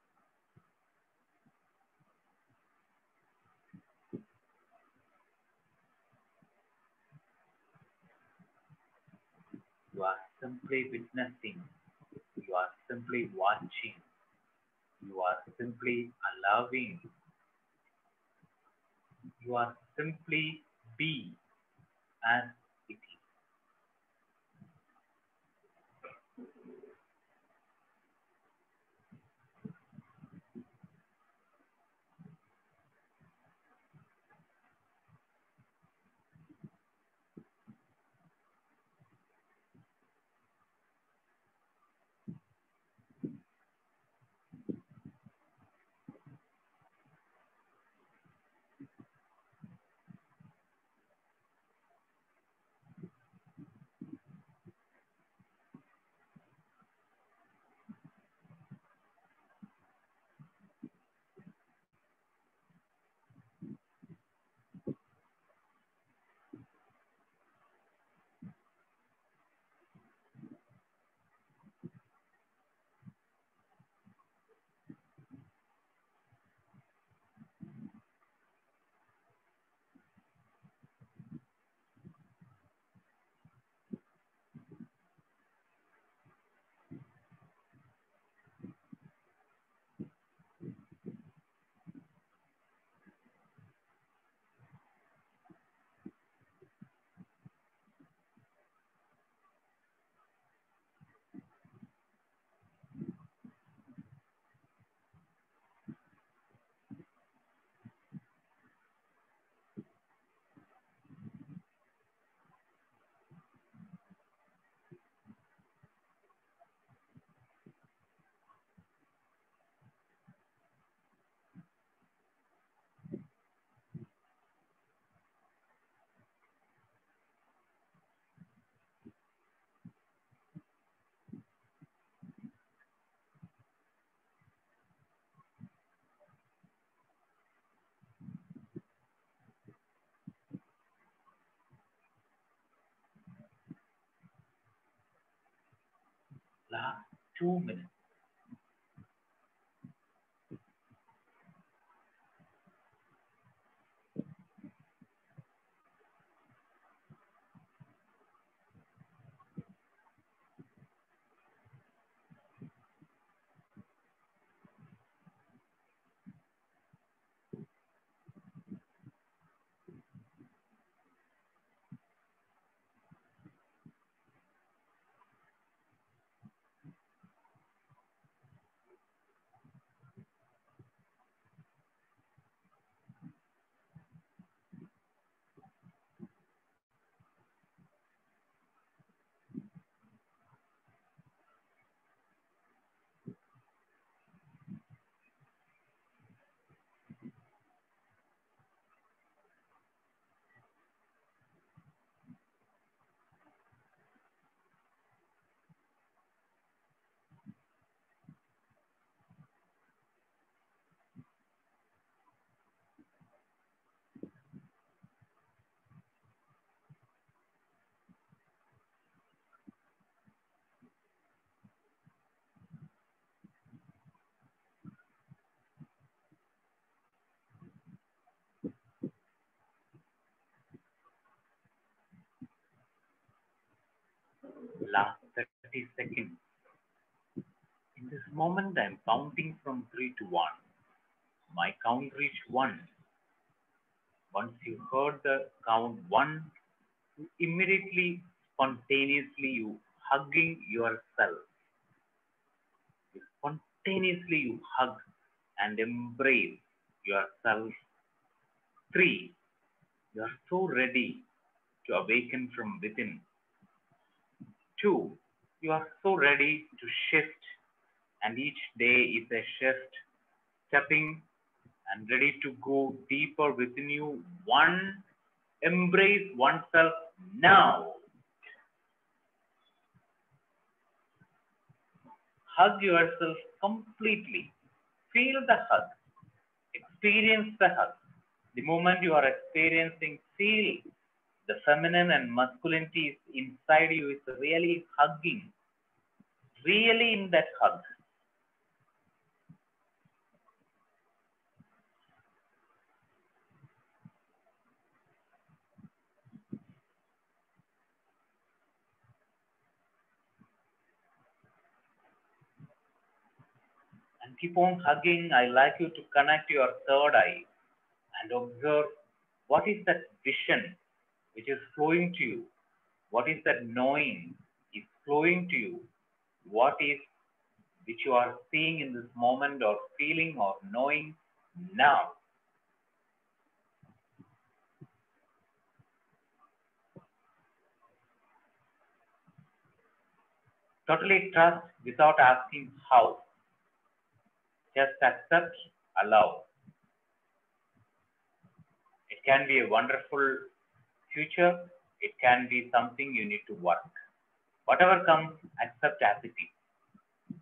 You are simply witnessing. You are simply watching. You are simply allowing. You are simply be as it is. Last two minutes. last 30 seconds. In this moment, I'm counting from 3 to 1. My count reached 1. Once you heard the count 1, you immediately, spontaneously, you hugging yourself. You spontaneously, you hug and embrace yourself. 3. You are so ready to awaken from within. Two, you are so ready to shift, and each day is a shift, stepping and ready to go deeper within you. One, embrace oneself now. Hug yourself completely. Feel the hug. Experience the hug. The moment you are experiencing, feel the feminine and masculinity is inside you is really hugging. Really in that hug. and keep on hugging. I like you to connect your third eye and observe what is that vision which is flowing to you. What is that knowing is flowing to you? What is which you are seeing in this moment or feeling or knowing now? Totally trust without asking how just accept, allow. It can be a wonderful future, it can be something you need to work. Whatever comes, accept as it is.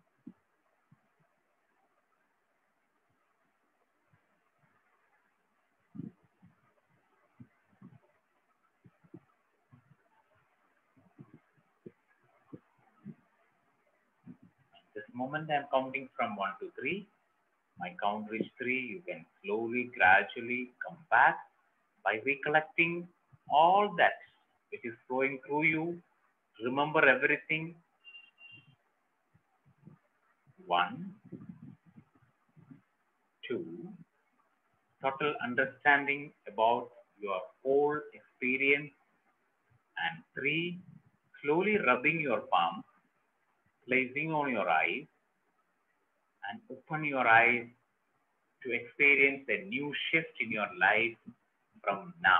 This moment I'm counting from 1 to 3. My count reach 3. You can slowly, gradually come back by recollecting all that which is flowing through you. Remember everything. 1, 2, total understanding about your whole experience. And 3, slowly rubbing your palm placing on your eyes and open your eyes to experience a new shift in your life from now.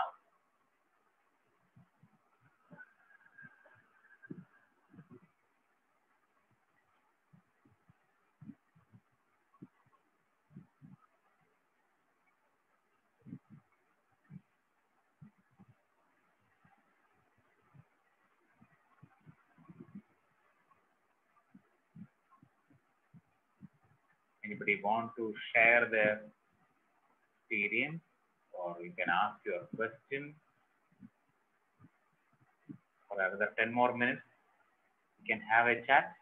Anybody want to share their experience or you can ask your question for another 10 more minutes. You can have a chat.